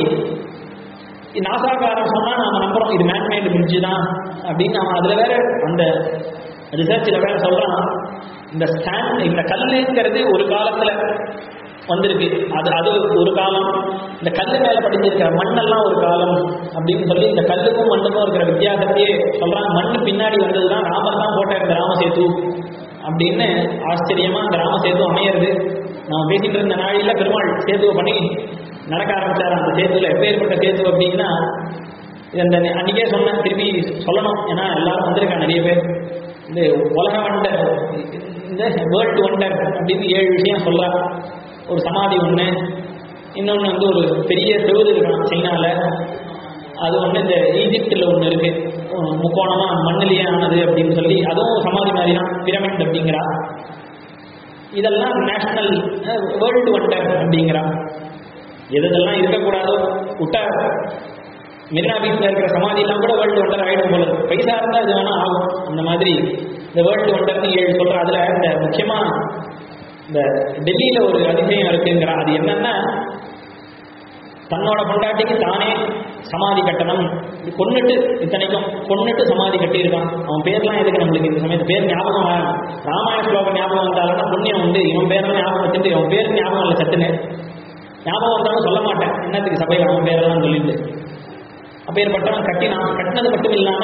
நாசாக்காரன் சொன்னா நாம நம்புறோம் இது மேன்மேடு பிரிட்ஜ் தான் அப்படின்னு அவன் அதுல வேற அந்த ரிசர்ச்சில் வேற சொல்றான் இந்த ஸ்டாண்ட் இந்த கல்லுங்கிறது ஒரு காலத்துல வந்திருக்கு அது அது ஒரு காலம் இந்த கல்லு மேல படிஞ்சிருக்கிற மண்ணெல்லாம் ஒரு காலம் அப்படின்னு சொல்லி இந்த கல்லுக்கும் மண்ணுக்கும் இருக்கிற வித்தியாசத்தையே சொல்றாங்க மண்ணு பின்னாடி வந்தது தான் ராமர் தான் போட்ட இந்த ராமசேது அப்படின்னு ஆச்சரியமா அந்த ராமசேது அமையிறது நம்ம பேசிட்டு இருந்த நாளில பெருமாள் சேதுவை பண்ணி நடக்க ஆரம்பிச்சார் அந்த சேத்துல எப்பேற்பட்ட சேது அப்படின்னா இது அந்த அன்னைக்கே சொன்னேன் திருப்பி சொல்லணும் ஏன்னா எல்லாரும் வந்திருக்காங்க நிறைய பேர் இந்த உலக வண்டர் இந்த வேர்ல்டு வண்டர் அப்படின்னு ஏழு விஷயம் சொல்றா ஒரு சமாதி ஒன்று இன்னொன்று வந்து ஒரு பெரிய செவுது இருக்கான் சைனால அது ஒன்று இந்த ஈஜிப்டில் ஒன்று இருக்கு உம், முக்கோணமா மண்ணிலேயே ஆனது அப்படின்னு சொல்லி அதுவும் சமாதி மாதிரி தான் பிரமிட் அப்படிங்கிறா இதெல்லாம் நேஷனல் வேர்ல்டு வண்டர் அப்படிங்கிறா எது எதெல்லாம் இருக்கக்கூடாதோ விட்டா மெரினா பீச்சில் இருக்கிற சமாதி எல்லாம் கூட வேர்ல்டு வண்டர் ஆகிடும் போல இருக்கு. பைசா இருந்தால் அது வேணா ஆகும் அந்த மாதிரி இந்த வேர்ல்டு வண்டர்னு ஏழு சொல்கிறேன் அதில் இந்த முக்கியமாக இந்த டெல்லியில் ஒரு அதிசயம் இருக்குங்கிறா அது என்னன்னா தன்னோட பொண்டாட்டிக்கு தானே சமாதி கட்டணும் கொன்னுட்டு இத்தனைக்கும் கொன்னுட்டு சமாதி கட்டியிருக்கான் அவன் பேர்லாம் எதுக்கு நம்மளுக்கு இந்த சமயத்து பேர் ஞாபகம் வேணும். ராமாயண ஸ்லோகம் ஞாபகம் வந்தாலும் புண்ணியம் உண்டு இவன் பேரெல்லாம் ஞாபகம் வச்சுட்டு இவன் பேர் ஞாபகம் இல்லை சட்டுன்னு ஞாபகம் வந்தாலும் சொல்ல மாட்டேன் என்னத்துக்கு சபையில் அவன் பேரெல்லாம் சொல்லிட்டு அப்பேற்பட்டவன் கட்டினான் கட்டினது மட்டும் இல்லாம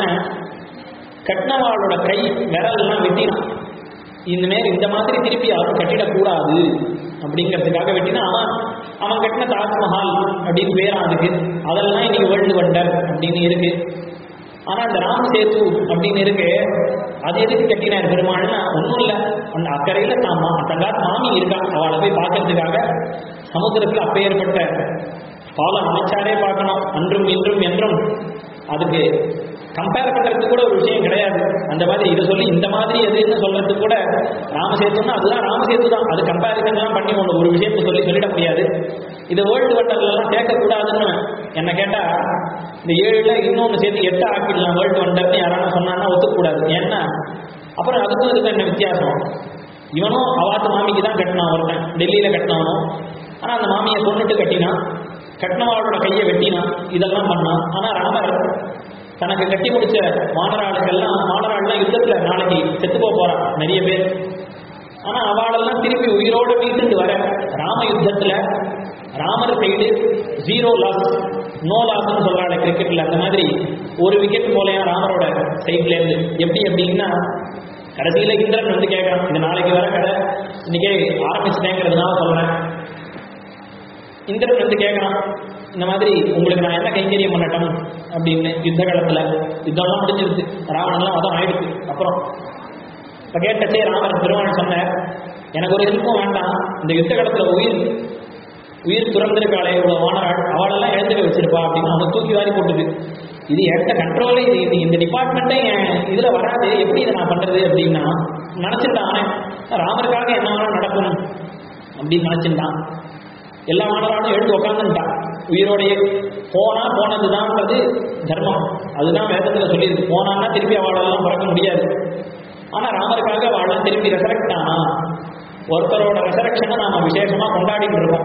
கட்டினவாளோட கை விரல்லாம் வெட்டினான் இந்த மாதிரி இந்த மாதிரி திருப்பி யாரும் கட்டிடக்கூடாது அப்படிங்கிறதுக்காக வெட்டினா அவன் அவன் கட்டின தாஜ்மஹால் அப்படின்னு பேரா அதுக்கு அதெல்லாம் இன்னைக்கு வேர்ல்டு வண்டர் அப்படின்னு இருக்கு ஆனா இந்த ராம சேது அப்படின்னு இருக்கு அது எதுக்கு கட்டினார் பெருமாள்னா ஒன்றும் இல்லை அந்த அக்கறையில தாமா தங்காத் மாமி இருக்கா அவளை போய் பார்க்கறதுக்காக சமுத்திரத்தில் அப்பேற்பட்ட பாலம் அமைச்சாரே பார்க்கணும் அன்றும் இன்றும் என்றும் அதுக்கு கம்பேர் பண்றதுக்கு கூட ஒரு விஷயம் கிடையாது அந்த மாதிரி இதை சொல்லி இந்த மாதிரி எதுன்னு சொல்றதுக்கு கூட ராமசேத்துன்னா அதுதான் ராமசேத்து தான் அது கம்பேரிசன்லாம் பண்ணி ஒன்று ஒரு விஷயத்தை சொல்லி சொல்லிட முடியாது இது வேர்ல்டு வண்டர்லாம் சேர்க்கக்கூடாதுன்னு என்ன கேட்டா இந்த ஏழுல இன்னொன்று சேர்த்து எட்டு ஆக்கிடலாம் வேர்ல்டு வண்டர்னு யாராவது சொன்னான்னா ஒத்துக்கூடாது ஏன்னா அப்புறம் அதுக்கும் இதுக்கும் என்ன வித்தியாசம் இவனும் அவாத்து மாமிக்கு தான் கட்டினான் ஒருத்தன் டெல்லியில கட்டினவனும் ஆனா அந்த மாமியை கொண்டுட்டு கட்டினான் கட்டினவாளோட கையை வெட்டினான் இதெல்லாம் பண்ணான் ஆனா ராமர் தனக்கு கட்டி முடிச்ச வானராளுக்கெல்லாம் வானராள்லாம் யுத்தத்துல நாளைக்கு செத்து போக போறான் நிறைய பேர் ஆனா அவளெல்லாம் திருப்பி உயிரோட மீட்டுண்டு வர ராம யுத்தத்துல Ramar side zero loss no லாஸ்ன்னு சொல்றாள் கிரிக்கெட்ல அந்த மாதிரி ஒரு விக்கெட் போலையா ராமரோட சைட்ல இருந்து எப்படி அப்படின்னா கடைசியில இந்திரன் வந்து கேட்கறான் இது நாளைக்கு வர கதை இன்னைக்கே ஆரம்பிச்சிட்டேங்கிறதுனால சொல்றேன் இந்திரன் வந்து கேட்கறான் இந்த மாதிரி உங்களுக்கு நான் என்ன கைங்கரியம் பண்ணட்டும் அப்படின்னு யுத்த காலத்துல யுத்தம்லாம் முடிஞ்சிருச்சு ராவணன்லாம் அதான் ஆயிடுச்சு அப்புறம் இப்ப கேட்டச்சே ராமர் பெருமாள் சொன்னார் எனக்கு ஒரு ஹெல்ப்பும் வேண்டாம் இந்த யுத்த காலத்துல உயிர் உயிர் துறந்திருக்காளே இவ்வளவு வானராள் அவளெல்லாம் எழுந்துக்க வச்சிருப்பா அப்படின்னு அவனை தூக்கி வாரி போட்டுது இது என்கிட்ட கண்ட்ரோலே இது இது இந்த டிபார்ட்மெண்ட்டே என் இதுல வராது எப்படி இதை நான் பண்றது அப்படின்னா நினைச்சிருந்தான் ராமருக்காக என்ன வேணாலும் நடக்கும் அப்படின்னு நினைச்சிருந்தான் எல்லா மாணவர்களும் எழுந்து உட்காந்துட்டான் உயிரோடையே போனா போனதுதான்றது தர்மம் அதுதான் வேதத்துல சொல்லியிருக்கு போனான்னா திருப்பி அவளெல்லாம் பிறக்க முடியாது ஆனா ராமருக்காக அவள் திருப்பி ரெசரக்ட் ஆனா ஒருத்தரோட ரெசரக்ஷனை நாம விசேஷமா கொண்டாடிட்டு இருக்கோம்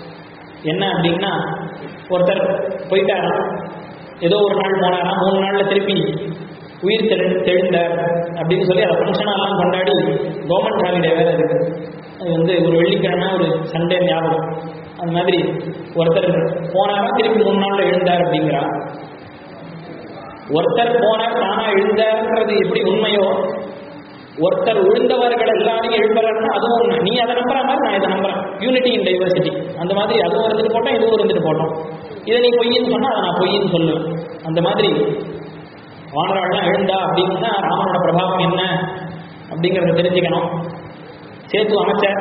என்ன அப்படின்னா ஒருத்தர் போயிட்டாராம் ஏதோ ஒரு நாள் போனாராம் மூணு நாள்ல திருப்பி உயிர் தெழு தெழுந்தார் அப்படின்னு சொல்லி அதை ஃபங்க்ஷனெல்லாம் கொண்டாடி கவர்மெண்ட் ஹாலிடே வேற இருக்கு அது வந்து ஒரு வெள்ளிக்கிழமை ஒரு சண்டே ஞாபகம் அந்த மாதிரி ஒருத்தர் போனாரா திருப்பி மூணு நாள்ல எழுந்தார் அப்படிங்கிறா ஒருத்தர் போனார் தானா எழுந்தார்ன்றது எப்படி உண்மையோ ஒருத்தர் விழுந்தவர்கள் எல்லாரையும் எழுப்புறாருன்னா அதுவும் உண்மை நீ அதை நம்புற மாதிரி நான் இதை நம்புறேன் யூனிட்டி இன் டைவர்சிட்டி அந்த மாதிரி அதுவும் இருந்துட்டு போட்டோம் இதுவும் இருந்துட்டு போட்டோம் இதை நீ பொய்ன்னு சொன்னா அதை நான் பொய்ன்னு சொல்லுவேன் அந்த மாதிரி வானராள்லாம் எழுந்தா அப்படின்னா ராமனோட பிரபாவம் என்ன அப்படிங்கிறத தெரிஞ்சுக்கணும் சேத்து அமைச்சர்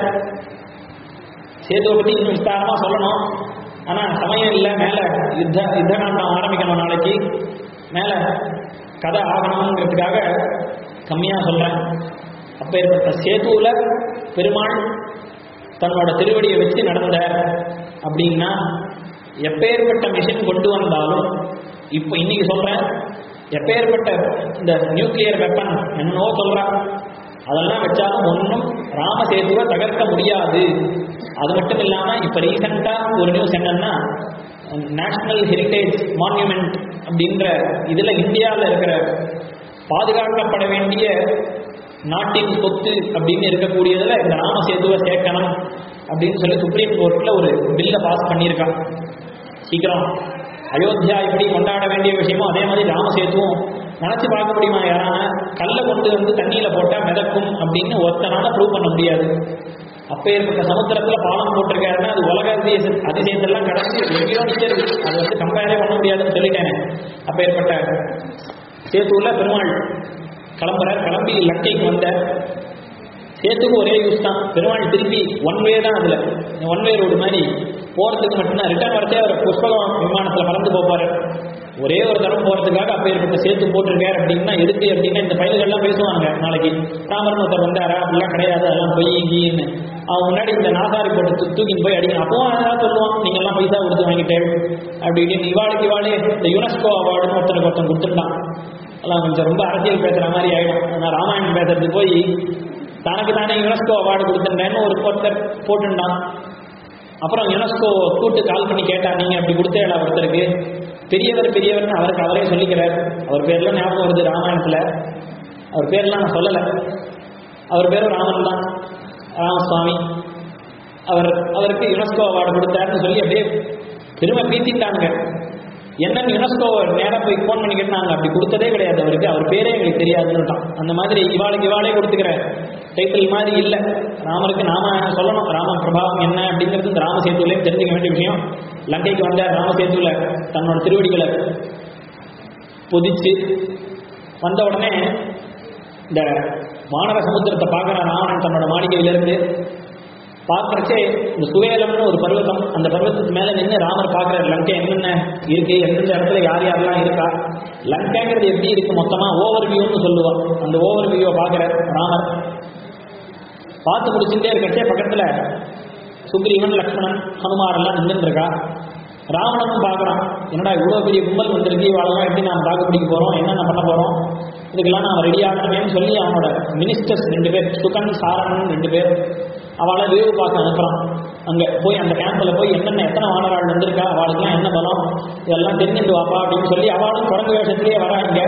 சேத்துவை பற்றி இன்னும் விஸ்தாரமாக சொல்லணும் ஆனால் சமயம் இல்லை மேலே யுத்த யுத்த காண்டம் ஆரம்பிக்கணும் நாளைக்கு மேலே கதை ஆகணுங்கிறதுக்காக கம்மியாக சொல்கிறேன் அப்போ ஏற்பட்ட சேத்துவில் பெருமாள் தன்னோட திருவடியை வச்சு நடந்தார் அப்படின்னா எப்பேற்பட்ட மிஷின் கொண்டு வந்தாலும் இப்போ இன்னைக்கு சொல்கிறேன் எப்பேற்பட்ட இந்த நியூக்ளியர் வெப்பன் என்னவோ சொல்கிறான் அதெல்லாம் வச்சாலும் ஒன்றும் ராமசேதுவை தகர்க்க முடியாது அது மட்டும் இல்லாமல் இப்போ ரீசெண்டாக ஒரு நியூஸ் என்னன்னா நேஷனல் ஹெரிட்டேஜ் மான்யூமெண்ட் அப்படின்ற இதில் இந்தியாவில் இருக்கிற பாதுகாக்கப்பட வேண்டிய நாட்டின் சொத்து அப்படின்னு இருக்கக்கூடியதில் இந்த ராமசேதுவை சேர்க்கணும் அப்படின்னு சொல்லி சுப்ரீம் கோர்ட்டில் ஒரு பில்லை பாஸ் பண்ணியிருக்கான் சீக்கிரம் அயோத்தியா எப்படி கொண்டாட வேண்டிய விஷயமோ அதே மாதிரி ராமசேதுவும் நினச்சி பார்க்க முடியுமா யாரான கல்லை கொண்டு வந்து தண்ணியில் போட்டால் மிதக்கும் அப்படின்னு ஒருத்தனால ப்ரூவ் பண்ண முடியாது அப்பேற்பட்ட சமுத்திரத்துல பாலம் போட்டிருக்காருன்னா அது உலக அதிசய அதிசயத்தெல்லாம் கடந்து எங்கேயோ நிற்கிறது அது வந்து கம்பேரே பண்ண முடியாதுன்னு சொல்லிட்டேன் அப்பேற்பட்ட சேத்தூர்ல பெருமாள் கிளம்புறார் கிளம்பி லங்கைக்கு வந்த சேத்துக்கு ஒரே யூஸ் தான் பெருமாள் திருப்பி ஒன் வே தான் அதுல ஒன் வே ரோடு மாதிரி போறதுக்கு மட்டும்தான் ரிட்டர்ன் வரதே அவர் புஷ்பகம் விமானத்துல பறந்து போப்பாரு ஒரே ஒரு தரம் போறதுக்காக அப்பேற்பட்ட சேர்த்து போட்டிருக்காரு அப்படின்னா எதுக்கு அப்படின்னா இந்த பயல்கள்லாம் பேசுவாங்க நாளைக்கு ராமர்னு ஒருத்தர் வந்தாரா அப்படிலாம் கிடையாது அதெல்லாம் பொய் கீன்னு அவன் முன்னாடி இந்த நாசாரி போட்டு தூ- தூக்கின்னு போய் அடிக்கணும் அப்பவும் அதான் சொல்லுவான் நீங்க எல்லாம் பைசா கொடுத்து வாங்கிட்டு அப்படி இப்படின்னு இவாளுக்கு இவாளே இந்த யுனெஸ்கோ அவார்டுன்னு ஒருத்தருக்கு ஒருத்தன் கொடுத்துட்டான் அதெல்லாம் கொஞ்சம் ரொம்ப அரசியல் பேசுற மாதிரி ஆயிடும் ஆனால் ராமாயணம் பேசுறதுக்கு போய் தனக்கு தானே யுனெஸ்கோ அவார்டு கொடுத்துட்டேன்னு ஒரு ஒருத்தர் போட்டுட்டான் அப்புறம் யுனெஸ்கோ கூட்டு கால் பண்ணி கேட்டா நீங்க அப்படி கொடுத்தேடா ஒருத்தருக்கு பெரியவர் பெரியவர்னு அவருக்கு அவரே சொல்லிக்கிறார் அவர் பேர்லாம் ஞாபகம் வருது ராமாயணத்துல அவர் பேர்லாம் நான் சொல்லலை அவர் பேரும் ராமன் தான் ராமசுவாமி அவர் அவருக்கு யுனெஸ்கோ அவார்டு கொடுத்தாருன்னு சொல்லி அப்படியே பெருமை பீத்திட்டாங்க என்னன்னு யுனெஸ்கோ நேராக போய் ஃபோன் பண்ணி கேட்டு நாங்கள் அப்படி கொடுத்ததே கிடையாது அவருக்கு அவர் பேரே எங்களுக்கு தெரியாதுன்னுட்டான் அந்த மாதிரி இவாளுக்கு இவாளே கொடுத்துக்கிற டைட்டில் மாதிரி இல்லை ராமருக்கு நாம சொல்லணும் ராம பிரபாவம் என்ன அப்படிங்கிறது இந்த ராமசேத்துவிலே தெரிஞ்சுக்க வேண்டிய விஷயம் லங்கைக்கு வந்த ராமசேத்துவில் தன்னோட திருவடிகளை பொதிச்சு வந்த உடனே இந்த வானர சமுத்திரத்தை பார்க்குற ராவணன் தன்னோட மாளிகையிலிருந்து பார்க்கறச்சே இந்த சுவேலம்னு ஒரு பர்வதம் அந்த பர்வதத்துக்கு மேலே நின்று ராமர் பார்க்குறாரு லங்கை என்னென்ன இருக்கு எந்தெந்த இடத்துல யார் யாரெல்லாம் இருக்கா லங்கைங்கிறது எப்படி இருக்கு மொத்தமாக ஓவர் வியூன்னு சொல்லுவான் அந்த ஓவர் வியூவை பார்க்குறார் ராமர் பார்த்து முடிச்சுட்டே இருக்கச்சே பக்கத்தில் சுக்ரீவன் லக்ஷ்மணன் ஹனுமார் எல்லாம் நின்றுட்டு இருக்கா ராவணனும் பார்க்குறான் என்னடா இவ்வளோ பெரிய கும்பல் வந்திருக்கு இவாளெல்லாம் எப்படி நாம் தாக்கு பிடிக்க போகிறோம் என்னென்ன பண்ண போகிறோம் இதுக்கெல்லாம் நான் ரெடி ஆகணுமேன்னு சொல்லி அவனோட மினிஸ்டர்ஸ் ரெண்டு பேர் சுகன் சாரணன் ரெண்டு பேர் அவளை வேவு பார்க்க அனுப்புகிறான் அங்கே போய் அந்த கேம்பில் போய் என்னென்ன எத்தனை வானராள் வந்திருக்கா அவளுக்குலாம் என்ன பலம் இதெல்லாம் தெரிஞ்சுட்டு வாப்பா அப்படின்னு சொல்லி அவளும் குரங்கு வேஷத்துலேயே வரா இங்கே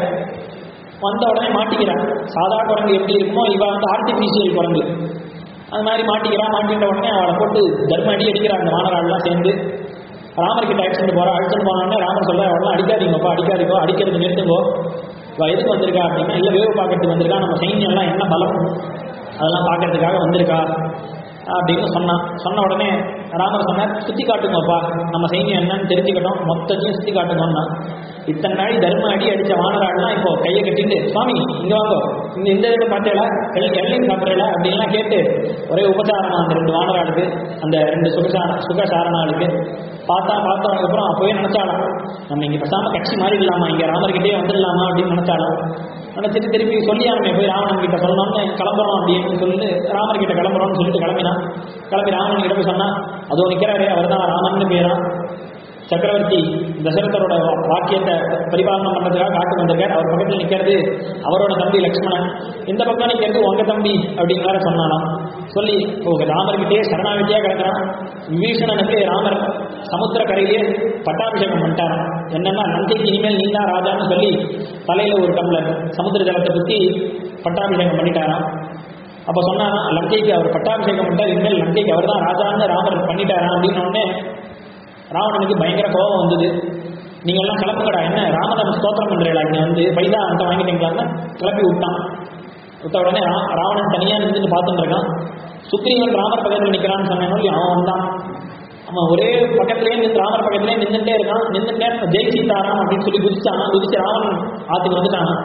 வந்த உடனே மாட்டிக்கிறான் சாதா குரங்கு எப்படி இருக்குமோ இவ வந்து ஆர்டிஃபிஷியல் குரங்கு அது மாதிரி மாட்டிக்கிறான் மாட்டிக்கிட்ட உடனே அவளை போட்டு தர்ம அடி அடிக்கிறா அந்த வானராள்லாம் சேர்ந்து ராமர் கிட்ட அடிச்சுட்டு போறா அடிச்சுட்டு போனோடனே ராமர் சொல்ல அவெல்லாம் அடிக்காதீங்கப்பா அடிக்காதீங்கோ அடிக்கிறது நிறுத்துங்கோ இவ எதுக்கு வந்திருக்கா அப்படின்னா இல்லை வேவு பார்க்கறதுக்கு வந்திருக்கா நம்ம சைன்யம் எல்லாம் என்ன பலம் அதெல்லாம் பார்க்கறதுக்காக வந்திருக்கா அப்படின்னு சொன்னான் சொன்ன உடனே ராமர் சொன்னார் சுத்தி காட்டுங்கப்பா நம்ம சைன்யம் என்னன்னு தெரிஞ்சுக்கணும் மொத்தத்தையும் சுத்தி காட்டுங்கன்னா இத்தனை நாள் தர்ம அடி அடிச்ச வானராள்லாம் இப்போ கையை கட்டிட்டு சுவாமி இங்க வாங்கோ இந்த இந்த இதை பார்த்தேடா எல்லையும் சாப்பிட்றல அப்படின்லாம் கேட்டு ஒரே உபச்சாரமா அந்த ரெண்டு வானராளுக்கு அந்த ரெண்டு சுகசார சுகசாரணாளுக்கு பார்த்தா பார்த்ததுக்கப்புறம் அப்போவே நினைச்சாலாம் நம்ம இங்க பேசாம கட்சி மாறிடலாமா இங்க ராமர்கிட்டயே வந்துடலாமா அப்படின்னு நினைச்சாலாம் நினைச்சிட்டு திருப்பி சொல்லி ஆரம்பி போய் ராவணன் கிட்ட சொல்லணும்னு கிளம்புறோம் அப்படின்னு சொல்லிட்டு ராமர் கிட்ட கிளம்புறோம்னு சொல்லிட்டு கிளம்பினான் கிளம்பி ராவணன் கிட்ட போய் சொன்னா அதோ நிற்கிறாரே அவர் தான் ராமன் பேரா சக்கரவர்த்தி தசரதரோட வாக்கியத்தை பரிபாலனம் பண்றதுக்காக காட்டு வந்திருக்கார் அவர் பக்கத்தில் நிற்கிறது அவரோட தம்பி லக்ஷ்மணன் இந்த பக்கம் நிற்கிறது உங்க தம்பி அப்படின்னு வேற சொன்னானாம் சொல்லி உங்க ராமர்கிட்டயே சரணாகதியா கிடக்கிறான் விபீஷணனுக்கு ராமர் சமுத்திர கரையிலே பட்டாபிஷேகம் பண்ணிட்டாராம் என்னன்னா நந்தைக்கு இனிமேல் நீ தான் ராஜான்னு சொல்லி தலையில ஒரு டம்ளர் சமுத்திர ஜலத்தை பற்றி பட்டாபிஷேகம் பண்ணிட்டாராம் அப்ப சொன்னா லங்கைக்கு அவர் பட்டாபிஷேகம் பண்ணிட்டார் இனிமேல் லங்கைக்கு அவர் தான் ராஜான்னு ராமர் பண்ணிட்டாராம் அப்படின்னு உடனே ராவணனுக்கு பயங்கர கோபம் வந்தது நீங்க எல்லாம் கிளம்புங்கடா என்ன ராமனை ஸ்தோத்திரம் பண்றீங்களா இங்க வந்து பைசா அந்த வாங்கிட்டீங்களான்னு கிளப்பி விட்டான் விட்ட உடனே ரா- ராவணன் தனியா நின்று பார்த்துட்டு இருக்கான் சுக்ரீவன் ராமர் பக்கத்தில் நிக்கிறான்னு சொன்னேன் அவன் வந்தான் அவன் ஒரே பக்கத்துலயே நின்று ராமர் பக்கத்துலயே நின்றுட்டே இருக்கான் நின்றுட்டே ஜெய் சீதாராம் அப்படின்னு சொல்லி குதிச்சானா குதிச்சு ராவணன் ஆத்துக்கு வந்துட்டானா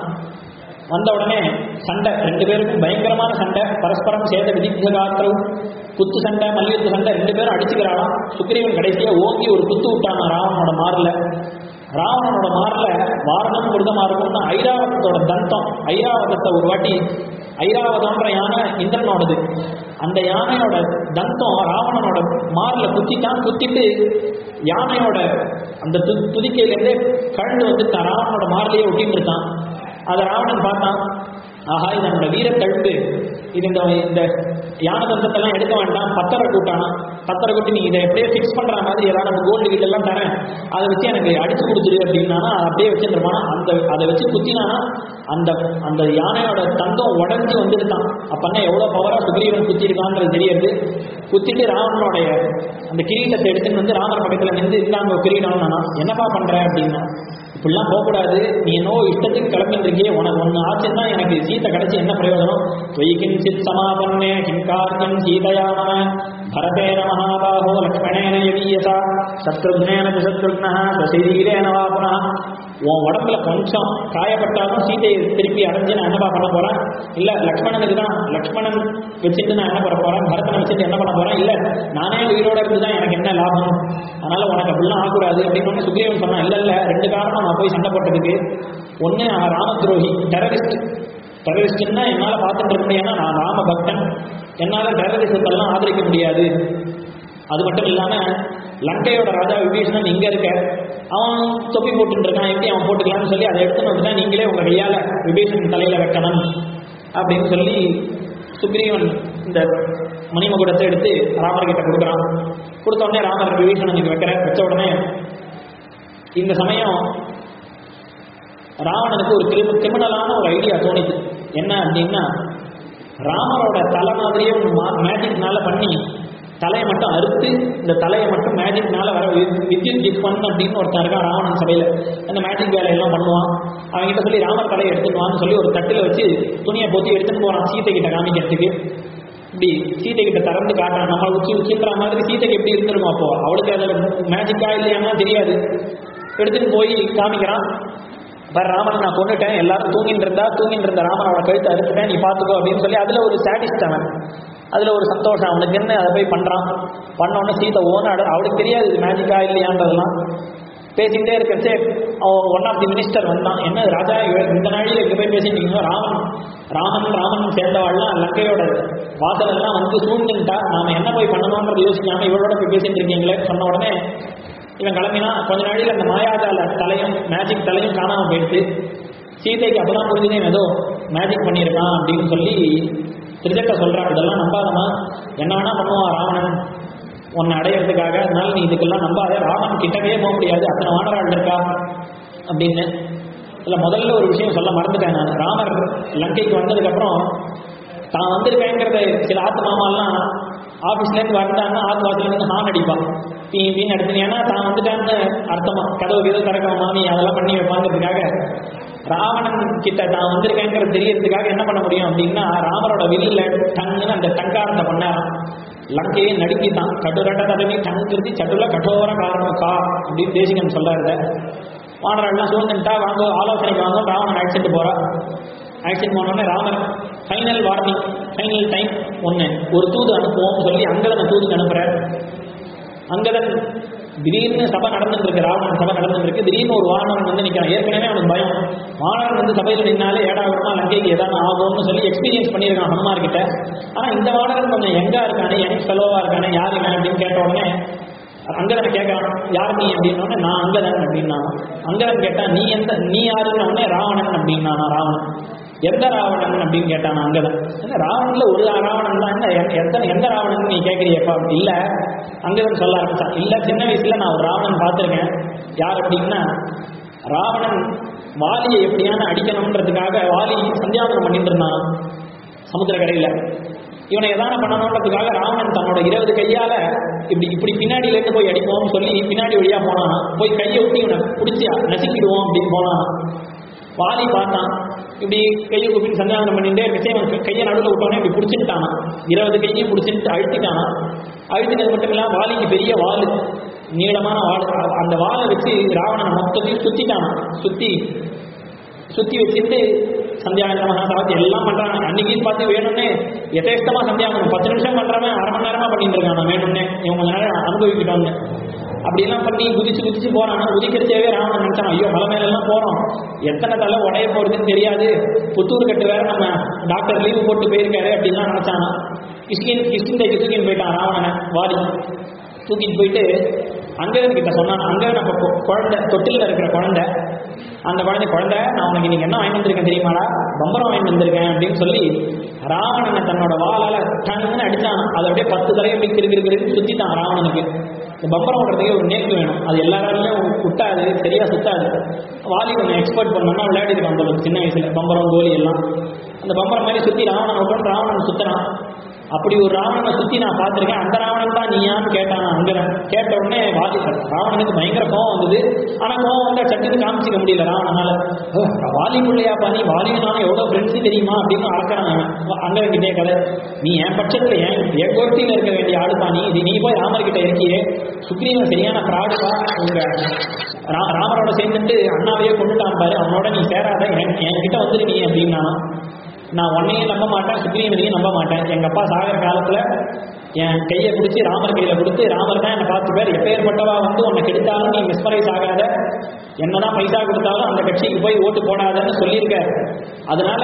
வந்த உடனே சண்டை ரெண்டு பேருக்கும் பயங்கரமான சண்டை பரஸ்பரம் சேத விதித்த காத்திரம் குத்து சண்டை மல்யுத்த சண்டை ரெண்டு பேரும் அடிச்சுக்கிறாளாம் சுக்ரீவன் கடைசியா ஓங்கி ஒரு குத்து விட்டானா ராவணனோட மாறல ராவணனோட மாறல வாரணம் மிருதமா இருக்கும்னா ஐராவதத்தோட தந்தம் ஐராவதத்தை ஒரு வாட்டி ஐராவதம்ன்ற யானை இந்திரனோடது அந்த யானையோட தந்தம் ராவணனோட மார்ல குத்திட்டான் குத்திட்டு யானையோட அந்த து துதிக்கையிலேருந்தே கழண்டு வந்து த- ராவணனோட மார்லயே ஒட்டிட்டு இருக்கான் அதை ராவணன் பார்த்தான் ஆஹா இது நம்மளோட வீர கழுத்து இது இந்த இந்த யானை தந்தத்தெல்லாம் எடுக்க வேண்டாம் பத்தரை கூட்டானா பத்தரை கூட்டி நீ இதை எப்படியே ஃபிக்ஸ் பண்ற மாதிரி ஏதாவது கோல்டு கிட்ட எல்லாம் தரேன் அதை வச்சு எனக்கு அடிச்சு கொடுத்துரு அப்படின்னா அதை அப்படியே வச்சிருப்பானா அந்த அதை வச்சு குத்தினானா அந்த அந்த யானையோட தந்தம் உடஞ்சி வந்துருந்தான் அப்பன்னா எவ்வளவு பவரா சுக்ரீவன் குத்திருக்கான்றது தெரியறது குத்திட்டு ராவணனுடைய அந்த கிரீடத்தை எடுத்துட்டு வந்து ராமர் பக்கத்துல நின்று இந்தாங்க கிரீடம் என்னப்பா பண்ற அப்படின்னா இப்படிலாம் போகக்கூடாது நீ என்னவோ இஷ்டத்துக்கு கிளம்பிட்டு இருக்கியே உனக்கு ஒன்று ஆச்சுன்னா எனக்கு சீத்தை கிடைச்சி என்ன பிரயோஜனம் தொய் கிஞ்சித் சமாபன்னே கிம் காரியம் சீதையாமன பரதேன மகாபாகோ லக்ஷ்மணேன யதீயசா சத்ருக்னேன சத்ருக்னா சசரீரேன வா புனः உன் உடம்புல கொஞ்சம் காயப்பட்டாலும் சீதையை திருப்பி அடைஞ்சு நான் என்னப்பா பண்ண போறேன் இல்ல லக்ஷ்மணனுக்கு தான் லக்ஷ்மணன் வச்சுட்டு நான் என்ன பண்ண போறேன் பரதனை வச்சுட்டு என்ன பண்ண போறேன் இல்ல நானே உயிரோட இருந்து தான் எனக்கு என்ன லாபம் அதனால உனக்கு அப்படிலாம் ஆகக்கூடாது அப்படின்னு ஒன்று சுக்ரீவன் சொன்னான் இல்ல இல்ல ரெண்டு காரணம் நான் போய் சண்டை போட்டதுக்கு ஒண்ணு அவன் ராம துரோகி டெரரிஸ்ட் டெரரிஸ்ட்னா என்னால பார்த்துட்டு இருக்க முடியாதுன்னா நான் ராம பக்தன் என்னால டெரரிசத்தெல்லாம் ஆதரிக்க முடியாது அது மட்டும் இல்லாம லங்கையோட ராஜா விபீஷணன் இங்க இருக்க அவன் தொப்பி போட்டுட்டு இருக்கான் எப்படி அவன் போட்டுக்கலாம்னு சொல்லி அதை எடுத்துன்னு வந்துட்டா நீங்களே உங்க கையால விபீஷணன் தலையில வைக்கணும் அப்படின்னு சொல்லி சுக்ரீவன் இந்த மணிமகுடத்தை எடுத்து ராமர் கிட்ட கொடுக்குறான் கொடுத்த உடனே ராமர் விபீஷணனுக்கு வைக்கிற வச்ச உடனே இந்த சமயம் ராவணனுக்கு ஒரு கிரிமி கிரிமினலான ஒரு ஐடியா தோணிது என்ன அப்படின்னா ராமரோட தலை மாதிரியே ஒரு மேஜிக்னால பண்ணி தலையை மட்டும் அறுத்து இந்த தலையை மட்டும் மேஜிக்னால வர வி- வித்யுத் ஜித்வன் அப்படின்னு ஒருத்தன் இருக்கான் ராவணன் சபையில் அந்த மேஜிக் வேலையெல்லாம் பண்ணுவான் அவன்கிட்ட சொல்லி ராமர் தலையை எடுத்துட்டு வான்னு சொல்லி ஒரு தட்டில் வச்சு துணியை போத்தி எடுத்துட்டு போறான் சீத்தை கிட்ட காமிக்கிறதுக்கு இப்படி சீத்தை கிட்ட திறந்து காட்டுறான் நம்ம உச்சி உச்சின்ற மாதிரி சீதைக்கு எப்படி இருந்திருக்கும் அப்போ அவளுக்கு அதில் மேஜிக்கா இல்லையானா தெரியாது எடுத்துட்டு போய் காமிக்கிறான் பாரு ராமனை நான் கொண்டுட்டேன் எல்லாரும் தூங்கிட்டு இருந்தா தூங்கிட்டு இருந்த ராமனோட கழுத்தை அறுத்துட்டேன் நீ பார்த்துக்கோ அப்படின்னு சொல்லி அதில் ஒரு சாட்டிஸ்ட் அவன் அதில் ஒரு சந்தோஷம் அவனுக்கு என்ன அதை போய் பண்ணுறான் பண்ண உடனே சீதை ஓனாடு அவளுக்கு தெரியாது இது மேஜிக்கா இல்லையான்றதெல்லாம் பேசிக்கிட்டே இருக்கச்சே அவன் ஒன் ஆஃப் தி மினிஸ்டர் வந்தான் என்ன ராஜா இவ- இந்த நாளில் இங்கே போய் பேசிட்டு இருக்கீங்க ராமன் ராமன் ராமன் சேர்ந்தவாள்லாம் லங்கையோட வாசல் எல்லாம் வந்து சூழ்ந்துட்டா நாம என்ன போய் பண்ணணும்ன்றது யோசிக்காம இவளோட போய் பேசிட்டு இருக்கீங்களே சொன்ன உடனே இவன் கிளம்பினா கொஞ்ச நாளில் அந்த மாயாஜால தலையும் மேஜிக் தலையும் காணாம போயிடுச்சு சீதைக்கு அப்பதான் புரிஞ்சுதே இவன் ஏதோ மேஜிக் பண்ணியிருக்கான் அப்படின்னு சொல்லி திருஜட்ட சொல்றான் இதெல்லாம் நம்பாதமா என்ன வேணா பண்ணுவான் ராவணன் உன்னை அடையிறதுக்காக அதனால நீ இதுக்கெல்லாம் நம்பாத ராமன் கிட்டவே போக முடியாது அத்தனை வானராள் இருக்கா அப்படின்னு இல்ல முதல்ல ஒரு விஷயம் சொல்ல மறந்துட்டேன் நான் ராமர் லங்கைக்கு வந்ததுக்கப்புறம் தான் வந்திருக்கேங்கிறத சில ஆத்து மாமாலாம் ஆஃபீஸ்லேருந்து வந்தாங்கன்னா ஆத்து வாசலேருந்து ஹான் அடிப்பான் பீ பீன்னு அடிச்சு ஏன்னா தான் வந்துட்டான்னு அர்த்தமா கதவு கதவு திறக்க மாமி அதெல்லாம் பண்ணி வைப்பாங்கிறதுக்காக ராவணன் கிட்ட தான் வந்திருக்கேங்கிறது தெரியறதுக்காக என்ன பண்ண முடியும் அப்படின்னா ராமரோட வில்லில் டங்குன்னு அந்த டங்காரத்தை பண்ணாராம் லங்கையை நடுக்கிட்டான் கட்டுரட்ட தடவி டங்குறது சட்டுல கட்டோர காரணம் கா அப்படின்னு தேசிகன் சொல்றாரு வானரெல்லாம் சூழ்ந்துட்டா வாங்க ஆலோசனைக்கு வாங்க ராவணன் அழைச்சிட்டு போறா அழைச்சிட்டு போனோடனே Ramar final warning final time ஒன்று ஒரு தூது அனுப்புவோம்னு சொல்லி அங்கதனை தூதுக்கு அனுப்புறார் அங்கதன் திடீர்னு சபை நடந்துட்டு இருக்கு ராவணன் சபை நடந்துட்டு இருக்கு திடீர்னு ஒரு வானவன் வந்து நிற்கிறான் ஏற்கனவே அவனுக்கு பயம் வானவன் வந்து சபையில் நின்னாலே ஏடாவிடமா லங்கைக்கு ஏதாவது ஆகும்னு சொல்லி எக்ஸ்பீரியன்ஸ் பண்ணியிருக்கான் ஹனுமார் கிட்ட ஆனா இந்த வானவன் கொஞ்சம் எங்கா இருக்கானே யங் ஃபெலோவா இருக்கானே யார் இவன் அப்படின்னு கேட்ட உடனே அங்கதனை கேட்கறான் யார் நீ அப்படின்னோடனே நான் அங்கதன் அப்படின்னா அங்கதன் கேட்டா நீ எந்த நீ யாருன்னு உடனே ராவணன் அப்படின்னா ராவணன் எந்த ராவணன் அப்படின்னு கேட்டான் அங்கதன் என்ன ராவணன்ல ஒரு ராவணன் தான் என்ன எ- எத்தனை எந்த ராவணன் நீ கேட்குறியப்பா இல்ல அங்கதன் சொல்ல ஆரம்பிச்சான் இல்ல சின்ன வயசுல நான் ஒரு ராவணன் பார்த்திருக்கேன் யார் அப்படின்னா ராவணன் வாலியை எப்படியான அடிக்கணுன்றதுக்காக வாலி சந்தியாவனம் பண்ணிட்டு இருந்தான் சமுத்திரக்கரையில இவனை எதான பண்ணணுன்றதுக்காக ராவணன் தன்னோட இருபது கையால இப்படி இப்படி பின்னாடியில இருந்து போய் அடிப்போம்னு சொல்லி பின்னாடி வழியா போனான் போய் கையை விட்டு இவனை பிடிச்சி நசுக்கிடுவோம் அப்படின்னு போனான் வாலி பார்த்தான் இப்படி கையை குப்பின்னு சந்தியாவனம் பண்ணிட்டு இருக்கச்சே இவன் கையை நடுவில் விட்டோன்னே இப்படி பிடிச்சிட்டான் இருபது கையையும் பிடிச்சிட்டு அழுத்திட்டான் அழுத்தினது மட்டும் இல்லாம வாலிக்கு பெரிய வால் நீளமான வால் அந்த வாளை வச்சு ராவணனை மொத்தத்தையும் சுத்திட்டான் சுத்தி சுத்தி வச்சுட்டு சந்தியாவனம் மகாசாவத்தி எல்லாம் பண்றாங்க அன்னைக்கு பார்த்து வேணும்னே யதேஷ்டமா சந்தியாவனம் பத்து நிமிஷம் பண்றவன் அரை மணி நேரமா பண்ணிட்டு இருக்கான் வேணும்னே இவன் கொஞ்ச நேரம் அனுபவிக்கிட்டோம்னு அப்படிலாம் பண்ணி குதிச்சு குதிச்சு போறான் குதிக்கிறச்சேவே ராவணன் நினைச்சான் ஐயோ மலை மேல எல்லாம் போறோம் எத்தனை தலை உடைய போறதுன்னு தெரியாது புத்தூர் கட்டு வேற நம்ம டாக்டர் லீவு போட்டு போயிருக்காரு அப்படின்லாம் நினைச்சானா கிஷ்கின் கிஷ்கிந்தைக்கு தூக்கின்னு போயிட்டான் ராவணனை வாடி தூக்கிட்டு போயிட்டு அங்கதன் கிட்ட சொன்னான் அங்கதன் அப்போ கொ- குழந்தை தொட்டிலில் இருக்கிற குழந்தை அந்த குழந்தை குழந்தை நான் உனக்கு இன்னைக்கு என்ன வாங்கி வந்திருக்கேன் தெரியுமாடா பம்பரம் வாங்கி வந்திருக்கேன் அப்படின்னு சொல்லி ராவணனை தன்னோட வாளால டங்குன்னு அடிச்சான் அதை அப்படியே பத்து தடவை அப்படி கிரு கிரு கிருன்னு சுத்திட்டான் ராவணனுக்கு இந்த பம்பரம் ஓடுறதுக்கே ஒரு நேக்கு வேணும் அது எல்லாராலையும் விட்டாது சரியா சுத்தாது வாலி கொஞ்சம் எக்ஸ்பர்ட் பண்ணோம்னா விளையாடி இருக்கான் போல இருக்கு சின்ன வயசுல பம்பரம் கோலி எல்லாம் அந்த பம்பரம் மாதிரி சுத்தி ராவணன் விட்டோம் ராவணன் சுத்துறான் அப்படி ஒரு ராவணனை சுத்தி நான் பார்த்திருக்கேன் அந்த ராவணன் தான் நீயான்னு கேட்டான் அங்கன கேட்ட உடனே வாதி ராவணனுக்கு பயங்கர கோவம் வந்தது ஆனா கோவம் வந்தா சட்டுன்னு காமிச்சிக்க முடியல ராவணனால "ஓ, வாலி பிள்ளையாப்பா நீ வாலியும் நானும் எவ்வளவு ஃப்ரெண்ட்ஸ் தெரியுமா அப்படின்னு அளக்கிறான் அவன் அங்ககிட்டே கதை நீ என் பட்சத்துல ஏன் என் கோஷ்டியில இருக்க வேண்டிய ஆளுப்பா நீ இது நீ போய் ராமர் கிட்ட இருக்கியே சுக்ரீவன் சரியான பிராடுப்பா உங்க ரா- ராமரோட சேர்ந்துட்டு அண்ணாவையே கொண்டுட்டான் பாரு அவனோட நீ சேராத என் என்கிட்ட வந்துரு நீ அப்படின்னா நான் உன்னையும் நம்ப மாட்டேன் சுக்ரீவனையும் நம்ப மாட்டேன் எங்க அப்பா சாகர காலத்துல என் கையை பிடிச்சி ராமர் கையில கொடுத்து ராமர் தான் என்னை பார்த்து பேர் எப்பேற்பட்டவா வந்து உன்னை கெடுத்தாலும் நீ மிஸ்மரைஸ் ஆகாத என்னதான் பைசா கொடுத்தாலும் அந்த கட்சிக்கு போய் ஓட்டு போடாதன்னு சொல்லியிருக்காரு அதனால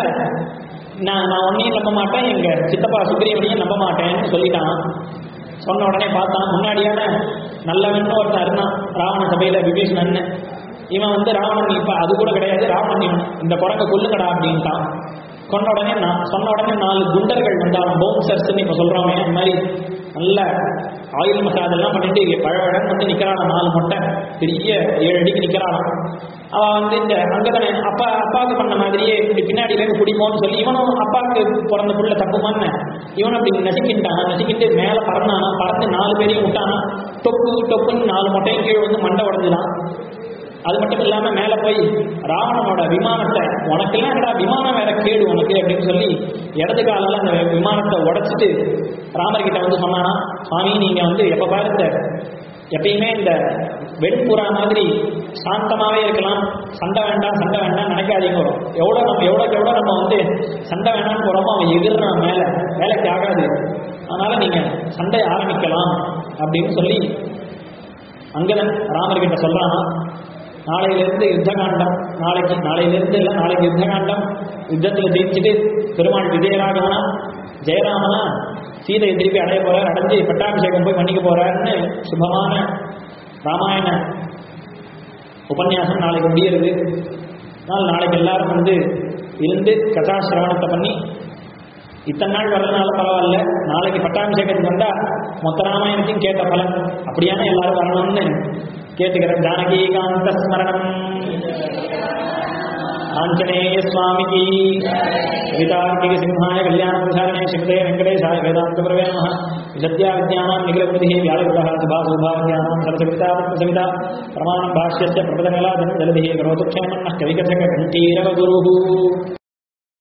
நான் நான் உன்னையும் நம்ப மாட்டேன் எங்க சித்தப்பா சுக்ரீவனையும் நம்ப மாட்டேன்னு சொல்லிட்டான் சொன்ன உடனே பார்த்தான் முன்னாடியான நல்லவன் ஒருத்தன் இருந்தான் ராவண சபையில விபீஷணன் இவன் வந்து ராவணன் இப்ப அது கூட கிடையாது ராவணன் இவன் இந்த குரங்க கொல்லுங்கடா அப்படின்ட்டான் கொண்ட உடனே நான் சொன்ன உடனே நாலு குண்டர்கள் வந்தாலும் பவுன்சர்ஸ்ன்னு இப்போ சொல்கிறோமே அந்த மாதிரி நல்ல ஆயில் மசாஜ் எல்லாம் பண்ணிட்டு பழவழன்னு வந்து நிற்கிறாளாம் நாலு மொட்டை பெரிய ஏழு அடிக்கு நிற்கிறாளாம் அவள் வந்து இந்த அங்கதானே அப்பா அப்பாவுக்கு பண்ண மாதிரியே இப்படி பின்னாடியிலேருந்து பிடிப்போம்னு சொல்லி இவனும் அப்பாவுக்கு பிறந்த புள்ள தப்புமான்னு இவன் அப்படி நசுக்கிட்டான் நசுக்கிட்டு மேலே பறந்தானா பறந்து நாலு பேரையும் விட்டானா டொப்பு டொப்புன்னு நாலு மொட்டையும் கீழே வந்து மண்டை உடஞ்சுதான் அது மட்டும் இல்லாம மேல போய் ராவணனோட விமானத்தை உனக்கெல்லாம் என்னடா விமானம் வேற கேடு உனக்கு அப்படின்னு சொல்லி இடது காலால அந்த விமானத்தை உடைச்சிட்டு ராமர்கிட்ட வந்து சொன்னானா சுவாமி நீங்க வந்து எப்ப பாரு இந்த எப்பயுமே இந்த வெண்புறா மாதிரி சாந்தமாவே இருக்கலாம் சண்டை வேண்டாம் சண்டை வேண்டாம் நினைக்காதீங்க வரும் எவ்வளோ நம்ம எவ்வளோக்கு எவ்வளோ நம்ம வந்து சண்டை வேண்டாம்னு போகிறோமோ அவன் எதிர்றான் மேலே வேலைக்கு ஆகாது அதனால நீங்க சண்டை ஆரம்பிக்கலாம் அப்படின்னு சொல்லி அங்கதான் ராமர்கிட்ட சொல்றானா நாளையிலிருந்து யுத்த காண்டம் நாளைக்கு நாளையிலிருந்து இல்லை நாளைக்கு யுத்த காண்டம் யுத்தத்தில் ஜெயிச்சுட்டு பெருமாள் விஜயராகவனா ஜெயராமனா சீதையை திருப்பி அடைய போறார் அடைஞ்சு பட்டாபிஷேகம் போய் பண்ணிக்க போறாருன்னு சுபமான ராமாயண உபன்யாசம் நாளைக்கு முடியறது அதனால் நாளைக்கு எல்லாரும் வந்து இருந்து கதா சிரவணத்தை பண்ணி இத்தனை நாள் வரதுனால பரவாயில்ல நாளைக்கு பட்டாபிஷேகத்துக்கு வந்தா மொத்த ராமாயணத்தையும் கேட்ட பலன் அப்படியான எல்லாரும் வரணும்னு கேட்டுக்கிறேன் ஜானகீகாந்த ஸ்மரணம் ஆஞ்சநேய சுவாமிக்கு கவிதார்க்கிக சிம்ஹாய கல்யாண பிரசாரணே சிவதே வெங்கடேசாய வேதாந்த பிரவே நம விசத்யா வித்யானாம் நிகழபதி வியாழகுலः சுபா சுபாவியானாம் சரசவிதா சவிதா பிரமாணம் பாஷ்யஸ்ய பிரபதகலா ஜலதிः கரோது க்ஷேமன்னः கவிகசக கண்டீரவ குருः